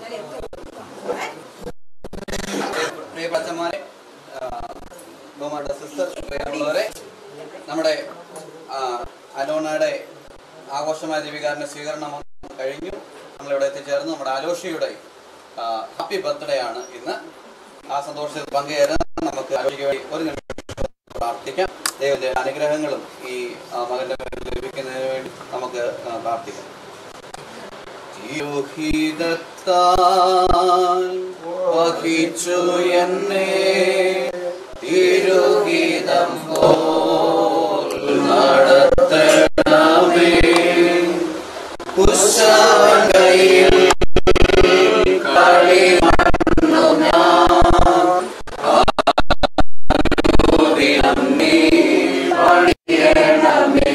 പ്രിയപ്പെട്ട അച്ഛന്മാരെ ആ, ബഹുമാനപ്പെട്ട സിസ്റ്റർ പ്രിയമുള്ളവരെ നമ്മുടെ ആ, അലോണയുടെ ആഘോഷമായ ദീപികാരന്റെ സ്വീകരണം കഴിഞ്ഞു നമ്മളിവിടെ എത്തിച്ചേർന്നു നമ്മുടെ അലോഷിയുടെ ഹാപ്പി ബർത്ത്ഡേ ആണ് ഇന്ന് ആ സന്തോഷത്തിൽ പങ്കുചേരാൻ നമുക്ക് അലോഷിക്ക് വേണ്ടി ഒരു നിമിഷം പ്രാർത്ഥിക്കാം ദൈവത്തിന്റെ അനുഗ്രഹങ്ങളും ഈ ആ, മകന്റെ പേരിൽ ലഭിക്കുന്നതിന് വേണ്ടി നമുക്ക് ആ, പ്രാർത്ഥിക്കാം തിരുഹിതത്താൽ വഹിച്ചു എന്നെ തിരുഹിതം പോൽ നടത്തണമേ കുശവൻ കയ്യിൽ കളിമണ്ണു ഞാൻ ആരോദിനം നീ പണിയണമേ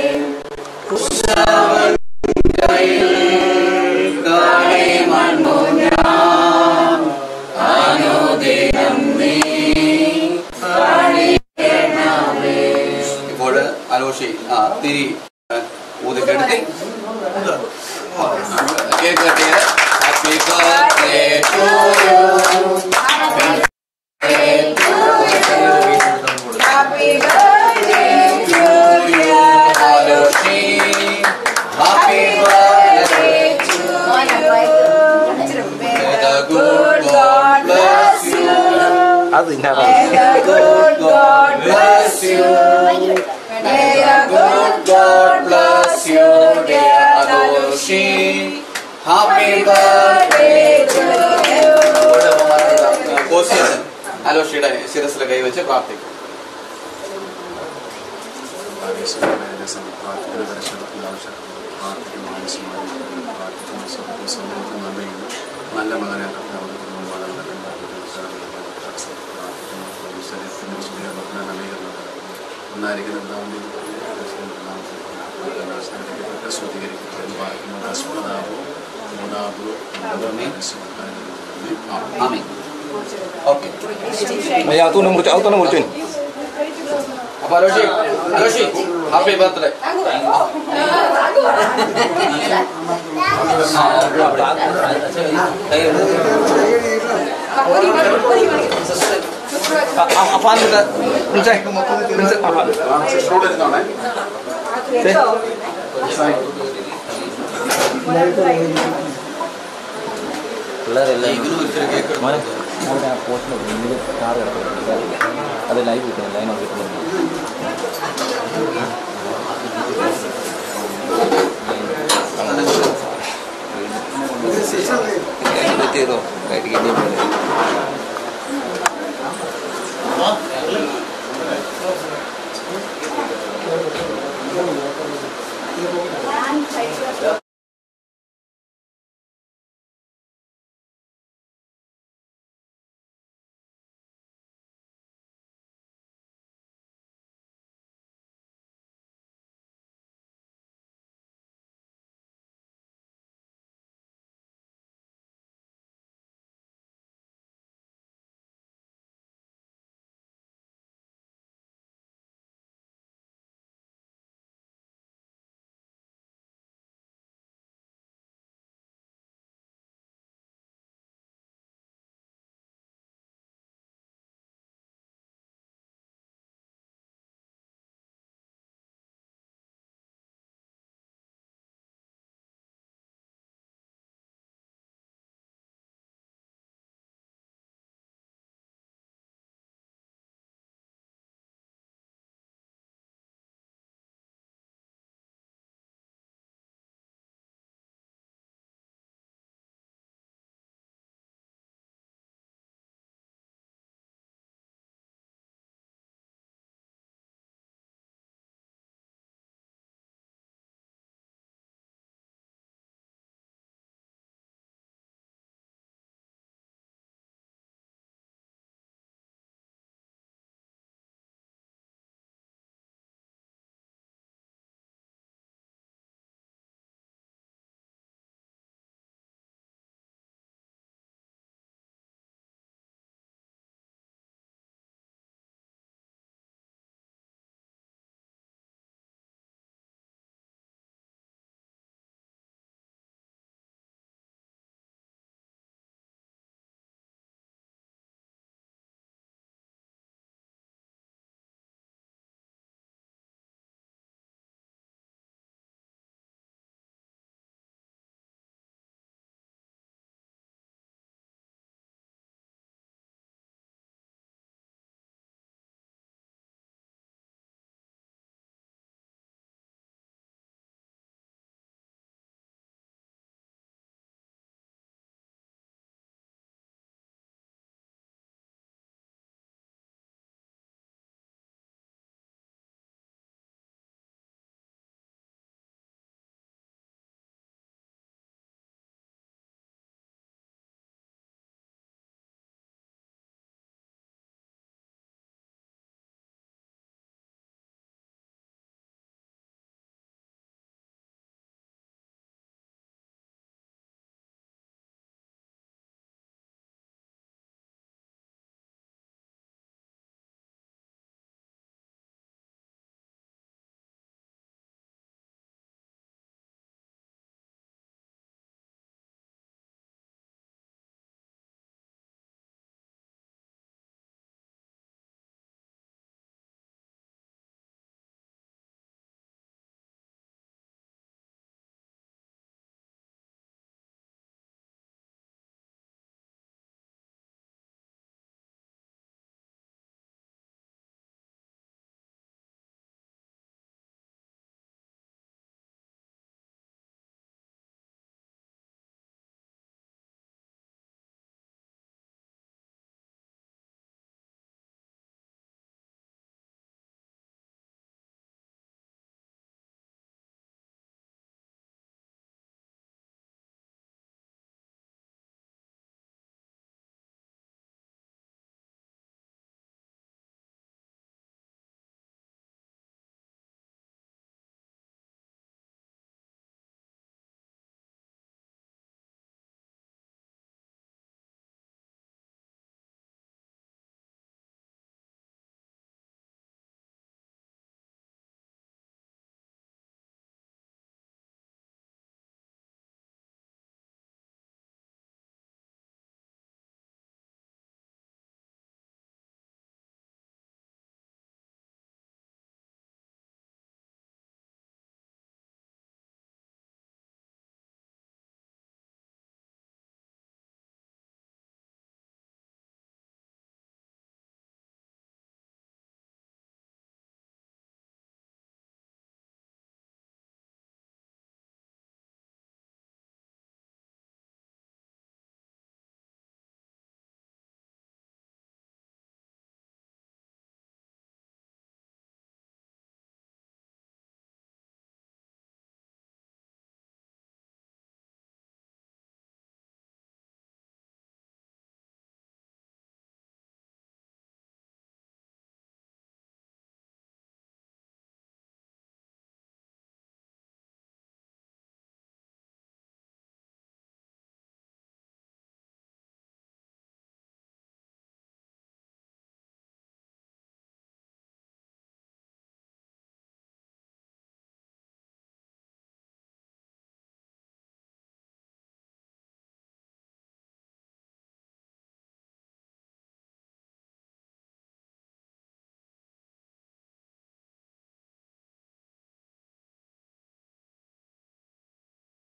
കുശവൻ കയ്യിൽ കളിമണ്ണു ഞാൻ അനുദിനം നീ പണിയണമേ ഇപ്പോൾ അലോഷി ആ തിരി ഊതിക്കെടുത്തി കേക്ക് കട്ടിയത് happy birthday to happy birthday May the good God bless you. May the good God bless you. May the good God bless you, dear Adoshi. Happy birthday to you. കോശിയച്ചൻ അലോഷിയുടെ ശിരസിൽ കൈവച്ച് പ്രാർത്ഥിക്കും നല്ല മകനെ ഒന്നായിരിക്കുന്ന ആമീൻ ഓക്കെ അകത്തുകൊണ്ട് മുറിച്ചു അകത്തുകൊണ്ട് മുറിച്ചു അപ്പൊ അലോഷി അലോഷി ഹാപ്പി ബർത്ത്ഡേ അപ്പാൻ വിളിച്ചേ വിളിച്ചേ ഇരുന്നോണേ അത് ലൈവ് കിട്ടുന്നു ലൈൻ കിട്ടുന്നു